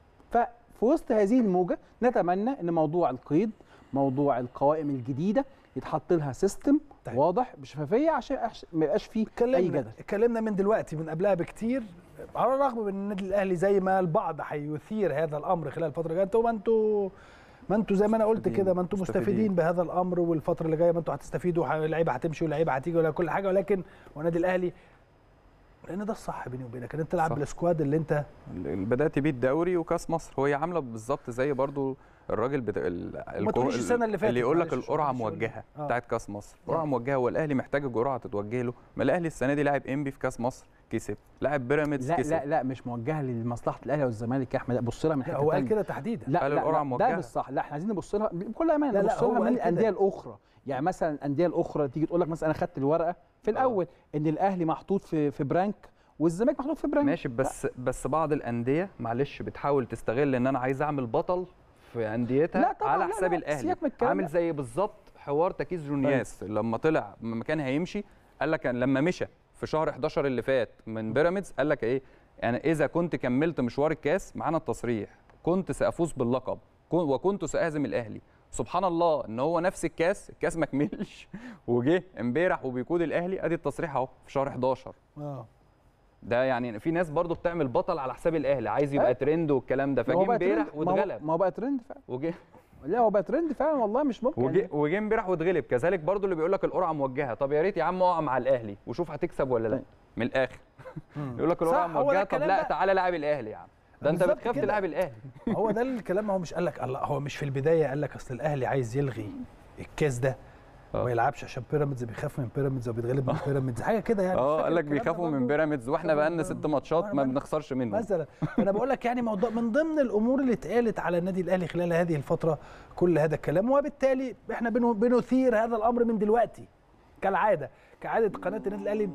ففي وسط هذه الموجه نتمنى ان موضوع القيد موضوع القوائم الجديده يتحط لها سيستم طيب. واضح بشفافيه عشان عشان ما يبقاش فيه اي اتكلمنا جدل اتكلمنا من دلوقتي من قبلها بكتير على الرغم من ان النادي الاهلي زي ما البعض هيثير هذا الامر خلال الفتره الجايه انتوا ما انتوا ما انتوا زي ما انا قلت مستفيدين. كده ما انتوا مستفيدين مستفيدين. بهذا الامر والفتره اللي جايه ما انتوا هتستفيدوا ح- اللعيبه هتمشي واللعيبه هتيجي ولا كل حاجه ولكن والنادي الاهلي لان ده الصح بيني وبينك ان انت تلعب صح. بالسكواد اللي انت ال- بدات بيه الدوري وكاس مصر هو هي عامله بالظبط زي برضو الراجل بتا... ال... الكو- تقوليش السنة اللي فاتت، اللي يقول لك معلش، القرعه معلش، موجهه آه. بتاعت كاس مصر قرعه موجهه هو الاهلي محتاج الجرعه تتوجه له ما الاهلي السنه دي لاعب انبي في كاس مصر كسب لاعب بيراميدز لا كسب لا لا مش موجهه لمصلحه الاهلي والزمالك يا احمد لا بص لها من لا حته هو قال تانية. كده تحديدا لا قال لا, القرعة لا موجهة. ده مش صح لا احنا عايزين نبص لها بكل امانه لا، لا، نبص لها هو من قال كده. الانديه الاخرى يعني مثلا الانديه الاخرى تيجي تقول لك مثلا انا خدت الورقه في الاول ان الاهلي محطوط في في برانك والزمالك محطوط في برانك ماشي بس بس بعض الانديه معلش بتحاول تستغل ان انا عايز اعمل بطل في انديتها لا طبعاً، على لا، حساب لا، الاهلي سيبك من الكلام عامل ده. زي بالظبط حوار تكيس جونياس لما طلع لما كان هيمشي قال لك لما مشى في شهر 11 اللي فات من بيراميدز قال لك ايه يعني اذا كنت كملت مشوار الكاس معانا التصريح كنت سافوز باللقب كن- وكنت ساهزم الاهلي سبحان الله ان هو نفس الكاس الكاس ما كملش وجه امبارح وبيقود الاهلي ادي التصريح اهو في شهر 11 اه ده يعني في ناس برضو بتعمل بطل على حساب الاهلي عايز يبقى أيوة. ترند والكلام ده ما هو فجه بقى ترند- امبارح ما هو- واتغلب ما هو بقى ترند فعلا وجه لا هو بقى ترند فعلا والله مش ممكن وجه وجه امبارح واتغلب كذلك برضو اللي بيقول لك القرعه موجهه طب يا ريت يا عم اقع مع الاهلي وشوف هتكسب ولا لا من الاخر يقول لك القرعه صح، هو ده موجهه طب الكلام لا بقى. تعالى لاعب الاهلي يا عم ده انت بالظبط بتخاف كده. تلعب الاهلي هو ده الكلام هو مش قال لك الله هو مش في البدايه قال لك اصل الاهلي عايز يلغي الكاس ده وما يلعبش عشان بيراميدز بيخاف من بيراميدز وبيتغلب من بيراميدز حاجه كده يعني مش اه فاكر قال لك الكلام ده بيخافوا من برضه. بيراميدز واحنا بقى لنا ست ماتشات ما بنخسرش منه مثلا انا بقول لك يعني موضوع من ضمن الامور اللي اتقالت على النادي الاهلي خلال هذه الفتره كل هذا الكلام وبالتالي احنا بنو- بنثير هذا الامر من دلوقتي كالعاده كعاده قناه النادي الاهلي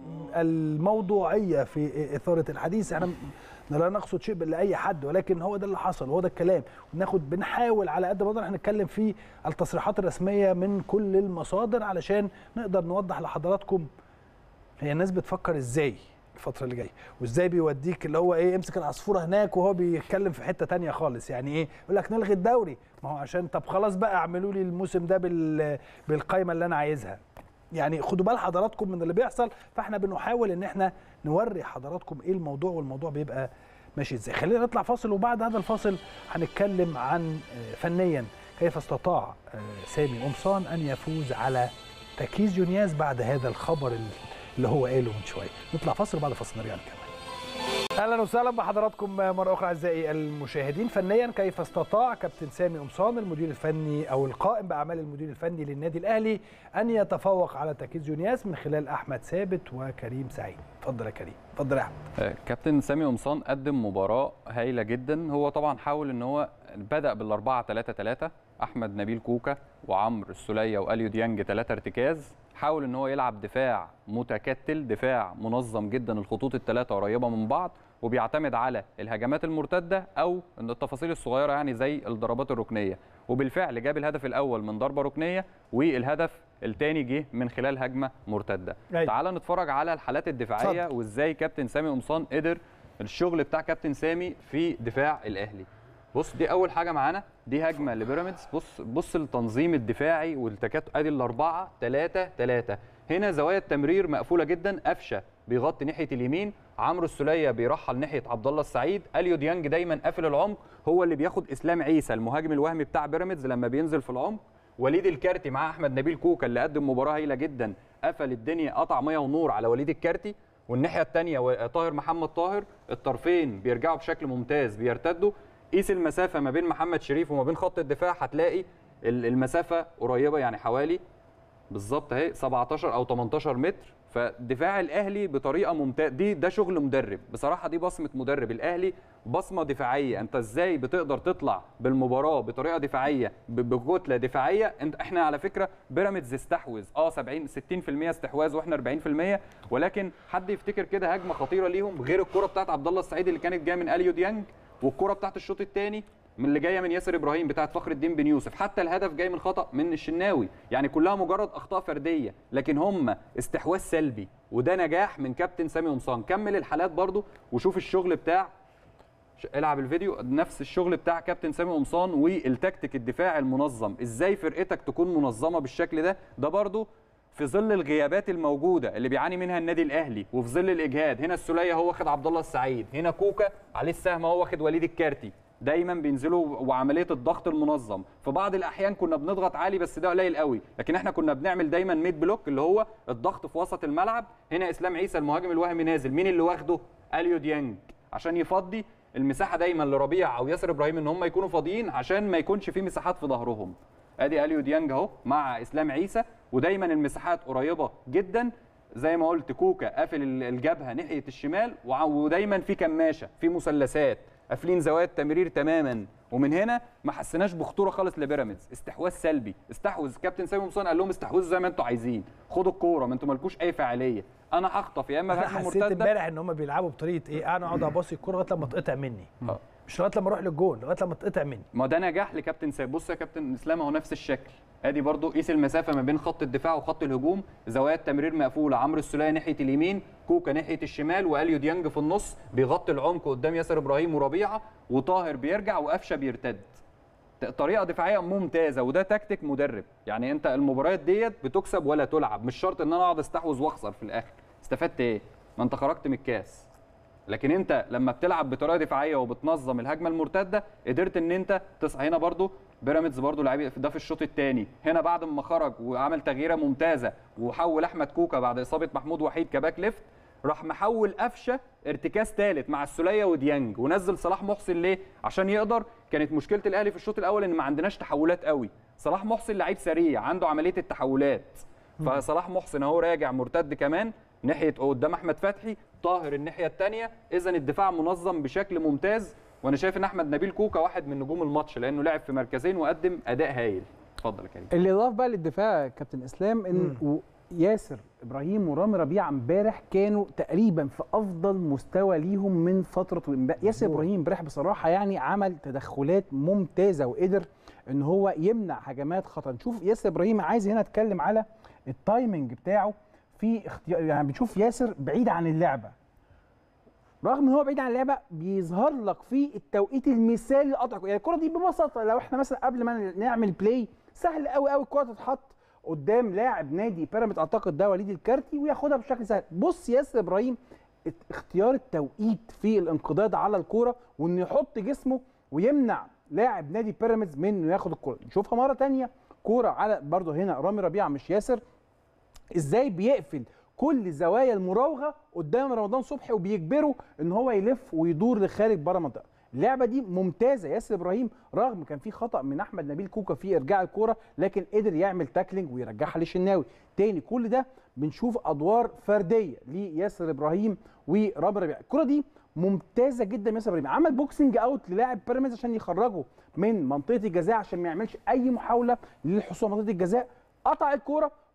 الموضوعيه في اثاره الحديث احنا لا نقصد شيء لاي حد ولكن هو ده اللي حصل وهو ده الكلام وناخد بنحاول على قد ما نقدر احنا نتكلم في التصريحات الرسميه من كل المصادر علشان نقدر نوضح لحضراتكم هي الناس بتفكر ازاي الفتره اللي جايه وازاي بيوديك اللي هو ايه امسك العصفوره هناك وهو بيتكلم في حته تانية خالص يعني ايه يقول لك نلغي الدوري ما هو عشان طب خلاص بقى اعملوا لي الموسم ده بال بالقايمه اللي انا عايزها يعني خدوا بال حضراتكم من اللي بيحصل فاحنا بنحاول ان احنا نوري حضراتكم ايه الموضوع والموضوع بيبقى ماشي ازاي خلينا نطلع فاصل وبعد هذا الفاصل هنتكلم عن آه، فنيا كيف استطاع آه، سامي قمصان ان يفوز على تركيز جونياز بعد هذا الخبر اللي هو قاله من شويه نطلع فاصل وبعد الفاصل نرجع نكمل اهلا وسهلا بحضراتكم مره اخرى اعزائي المشاهدين فنيا كيف استطاع كابتن سامي قمصان المدير الفني او القائم باعمال المدير الفني للنادي الاهلي ان يتفوق على تركيز جونياس من خلال احمد ثابت وكريم سعيد اتفضل يا كريم اتفضل يا احمد آه، كابتن سامي قمصان قدم مباراة هايلة جدا هو طبعا حاول ان هو بدأ بالأربعة 3 3 أحمد نبيل كوكا وعمرو السولية وأليو ديانج ثلاثة ارتكاز حاول ان هو يلعب دفاع متكتل دفاع منظم جدا الخطوط الثلاثه قريبه من بعض وبيعتمد على الهجمات المرتده او ان التفاصيل الصغيره يعني زي الضربات الركنيه وبالفعل جاب الهدف الاول من ضربه ركنيه والهدف الثاني جه من خلال هجمه مرتده أيوة. تعال نتفرج على الحالات الدفاعيه اتفضل. وازاي كابتن سامي قمصان قدر الشغل بتاع كابتن سامي في دفاع الاهلي بص دي اول حاجه معانا دي هجمه لبيراميدز بص بص التنظيم الدفاعي والتكاتف ادي الاربعه 3 3 هنا زوايا التمرير مقفوله جدا قفشه بيغطي ناحيه اليمين عمرو السوليه بيرحل ناحيه عبد الله السعيد اليو ديانج دايما قافل العمق هو اللي بياخد اسلام عيسى المهاجم الوهمي بتاع بيراميدز لما بينزل في العمق وليد الكارتي مع احمد نبيل كوكا اللي قدم مباراه هايله جدا قفل الدنيا قطع ميه ونور على وليد الكارتي والناحيه الثانيه طاهر محمد طاهر الطرفين بيرجعوا بشكل ممتاز بيرتدوا قيس المسافه ما بين محمد شريف وما بين خط الدفاع هتلاقي ال- المسافه قريبه يعني حوالي بالظبط اهي 17 او 18 متر فدفاع الاهلي بطريقه ممتازه دي ده شغل مدرب بصراحه دي بصمه مدرب الاهلي بصمه دفاعيه انت ازاي بتقدر تطلع بالمباراه بطريقه دفاعيه ب- بكتله دفاعيه انت احنا على فكره بيراميدز استحوذ اه 70 60% استحواذ واحنا 40% ولكن حد يفتكر كده هجمه خطيره ليهم غير الكره بتاعت عبد الله السعيد اللي كانت جايه من اليو ديانج والكره بتاعت الشوط الثاني من اللي جايه من ياسر ابراهيم بتاعت فخر الدين بن يوسف حتى الهدف جاي من خطا من الشناوي يعني كلها مجرد اخطاء فرديه لكن هم استحواذ سلبي وده نجاح من كابتن سامي قمصان كمل الحالات برضو وشوف الشغل بتاع ش- العب الفيديو نفس الشغل بتاع كابتن سامي قمصان والتكتيك الدفاعي المنظم ازاي فرقتك تكون منظمه بالشكل ده ده برضو في ظل الغيابات الموجوده اللي بيعاني منها النادي الاهلي وفي ظل الاجهاد هنا السوليه هو واخد عبد الله السعيد هنا كوكا عليه السهم هو واخد وليد الكارتي دايما بينزلوا وعمليه الضغط المنظم في بعض الاحيان كنا بنضغط عالي بس ده قليل قوي لكن احنا كنا بنعمل دايما ميد بلوك اللي هو الضغط في وسط الملعب هنا اسلام عيسى المهاجم الوهمي نازل مين اللي واخده اليو ديانج عشان يفضي المساحه دايما لربيع او ياسر ابراهيم ان هم يكونوا فاضيين عشان ما يكونش في مساحات في ظهرهم ادي اليو ديانج اهو مع اسلام عيسى ودايما المساحات قريبه جدا زي ما قلت كوكا قافل ال- الجبهه ناحيه الشمال وع- ودايما في كماشه في مثلثات قافلين زوايا التمرير تماما ومن هنا ما حسيناش بخطوره خالص لبيراميدز استحواذ سلبي استحوذ كابتن سامي قمصان قال لهم استحوذوا زي ما انتم عايزين خدوا الكوره ما انتم مالكوش اي فعاليه انا هخطف يا اما انا هجمه حسيت مرتده امبارح ان هم بيلعبوا بطريقه ايه انا اقعد اباصي الكوره لغايه لما تقطع مني مش لغايه لما اروح للجول لغايه لما تقطع مني ما ده نجاح لكابتن سامي بص يا كابتن اسلام اهو نفس الشكل ادي برضو قيس المسافه ما بين خط الدفاع وخط الهجوم زوايا التمرير مقفوله عمرو السوليه ناحيه اليمين كوكا ناحيه الشمال واليو ديانج في النص بيغطي العمق قدام ياسر ابراهيم وربيعه وطاهر بيرجع وقفشه بيرتد ت- طريقه دفاعيه ممتازه وده تكتيك مدرب يعني انت المباريات ديت بتكسب ولا تلعب مش شرط ان انا اقعد استحوذ واخسر في الاخر استفدت ايه ما انت خرجت من الكاس لكن انت لما بتلعب بطريقه دفاعيه وبتنظم الهجمه المرتده قدرت ان انت تصحى هنا برضو بيراميدز برضو لعيب ده في الشوط الثاني هنا بعد ما خرج وعمل تغييره ممتازه وحول احمد كوكا بعد اصابه محمود وحيد كباك ليفت راح محول قفشه ارتكاز ثالث مع السوليه وديانج ونزل صلاح محسن ليه عشان يقدر كانت مشكله الاهلي في الشوط الاول ان ما عندناش تحولات قوي صلاح محسن لعيب سريع عنده عمليه التحولات فصلاح محسن اهو راجع مرتد كمان ناحيه قدام احمد فتحي طاهر الناحيه الثانيه اذا الدفاع منظم بشكل ممتاز وانا شايف ان احمد نبيل كوكا واحد من نجوم الماتش لانه لعب في مركزين وقدم اداء هايل اتفضل يا كريم اللي ضاف بقى للدفاع يا كابتن اسلام ان و- ياسر ابراهيم ورامي ربيعه امبارح كانوا تقريبا في افضل مستوى ليهم من فتره امبارح ياسر ابراهيم امبارح بصراحه يعني عمل تدخلات ممتازه وقدر ان هو يمنع هجمات خطر نشوف ياسر ابراهيم عايز هنا اتكلم على التايمنج بتاعه في اختيار يعني بنشوف ياسر بعيد عن اللعبه رغم ان هو بعيد عن اللعبه بيظهر لك في التوقيت المثالي لقطع يعني الكره دي ببساطه لو احنا مثلا قبل ما نعمل بلاي سهل قوي قوي الكره تتحط قدام لاعب نادي بيراميدز اعتقد ده وليد الكارتي وياخدها بشكل سهل بص ياسر ابراهيم ات- اختيار التوقيت في الانقضاض على الكوره وانه يحط جسمه ويمنع لاعب نادي بيراميدز من انه ياخد الكوره نشوفها مره تانية كوره على برضه هنا رامي ربيعه مش ياسر ازاي بيقفل كل زوايا المراوغه قدام رمضان صبحي وبيجبره ان هو يلف ويدور لخارج بره المنطقه اللعبه دي ممتازه ياسر ابراهيم رغم كان في خطا من احمد نبيل كوكا في ارجاع الكوره لكن قدر يعمل تاكلينج ويرجعها للشناوي تاني كل ده بنشوف ادوار فرديه لياسر ابراهيم ورامي ربيعه الكوره دي ممتازه جدا من ياسر ابراهيم عمل بوكسنج اوت للاعب بيراميدز عشان يخرجه من منطقه الجزاء عشان ما يعملش اي محاوله للحصول على منطقه الجزاء قطع الكوره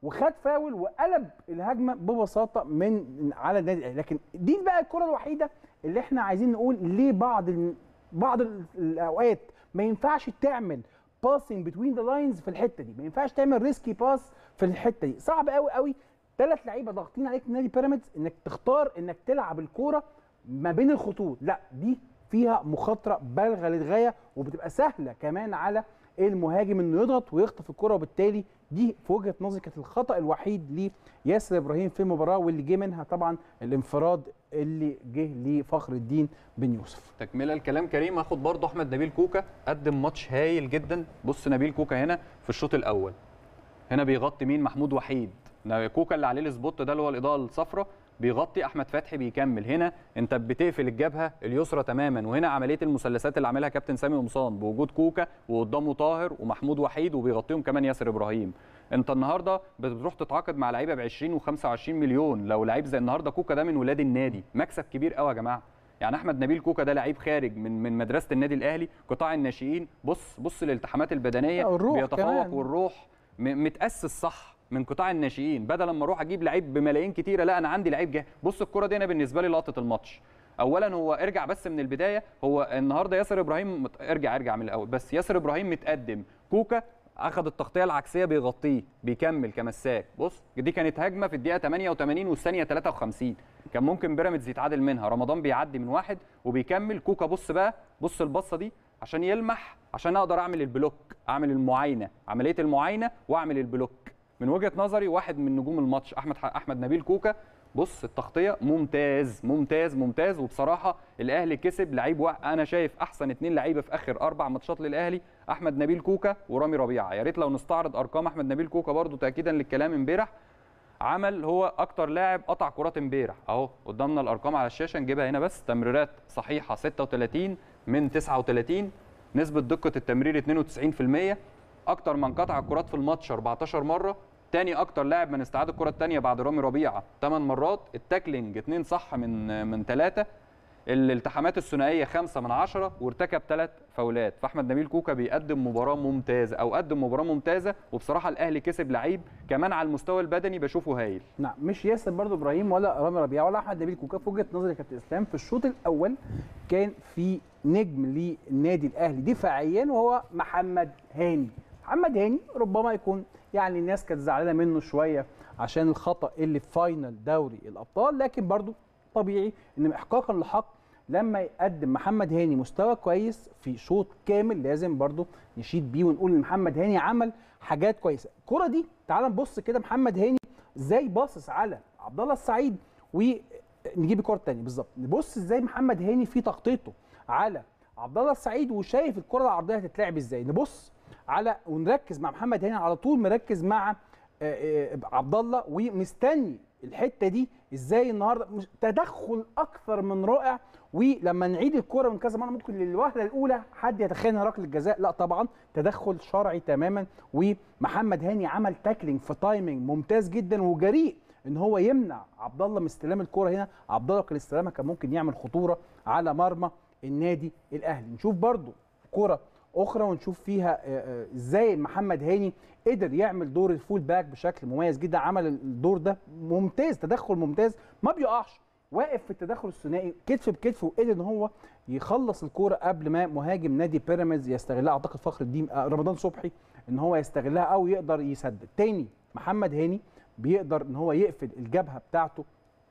وخد فاول وقلب الهجمه ببساطه من على النادي الاهلي لكن دي بقى الكره الوحيده اللي احنا عايزين نقول ليه بعض ال... بعض ال- الاوقات ما ينفعش تعمل باسنج بتوين ذا لاينز في الحته دي ما ينفعش تعمل ريسكي باس في الحته دي صعب قوي قوي ثلاث لعيبه ضاغطين عليك نادي بيراميدز انك تختار انك تلعب الكوره ما بين الخطوط لا دي فيها مخاطره بالغه للغايه وبتبقى سهله كمان على المهاجم انه يضغط ويخطف الكره وبالتالي دي في وجهه نظري كانت الخطا الوحيد لياسر ابراهيم في المباراه واللي جه منها طبعا الانفراد اللي جه لفخر الدين بن يوسف تكمله الكلام كريم هاخد برضه احمد نبيل كوكا قدم ماتش هايل جدا بص نبيل كوكا هنا في الشوط الاول هنا بيغطي مين محمود وحيد نا- كوكا اللي عليه السبوت ده اللي هو الاضاءه الصفراء بيغطي احمد فتحي بيكمل هنا انت بتقفل الجبهه اليسرى تماما وهنا عمليه المثلثات اللي عاملها كابتن سامي قمصان بوجود كوكا وقدامه طاهر ومحمود وحيد وبيغطيهم كمان ياسر ابراهيم انت النهارده بتروح تتعاقد مع لعيبه ب 20 و25 مليون لو لعيب زي النهارده كوكا ده من ولاد النادي مكسب كبير قوي يا جماعه يعني احمد نبيل كوكا ده لعيب خارج من من مدرسه النادي الاهلي قطاع الناشئين بص بص الالتحامات البدنيه لا، والروح بيتفوق كمان. والروح م- متاسس صح من قطاع الناشئين بدل ما اروح اجيب لعيب بملايين كتيره لا انا عندي لعيب جاهز بص الكره دي انا بالنسبه لي لقطه الماتش اولا هو ارجع بس من البدايه هو النهارده ياسر ابراهيم مت- ارجع ارجع من الاول بس ياسر ابراهيم متقدم كوكا اخذ التغطيه العكسيه بيغطيه بيكمل كمساك بص دي كانت هجمه في الدقيقه 88 والثانيه 53 كان ممكن بيراميدز يتعادل منها رمضان بيعدي من واحد وبيكمل كوكا بص بقى بص البصه دي عشان يلمح عشان اقدر اعمل البلوك اعمل المعاينه عمليه المعاينه واعمل البلوك من وجهه نظري واحد من نجوم الماتش احمد احمد نبيل كوكا بص التغطيه ممتاز ممتاز ممتاز وبصراحه الاهلي كسب لعيب وا- انا شايف احسن اتنين لعيبه في اخر اربع ماتشات للاهلي احمد نبيل كوكا ورامي ربيعه يا ريت لو نستعرض ارقام احمد نبيل كوكا برضو تاكيدا للكلام امبارح عمل هو اكتر لاعب قطع كرات امبارح اهو قدامنا الارقام على الشاشه نجيبها هنا بس تمريرات صحيحه 36 من 39 نسبه دقه التمرير 92% اكتر من قطع الكرات في الماتش 14 مره تاني اكتر لاعب من استعاد الكره الثانيه بعد رامي ربيعه 8 مرات التاكلينج 2 صح من من 3 الالتحامات الثنائيه 5 من 10 وارتكب ثلاث فاولات فاحمد نبيل كوكا بيقدم مباراه ممتازه او قدم مباراه ممتازه وبصراحه الاهلي كسب لعيب كمان على المستوى البدني بشوفه هايل نعم مش ياسر برضو ابراهيم ولا رامي ربيعه ولا احمد نبيل كوكا في وجهه نظري يا كابتن اسلام في الشوط الاول كان في نجم للنادي الاهلي دفاعيا وهو محمد هاني محمد هاني ربما يكون يعني الناس كانت زعلانه منه شويه عشان الخطا اللي في فاينل دوري الابطال لكن برضو طبيعي ان احقاقا لحق لما يقدم محمد هاني مستوى كويس في شوط كامل لازم برضو نشيد بيه ونقول ان محمد هاني عمل حاجات كويسه الكره دي تعال نبص كده محمد هاني ازاي باصص على عبد الله السعيد ونجيب الكره الثانيه بالظبط نبص ازاي محمد هاني في تغطيته على عبد الله السعيد وشايف الكره العرضيه هتتلعب ازاي نبص على ونركز مع محمد هاني على طول مركز مع آه، آه، عبد الله ومستني الحته دي ازاي النهارده مش- تدخل اكثر من رائع ولما نعيد الكره من كذا مره ممكن للوهله الاولى حد يتخيل انها ركله جزاء لا طبعا تدخل شرعي تماما ومحمد هاني عمل تاكلينج في تايمنج ممتاز جدا وجريء ان هو يمنع عبد الله من استلام الكره هنا عبد الله كان استلامها كان ممكن يعمل خطوره على مرمى النادي الاهلي نشوف برضو كره اخرى ونشوف فيها آه، آه، ازاي محمد هاني قدر يعمل دور الفول باك بشكل مميز جدا عمل الدور ده ممتاز تدخل ممتاز ما بيقعش واقف في التدخل الثنائي كتف بكتف وقدر ان هو يخلص الكوره قبل ما مهاجم نادي بيراميدز يستغلها اعتقد فخر الدين آه، رمضان صبحي ان هو يستغلها او يقدر يسدد تاني محمد هاني بيقدر ان هو يقفل الجبهه بتاعته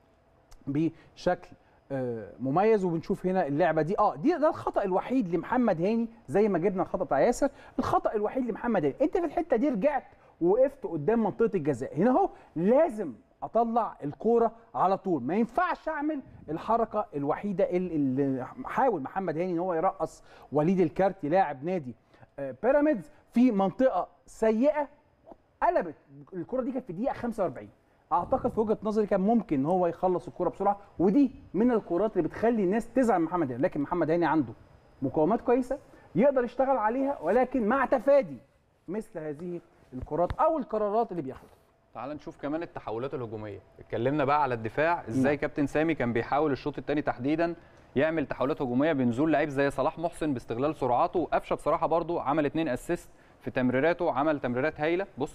بشكل آه، مميز وبنشوف هنا اللعبه دي اه دي ده الخطا الوحيد لمحمد هاني زي ما جبنا الخطا بتاع ياسر الخطا الوحيد لمحمد هاني انت في الحته دي رجعت ووقفت قدام منطقه الجزاء هنا اهو لازم اطلع الكوره على طول ما ينفعش اعمل الحركه الوحيده اللي, اللي حاول محمد هاني ان هو يرقص وليد الكارتي لاعب نادي آه، بيراميدز في منطقه سيئه قلبت الكره دي كانت في دقيقه 45 اعتقد في وجهه نظري كان ممكن ان هو يخلص الكره بسرعه ودي من الكرات اللي بتخلي الناس تزعل من محمد هاني لكن محمد هاني عنده مقاومات كويسه يقدر يشتغل عليها ولكن مع تفادي مثل هذه الكرات او القرارات اللي بياخدها تعال نشوف كمان التحولات الهجوميه اتكلمنا بقى على الدفاع ازاي نعم. كابتن سامي كان بيحاول الشوط الثاني تحديدا يعمل تحولات هجوميه بنزول لعيب زي صلاح محسن باستغلال سرعاته وقفشه بصراحه برضو عمل اتنين اسيست في تمريراته عمل تمريرات هايله بص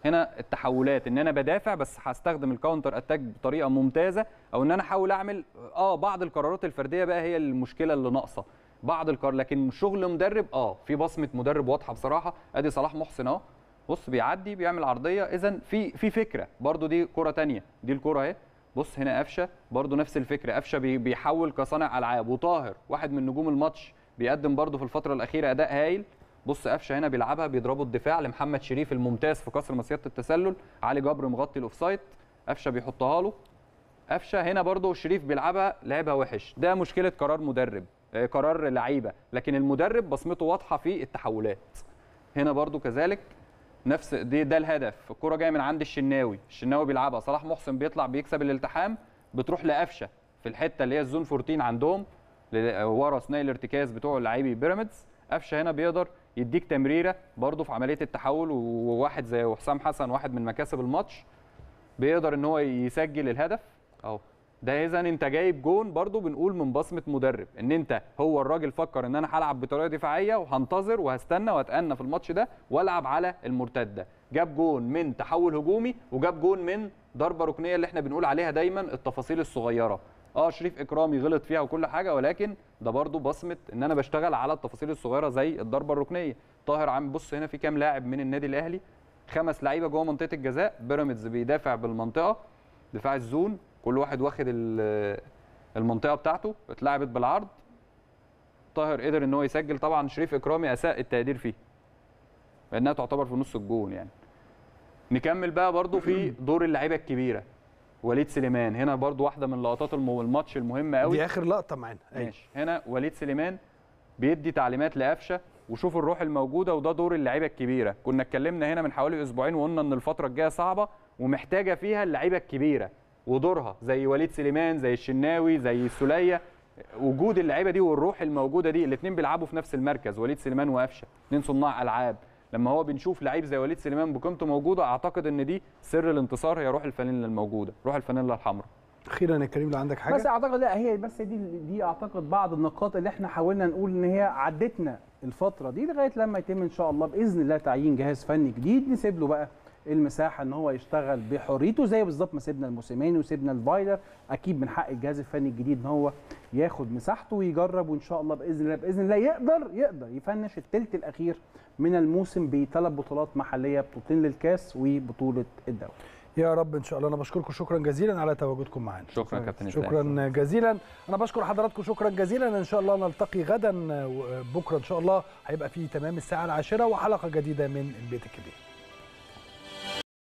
هنا التحولات ان انا بدافع بس هستخدم الكاونتر اتاك بطريقه ممتازه او ان انا احاول اعمل اه بعض القرارات الفرديه بقى هي المشكله اللي ناقصه بعض القرار لكن شغل مدرب اه في بصمه مدرب واضحه بصراحه ادي صلاح محسن اهو بص بيعدي بيعمل عرضيه اذا في في فكره برضو دي كره تانية دي الكره اهي بص هنا قفشه برضو نفس الفكره قفشه بي- بيحول كصانع العاب وطاهر واحد من نجوم الماتش بيقدم برضو في الفتره الاخيره اداء هايل بص قفشه هنا بيلعبها بيضربوا الدفاع لمحمد شريف الممتاز في كسر مصيده التسلل علي جبر مغطي الاوفسايد قفشه بيحطها له قفشه هنا برضو شريف بيلعبها لعبها وحش ده مشكله قرار مدرب آه، قرار لعيبه لكن المدرب بصمته واضحه في التحولات هنا برضو كذلك نفس دي ده الهدف الكره جايه من عند الشناوي الشناوي بيلعبها صلاح محسن بيطلع بيكسب الالتحام بتروح لقفشه في الحته اللي هي الزون 14 عندهم ل- ورا ثنائي الارتكاز بتوع لاعبي بيراميدز قفشه هنا بيقدر يديك تمريره برضه في عمليه التحول وواحد زي حسام حسن واحد من مكاسب الماتش بيقدر ان هو يسجل الهدف اهو ده اذا انت جايب جون برضه بنقول من بصمه مدرب ان انت هو الراجل فكر ان انا هلعب بطريقه دفاعيه وهنتظر وهستنى واتأنى في الماتش ده والعب على المرتده جاب جون من تحول هجومي وجاب جون من ضربه ركنيه اللي احنا بنقول عليها دايما التفاصيل الصغيره اه شريف اكرامي غلط فيها وكل حاجه ولكن ده برضه بصمه ان انا بشتغل على التفاصيل الصغيره زي الضربه الركنيه طاهر عم بص هنا في كام لاعب من النادي الاهلي خمس لعيبه جوه منطقه الجزاء بيراميدز بيدافع بالمنطقه دفاع الزون كل واحد واخد ال- المنطقه بتاعته اتلعبت بالعرض طاهر قدر ان هو يسجل طبعا شريف اكرامي اساء التقدير فيه لانها تعتبر في نص الجون يعني نكمل بقى برضو في دور اللعيبه الكبيره وليد سليمان هنا برضو واحده من لقطات الم- الماتش المهمه قوي دي اخر لقطه معانا أيوة. ماشي هنا وليد سليمان بيدي تعليمات لقفشه وشوف الروح الموجوده وده دور اللعيبه الكبيره كنا اتكلمنا هنا من حوالي اسبوعين وقلنا ان الفتره الجايه صعبه ومحتاجه فيها اللعيبه الكبيره ودورها زي وليد سليمان زي الشناوي زي السوليه وجود اللعيبه دي والروح الموجوده دي الاثنين بيلعبوا في نفس المركز وليد سليمان وقفشه اثنين صناع العاب لما هو بنشوف لعيب زي وليد سليمان بقيمته موجوده اعتقد ان دي سر الانتصار هي روح الفانيلا الموجوده روح الفانيلا الحمراء اخيرا يا كريم لو عندك حاجه بس اعتقد لا هي بس دي دي اعتقد بعض النقاط اللي احنا حاولنا نقول ان هي عدتنا الفتره دي لغايه لما يتم ان شاء الله باذن الله تعيين جهاز فني جديد نسيب له بقى المساحه ان هو يشتغل بحريته زي بالظبط ما سيبنا الموسيماني وسيبنا الفايلر اكيد من حق الجهاز الفني الجديد ان هو ياخد مساحته ويجرب وان شاء الله باذن الله باذن الله يقدر يقدر يفنش الثلث الاخير من الموسم بثلاث بطولات محليه بطولتين للكاس وبطوله الدوري يا رب ان شاء الله انا بشكركم شكرا جزيلا على تواجدكم معنا شكرا يا كابتن إسلام. شكرا جزيلا انا بشكر حضراتكم شكرا جزيلا ان شاء الله نلتقي غدا بكره ان شاء الله هيبقى في تمام الساعه العاشره وحلقه جديده من البيت الكبير